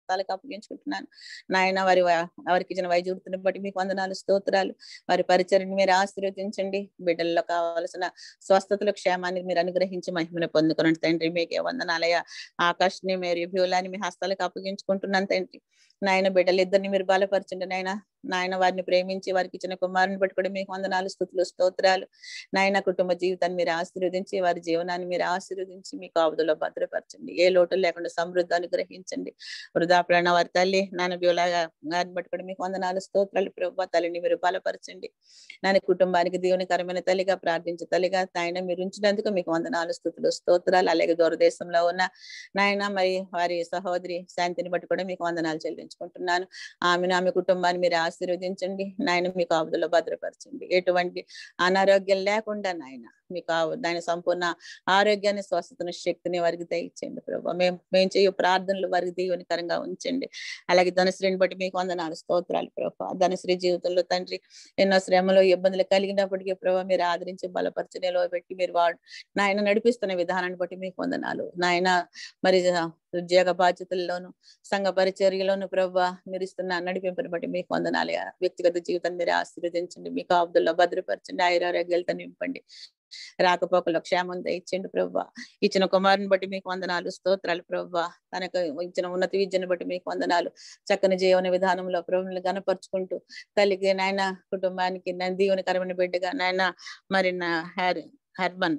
హస్తాలకు అప్పగించుకుంటున్నాను నాయన వారి వ- వారికి ఇచ్చిన వైద్యుడిని బట్టి మీకు వందనాలు స్తోత్రాలు వారి పరిచయని మీరు ఆశీర్వదించండి బిడ్డల్లో కావాల్సిన స్వస్థతలు క్షేమాన్ని మీరు అనుగ్రహించి మహిమను పొందుకున్నాను తండ్రి మీకే వందనాలయ ఆకాష్ని మీరు భ్యూలాన్ని మీ హస్తాలకు అప్పగించుకుంటున్నాను తండ్రి నాయన బిడ్డలు ఇద్దరిని మీరు బలపరచండి నాయన నాయన వారిని ప్రేమించి వారికి ఇచ్చిన కుమారుని బట్టి కూడా మీకు వందనాలు స్థుతులు స్తోత్రాలు నాయన కుటుంబ జీవితాన్ని మీరు ఆశీర్వదించి వారి జీవనాన్ని మీరు ఆశీర్వదించి మీ కాపుదలో భద్రపరచండి ఏ లోటు లేకుండా సమృద్ధి అనుగ్రహించండి వృధాప్రాణ వారి తల్లి నాన్న బ్యూలాగా గారిని బట్టి కూడా మీకు వందనాలు స్తోత్రాలు ప్రభు తల్లిని మీరు బలపరచండి నాన్న కుటుంబానికి దీవెనకరమైన తల్లిగా ప్రార్థించే తల్లిగా నాయన మీరు ఉంచినందుకు మీకు వందనాలు స్థుతులు స్తోత్రాలు అలాగే దూరదేశంలో ఉన్న నాయన మరి వారి సహోదరి శాంతిని బట్టి కూడా మీకు వందనాలు చెల్లించుకుంటున్నాను ఆమెను ఆమె కుటుంబాన్ని మీరు ఆశీర్వదించండి నాయన మీకు ఆవుదలో భద్రపరచండి ఎటువంటి అనారోగ్యం లేకుండా నాయన మీకు ఆ- దాని సంపూర్ణ ఆరోగ్యాన్ని స్వస్థతను శక్తిని వారికి దయచేయండి ప్రభు మేము మేము చేయు ప్రార్థనలు వారికి దీవెనకరంగా ఉంచండి అలాగే ధనశ్రీని బట్టి మీకు వందనాలు స్తోత్రాలు ప్రభు ధనశ్రీ జీవితంలో తండ్రి ఎన్నో శ్రమలు ఇబ్బందులు కలిగినప్పటికీ ప్రభు మీరు ఆదరించి బలపరిచి నిలవబెట్టి మీరు వాడు నాయన నడిపిస్తున్న విధానాన్ని బట్టి మీకు వందనాలు నాయన మరి ఉద్యోగ బాధ్యతల్లోను సంఘ పరిచర్యలోను ప్రభు మీరు ఇస్తున్న నడిపింపుని బట్టి మీకు వందనాలు వ్యక్తిగత జీవితాన్ని మీరు ఆశీర్వదించండి మీకు ఆబ్దుల్లో భద్రపరచండి ఆయురారోగ్యాలతో నింపండి రాకపోకలో క్షేమం దయచేయండి ప్రభు ఇచ్చిన కుమారుని బట్టి మీకు వందనాలు స్తోత్రాలు ప్రభు తనకు ఇచ్చిన ఉన్నత విద్యను బట్టి మీకు వందనాలు చక్కని జీవన విధానంలో ప్రభుని గనపరుచుకుంటూ తల్లికి నాయన కుటుంబానికి నా దీవెనకరమైన బిడ్డగా నాయన మరి నా హెర్ హెర్బన్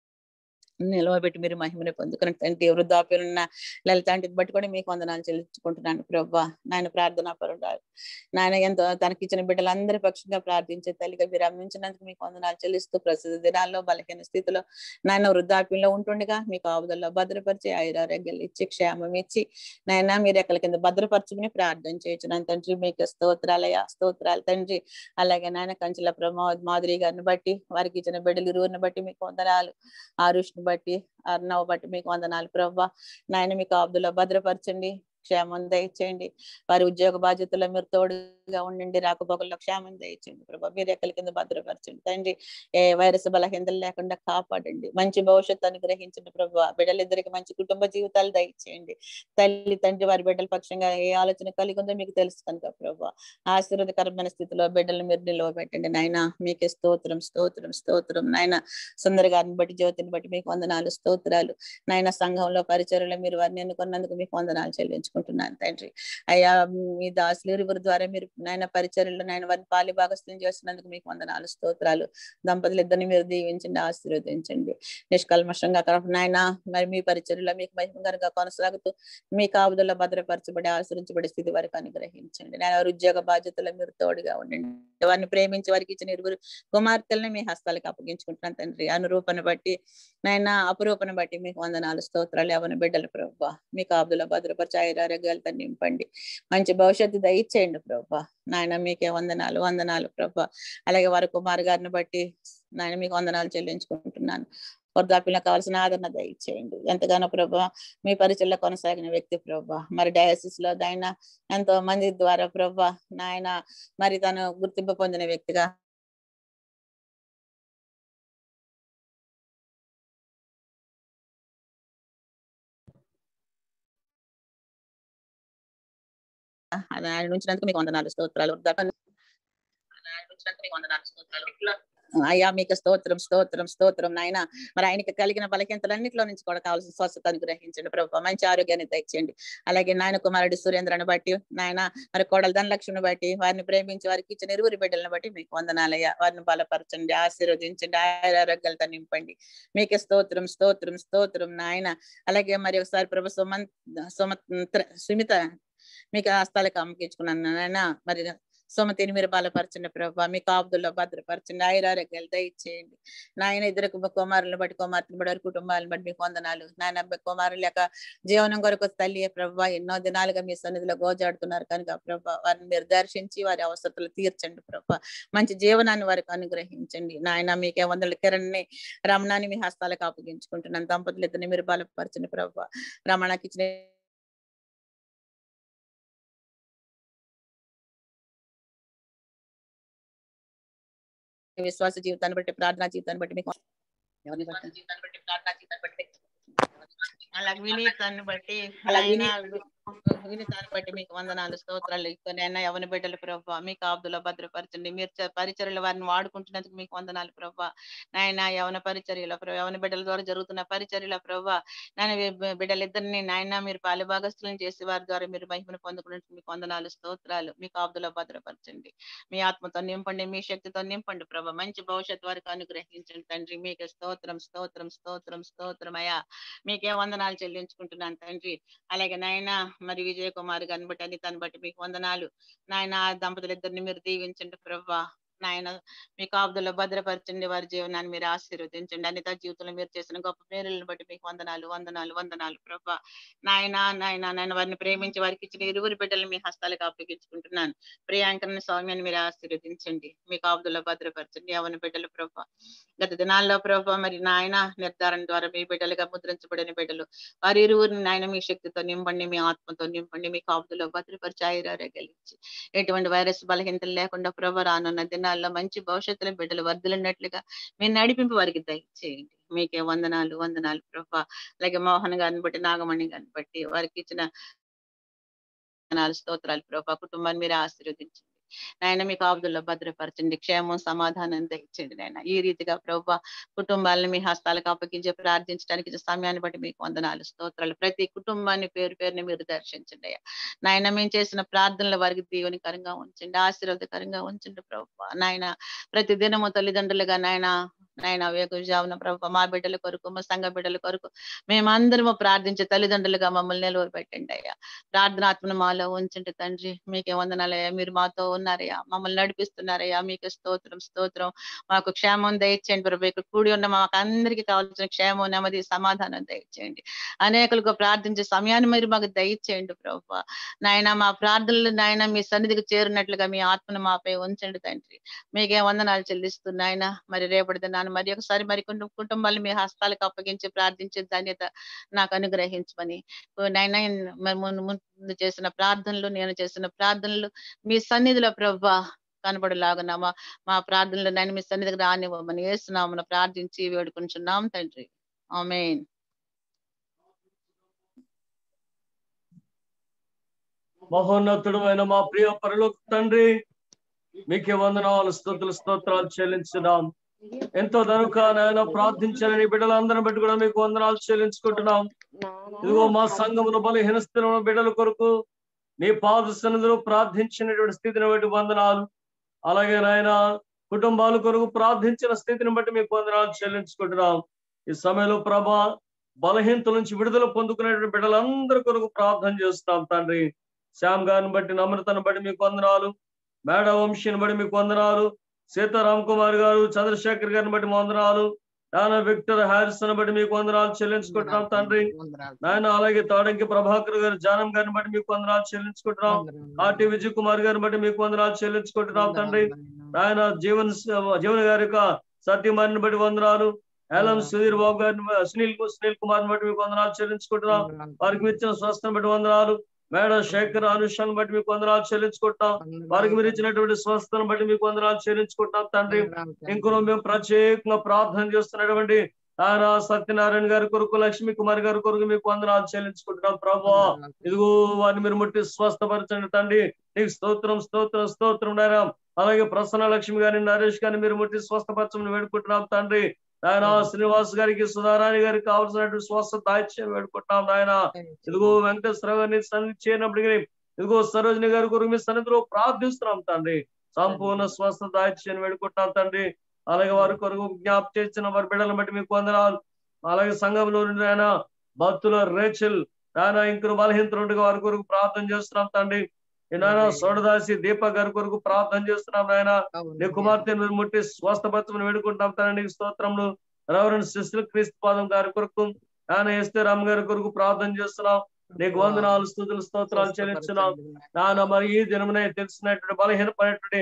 నిలవబెట్టి మీరు మహిమని పొందుకున్న తండ్రి వృద్ధాప్యులున్న లలితాంటిని బట్టి కూడా మీకు వందనాలు చెల్లించుకుంటున్నాను ప్రభా నాయన ప్రార్థన పరుడారు నాయన ఎంతో తనకిచ్చిన బిడ్డలందరి పక్షంగా ప్రార్థించే తల్లిగా మీరు అందించినందుకు మీకు వందనాలు చెల్లిస్తూ ప్రస్తుత దినాల్లో బలహీన స్థితిలో నాయన వృద్ధాప్యంలో ఉంటుండగా మీకు ఆవుదల్లో భద్రపరిచి ఆయురారోగ్యాలు ఇచ్చి క్షేమం ఇచ్చి నాయన మీరు ఎక్కల కింద భద్రపరచుకుని ప్రార్థన చేయొచ్చు తండ్రి మీకు స్తోత్రాలయ స్తోత్రాలు తండ్రి అలాగే నాయన కంచెల ప్రమోద్ మాధురి గారిని బట్టి వారికి ఇచ్చిన బిడ్డలు ఇరువురిని బట్టి మీకు వందనాలు ఆరుష్ని బట్టి అర్ణవ్ బట్టి మీకు వందనాలు ప్రభా నాయన మీకు ఆబ్దులో భద్రపరచండి క్షేమం దయచేయండి వారి ఉద్యోగ బాధ్యతల్లో మీరు తోడుగా ఉండండి రాకపోకల్లో క్షేమం దయచేయండి ప్రభా మీరు ఎక్కల కింద భద్రపరచండి తండ్రి ఏ వైరస్ బలహీనతలు లేకుండా కాపాడండి మంచి భవిష్యత్తు అనుగ్రహించండి ప్రభా బిడ్డలిద్దరికి మంచి కుటుంబ జీవితాలు దయచేయండి తల్లి తండ్రి వారి బిడ్డల పక్షంగా ఏ ఆలోచన కలిగి ఉందో మీకు తెలుసు కనుక ప్రభా ఆశీర్వదకరమైన స్థితిలో బిడ్డలు మీరు నిలవబెట్టండి నాయన మీకే స్తోత్రం స్తోత్రం స్తోత్రం నాయన సుందర గారిని బట్టి జ్యోతిని బట్టి మీకు వందనాలు స్తోత్రాలు నాయన సంఘంలో పరిచయలో మీరు వారిని ఎన్నుకున్నందుకు మీకు వందనాలు చెల్లించుకుంటున్నాను తండ్రి అయ్యా మీ దాసులు ఇరువురు ద్వారా మీరు నాయన పరిచర్యలో నాయన వారిని పాలి భాగస్థం చేస్తున్నందుకు మీకు వందనాలు స్తోత్రాలు దంపతులు ఇద్దరిని మీరు దీవించండి ఆశీర్వదించండి నిష్కల్మషంగా నాయన మరి మీ పరిచర్యలో మీకు మహిమకరంగా కొనసాగుతూ మీ కాపుదల్లో భద్రపరచబడి ఆశ్రయించబడే స్థితి వారికి అనుగ్రహించండి నేను వారి ఉద్యోగ బాధ్యతలో మీరు తోడుగా ఉండండి వారిని ప్రేమించి వారికి ఇచ్చిన ఇరువురు కుమార్తెలను మీ హస్తాలకు అప్పగించుకుంటున్నాను తండ్రి అనురూపణ బట్టి నాయన అపురూపణ బట్టి మీకు వందనాలు స్తోత్రాలు ఎవరి బిడ్డలు ప్రభా మీ కాపుదల భద్రపరిచి ఆయురారోగ్యాలతో నింపండి మంచి భవిష్యత్తు దయచేయండి ప్రభా నాయన మీకే వందనాలు వందనాలు ప్రభా అలాగే వారి కుమార్ గారిని బట్టి నాయన మీకు వందనాలు చెల్లించుకుంటున్నాను వృద్ధాప్యంలో కావాల్సిన ఆదరణ దయచేయండి ఎంతగానో ప్రభా మీ పరిచయలో కొనసాగిన వ్యక్తి ప్రభా మరి డయాసిస్ లో ఆయన ఎంతో మంది ద్వారా ప్రభా నాయన మరి తను గుర్తింపు పొందిన వ్యక్తిగా అది ఆయన ఉంచినందుకు మీకు వందనాలు స్తోత్రాలు వృద్ధాప్యం అయ్యా మీకు స్తోత్రం స్తోత్రం స్తోత్రం నాయన మరి ఆయనకి కలిగిన బలహీనతలన్నింటిలో నుంచి కూడా కావాల్సిన స్వస్థత అనుగ్రహించండి ప్రభు మంచి ఆరోగ్యాన్ని దయచేయండి అలాగే నాయన కుమారుడు సురేంద్రని బట్టి నాయన మరి కోడల ధనలక్ష్మిని బట్టి వారిని ప్రేమించి వారికి ఇచ్చిన ఇరువురి బిడ్డలను బట్టి మీకు వందనాలయ్యా వారిని బలపరచండి ఆశీర్వదించండి ఆరోగ్యాలతో నింపండి మీకే స్తోత్రం స్తోత్రం స్తోత్రం నాయన అలాగే మరి ఒకసారి ప్రభు సుమంత్ సుమంత్ర సుమిత మీకు హస్తాలకు అమ్మకించుకున్నాను నాయన మరి సోమతిని మీరు బలపరచండి ప్రభావ మీ కాపుదల్లో భద్రపరచండి ఆయురారోగ్యాలు దయచేయండి నాయన ఇద్దరు కుమారులను బట్టి కుమార్తెను బట్టి వారి కుటుంబాలను బట్టి మీకు వందనాలు నాయన కుమారుల యొక్క జీవనం కొరకు తల్లి ప్రభావ ఎన్నో దినాలుగా మీ సన్నిధిలో గోజాడుతున్నారు కనుక ప్రభా వారిని మీరు దర్శించి వారి అవసరాలు తీర్చండి ప్రభా మంచి జీవనాన్ని వారికి అనుగ్రహించండి నాయన మీకే వందల కిరణ్ని రమణాన్ని మీ హస్తాలకు అప్పగించుకుంటున్నాను దంపతులు ఇద్దరిని మీరు బలపరచండి ప్రభా రమణకి ఇచ్చిన విశ్వాస జీవితాన్ని బట్టి ప్రార్థనా జీవితాన్ని బట్టి మీకు ఎవరిని బట్టి అలాగే వినీతాన్ని బట్టి అలాగే దాన్ని బట్టి మీకు వందనాలు స్తోత్రాలు నాయన యవన బిడ్డలు ప్రభావ మీ కాపుదలో భద్రపరచండి మీరు చ- పరిచర్యల వారిని వాడుకుంటున్నందుకు మీకు వందనాలు ప్రభావ నాయన యవన పరిచర్యల ప్రభావ యవన బిడ్డల ద్వారా జరుగుతున్న పరిచర్యల ప్రభావ నాయన బి- బి- బిడ్డలిద్దరిని నాయన మీరు పాలుభాగస్తులను చేసి వారి ద్వారా మీరు మహిమను పొందుకున్నట్టు మీకు వందనాలు స్తోత్రాలు మీ కాపుదలో భద్రపరచండి మీ ఆత్మతో నింపండి మీ శక్తితో నింపండి ప్రభా మంచి భవిష్యత్ వారికి అనుగ్రహించండి తండ్రి మీకు స్తోత్రం స్తోత్రం స్తోత్రం స్తోత్రం అయ్యా మీకే వందనాలు చెల్లించుకుంటున్నాను తండ్రి అలాగే నాయన మరి విజయ్ కుమార్ గారిని బట్టి అని తను బట్టి మీకు వందనాలు నాయన ఆ దంపతులు ఇద్దరిని మీరు దీవించండి ప్రభా నాయన మీ కాపుదలో భద్రపరచండి వారి జీవనాన్ని మీరు ఆశీర్వదించండి అనిత జీవితంలో మీరు చేసిన గొప్ప పేరులను బట్టి మీకు వందనాలు వందనాలు వందనాలు ప్రభా నాయన నాయన నాయన వారిని ప్రేమించి వారికి ఇచ్చిన ఇరువురు బిడ్డలు మీ హస్తాలకు అప్పగించుకుంటున్నాను ప్రియాంకరణ స్వామ్యాన్ని మీరు ఆశీర్వదించండి మీ కాపుదలో భద్రపరచండి అవని బిడ్డలు ప్రభా గత దినాల్లో ప్రభా మరి నాయన నిర్ధారణ ద్వారా మీ బిడ్డలుగా ముద్రించబడిన బిడ్డలు వారి ఇరువురిని నాయన మీ శక్తితో నింపండి మీ ఆత్మతో నింపండి మీ కాపుదలో భద్రపరిచి ఆయురారోగ్యాలిచ్చి ఎటువంటి వైరస్ బలహీనతలు లేకుండా ప్రభ రానున్న దినాల్లో మంచి భవిష్యత్తులో బిడ్డలు వర్ధలున్నట్లుగా మీరు నడిపింపు వారికి దయచేయండి మీకే వందనాలు వందనాలు ప్రభా అలాగే మోహన్ గారిని బట్టి నాగమణి గారిని బట్టి వారికి ఇచ్చిన వందనాలు స్తోత్రాలు ప్రభా కుటుంబాన్ని మీరు ఆశీర్వదించండి నాయన మీ కాపుదల్లో భద్రపరచండి క్షేమం సమాధానం దయచేయండి నాయన ఈ రీతిగా ప్రభా కుటుంబాలను మీ హస్తాలకు అప్పగించి ప్రార్థించడానికి ఇచ్చిన సమయాన్ని బట్టి మీకు వందనాలు స్తోత్రాలు ప్రతి కుటుంబాన్ని పేరు పేరుని మీరు దర్శించండి అయ్యా నాయన మేము చేసిన ప్రార్థనలు వారికి దీవెనికరంగా ఉంచండి ఆశీర్వాదకరంగా ఉంచండి ప్రభా నాయన ప్రతి దినము తల్లిదండ్రులుగా నాయన నాయన వేగుజావున ప్రభు మా బిడ్డల కొరకు మా సంఘ బిడ్డల కొరకు మేమందరము ప్రార్థించే తల్లిదండ్రులుగా మమ్మల్ని నిలవ పెట్టండి అయ్యా ప్రార్థనాత్మను మాలో ఉంచండి తండ్రి మీకే వందనాలయ్యా మీరు మాతో ఉన్నారయ్యా మమ్మల్ని నడిపిస్తున్నారయ్యా మీకు స్తోత్రం స్తోత్రం మాకు క్షేమం దయచేయండి ప్రభు ఇక్కడ కూడి ఉన్న మాకు అందరికీ కావాల్సిన క్షేమం నెమ్మది సమాధానం దయచేయండి అనేకులకు ప్రార్థించే సమయాన్ని మీరు మాకు దయచేయండి ప్రభు నాయన మా ప్రార్థనలు నాయన మీ సన్నిధికి చేరినట్లుగా మీ ఆత్మను మాపై ఉంచండి తండ్రి మీకే వందనాలు చెల్లిస్తున్నాయన మరి రేపటి దినాన్ని మరి ఒకసారి మరి కొన్ని కుటుంబాలు మీ హస్తాలకు అప్పగించి ప్రార్థించే ధన్యత నాకు అనుగ్రహించమని నాయన మరి ముందు ముందు చేసిన ప్రార్థనలు నేను చేసిన ప్రార్థనలు మీ సన్నిధిలో ప్రభా కనబడలాగున మా మా ప్రార్థనలు నేను మీ సన్నిధికి రానివ్వమని వేస్తున్నామని ప్రార్థించి వేడుకుంటున్నాం తండ్రి ఆమెన్ మహోన్నతుడు అయిన మా ప్రియ పరలోక తండ్రి మీకే వందనాలు స్థుతులు స్తోత్రాలు చెల్లించుదాం ఎంతో దనుక నాయన ప్రార్థించాలని బిడ్డలందరిని బట్టి కూడా మీకు వందనాలు చెల్లించుకుంటున్నాం ఇదిగో మా సంఘమును బలహీన స్థిరమైన బిడ్డల కొరకు నీ పాద సన్నిధిలో ప్రార్థించినటువంటి స్థితిని బట్టి వందనాలు అలాగే నాయన కుటుంబాల కొరకు ప్రార్థించిన స్థితిని బట్టి మీకు వందనాలు చెల్లించుకుంటున్నాం ఈ సమయంలో ప్రభా బలహీనత నుంచి విడుదల పొందుకునేటువంటి బిడ్డలందరి కొరకు ప్రార్థన చేస్తున్నాం తండ్రి శ్యామ్ గారిని బట్టి నమ్రతను బట్టి మీకు వందనాలు మేడ వంశీని బట్టి మీకు వందనాలు సీతారాం కుమార్ గారు చంద్రశేఖర్ గారిని బట్టి వందనాలు నాన్న విక్టర్ హారిసన్ బట్టి మీకు వందనాలు చెల్లించుకుంటున్నాం తండ్రి నాయన అలాగే తాడంకి ప్రభాకర్ గారు జానం గారిని బట్టి మీకు వందనాలు చెల్లించుకుంటున్నాం ఆర్టి విజయ్ కుమార్ గారిని బట్టి మీకు వందనాలు చెల్లించుకుంటున్నాం తండ్రి నాయన జీవన్ జీవన్ గారి యొక్క సత్యమారిని బట్టి వందనాలు ఏలం సుధీర్ బాబు గారిని సునీల్ సునీల్ కుమార్ బట్టి మీకు వందనాలు చెల్లించుకుంటున్నాం వారికి ఇచ్చిన స్వస్థను బట్టి వందనాలు మేడం శేఖర్ అనుషాన్ని బట్టి మీకు వందనాలు చెల్లించుకుంటాం వారికి మీరు ఇచ్చినటువంటి స్వస్థను బట్టి మీకు వందనాలు చెల్లించుకుంటాం తండ్రి ఇంకో మేము ప్రత్యేకంగా ప్రార్థన చేస్తున్నటువంటి ఆయన సత్యనారాయణ గారి కొరకు లక్ష్మీ కుమార్ గారి కొరకు మీకు వందనాలు చెల్లించుకుంటున్నాం ప్రభా ఇదిగో వారిని మీరు ముట్టి స్వస్థపరచండి తండ్రి నీకు స్తోత్రం స్తోత్రం స్తోత్రం నాయన అలాగే ప్రసన్న లక్ష్మి గారిని నరేష్ గారిని మీరు ముట్టి స్వస్థపరచమని వేడుకుంటున్నాం తండ్రి ఆయన శ్రీనివాస్ గారికి సుధారాణి గారికి కావాల్సినటువంటి స్వస్థ దాయిత్యం వేడుకుంటున్నాం నాయన ఇదిగో వెంకటేశ్వర గారిని సన్నిధి చేయనప్పటికీ ఇదిగో సరోజిని గారి కొరకు మీ సన్నిధిలో ప్రార్థిస్తున్నాం తండ్రి సంపూర్ణ స్వస్థ దాయిత్యం వేడుకుంటున్నాం తండ్రి అలాగే వారి కొరకు జ్ఞాప చేసిన వారి బిడ్డలను బట్టి మీకు వందనాలు అలాగే సంఘంలో నుండి ఆయన భక్తుల రేచల్ నాయన ఇంకొక బలహీనతలుండగా వారి కొరకు ప్రార్థన చేస్తున్నాం తండ్రి నాయన సోడదాసి దీప గారి కొరకు ప్రార్థన చేస్తున్నాం నాయన నీ కుమార్తె మీరు ముట్టి స్వస్థపరచమని వేడుకుంటాం తండ్రి నీకు స్తోత్రములు రవరణ శిశులు క్రీస్తు పాదం గారి కొరకు నాయన ఎస్తే రామ్ గారి కొరకు ప్రార్థన చేస్తున్నాం నీకు వందనాలు స్థుతులు స్తోత్రాలు చెల్లించున్నాం నాన్న మరి ఈ దినమునే తెలిసినటువంటి బలహీనపడినటువంటి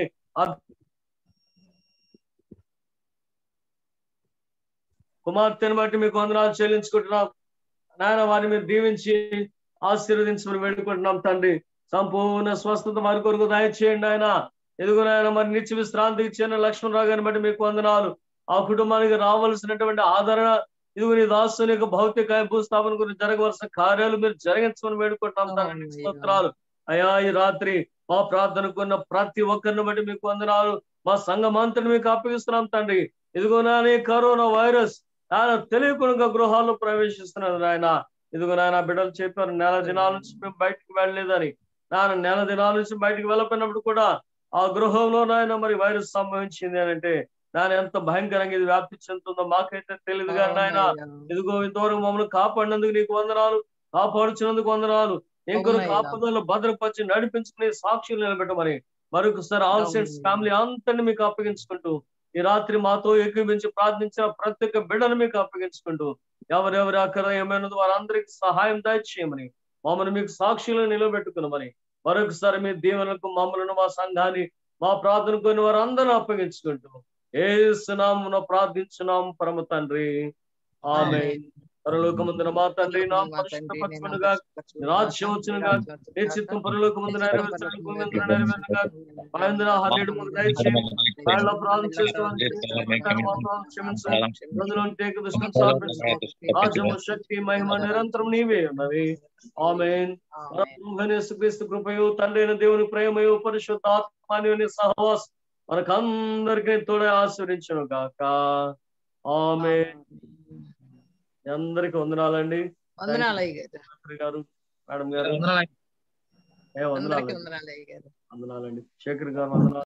కుమార్తెను బట్టి మీకు వందనాలు చెల్లించుకుంటున్నాం నాయన వారిని మీరు దీవించి ఆశీర్వదించమని వేడుకుంటున్నాం తండ్రి సంపూర్ణ స్వస్థత వారి కొరకు దయచేయండి ఆయన ఎదుగునాయన మరి నిత్య విశ్రాంతి ఇచ్చిన లక్ష్మణరావు గారిని బట్టి మీకు వందనాలు ఆ కుటుంబానికి రావాల్సినటువంటి ఆదరణ ఇదిగో నీ దాసుని యొక్క భౌతిక భూస్థాపన గురించి జరగవలసిన కార్యాలు మీరు జరిగించమని వేడుకుంటాం తండ్రి స్తోత్రాలు అయా ఈ రాత్రి మా ప్రార్థనకున్న ప్రతి ఒక్కరిని బట్టి మీకు వందనాలు మా సంఘమంతని మీకు అప్పగిస్తున్నాం తండ్రి ఇదిగో నాని కరోనా వైరస్ ఆయన తెలియకుండా గృహాల్లో ప్రవేశిస్తున్నది నాయన ఇదిగో నాయన బిడ్డలు చెప్పారు నెల దినాల నుంచి మేము బయటకు వెళ్ళలేదని నాయన నెల దినాల నుంచి బయటకు వెళ్ళకపోయినప్పుడు కూడా ఆ గృహంలో నాయన మరి వైరస్ సంభవించింది అని అంటే నాయన ఎంత భయంకరంగా ఇది వ్యాప్తి చెందుతుందో మాకైతే తెలియదు కానీ నాయన ఇదిగో ఇంతవరకు మమ్మల్ని కాపాడినందుకు నీకు వందనాలు కాపాడుచినందుకు వందనాలు ఇంకొక అవునయ్యా. కాపుదల భద్రపరిచి నడిపించుకుని సాక్షులు నిలబెట్టమని మరొకసారి ఆల్ సెంట్స్ ఫ్యామిలీ అంతని మీకు అప్పగించుకుంటూ ఈ రాత్రి మాతో ఏకీభించి ప్రార్థించిన ప్రతి ఒక్క బిడ్డను మీకు అప్పగించుకుంటూ ఎవరెవరి అక్కడ ఏమైనది వారందరికి సహాయం దయచేయమని మమ్మల్ని మీకు సాక్షులను నిలబెట్టుకున్నామని మరొకసారి మీ దీవెనలకు మమ్మల్ని మా సంఘాన్ని మా ప్రార్థన కొన్ని వారందరూ అప్పగించుకుంటూ ఏ సునామున ప్రార్థించున్నాం పరమ తండ్రి ఆమె పరలోకమందున మా తండ్రి నా పరిశుద్ధపరచునుగా రాజ్యం వచ్చునుగా ఏ చిత్తం పరలోకమందు నెరవేర్చడానికి నెరవేరుగా ఆయన హండ్రెడ్ ముందు దయచేయండి వాళ్ళ ప్రార్థన చేస్తామని రాజ్యము శక్తి మహిమ నిరంతరం నీవే ఉన్నవి ఆమె యేసుక్రీస్తు కృపయు తండ్రైన దేవుని ప్రేమయు పరిశుద్ధ ఆత్మాని సహవాస్ మనకందరికీ తోడే ఆశ్రయించను గాక ఆమె అందరికి వందనాలండి వందనాలు అయ్య గారు డాక్టర్ గారు మేడం గారు వందనాలు ఏ వందనాలు అందరికీ వందనాలు అయ్య గారు వందనాలండి శేఖర్ గారు వందనాలు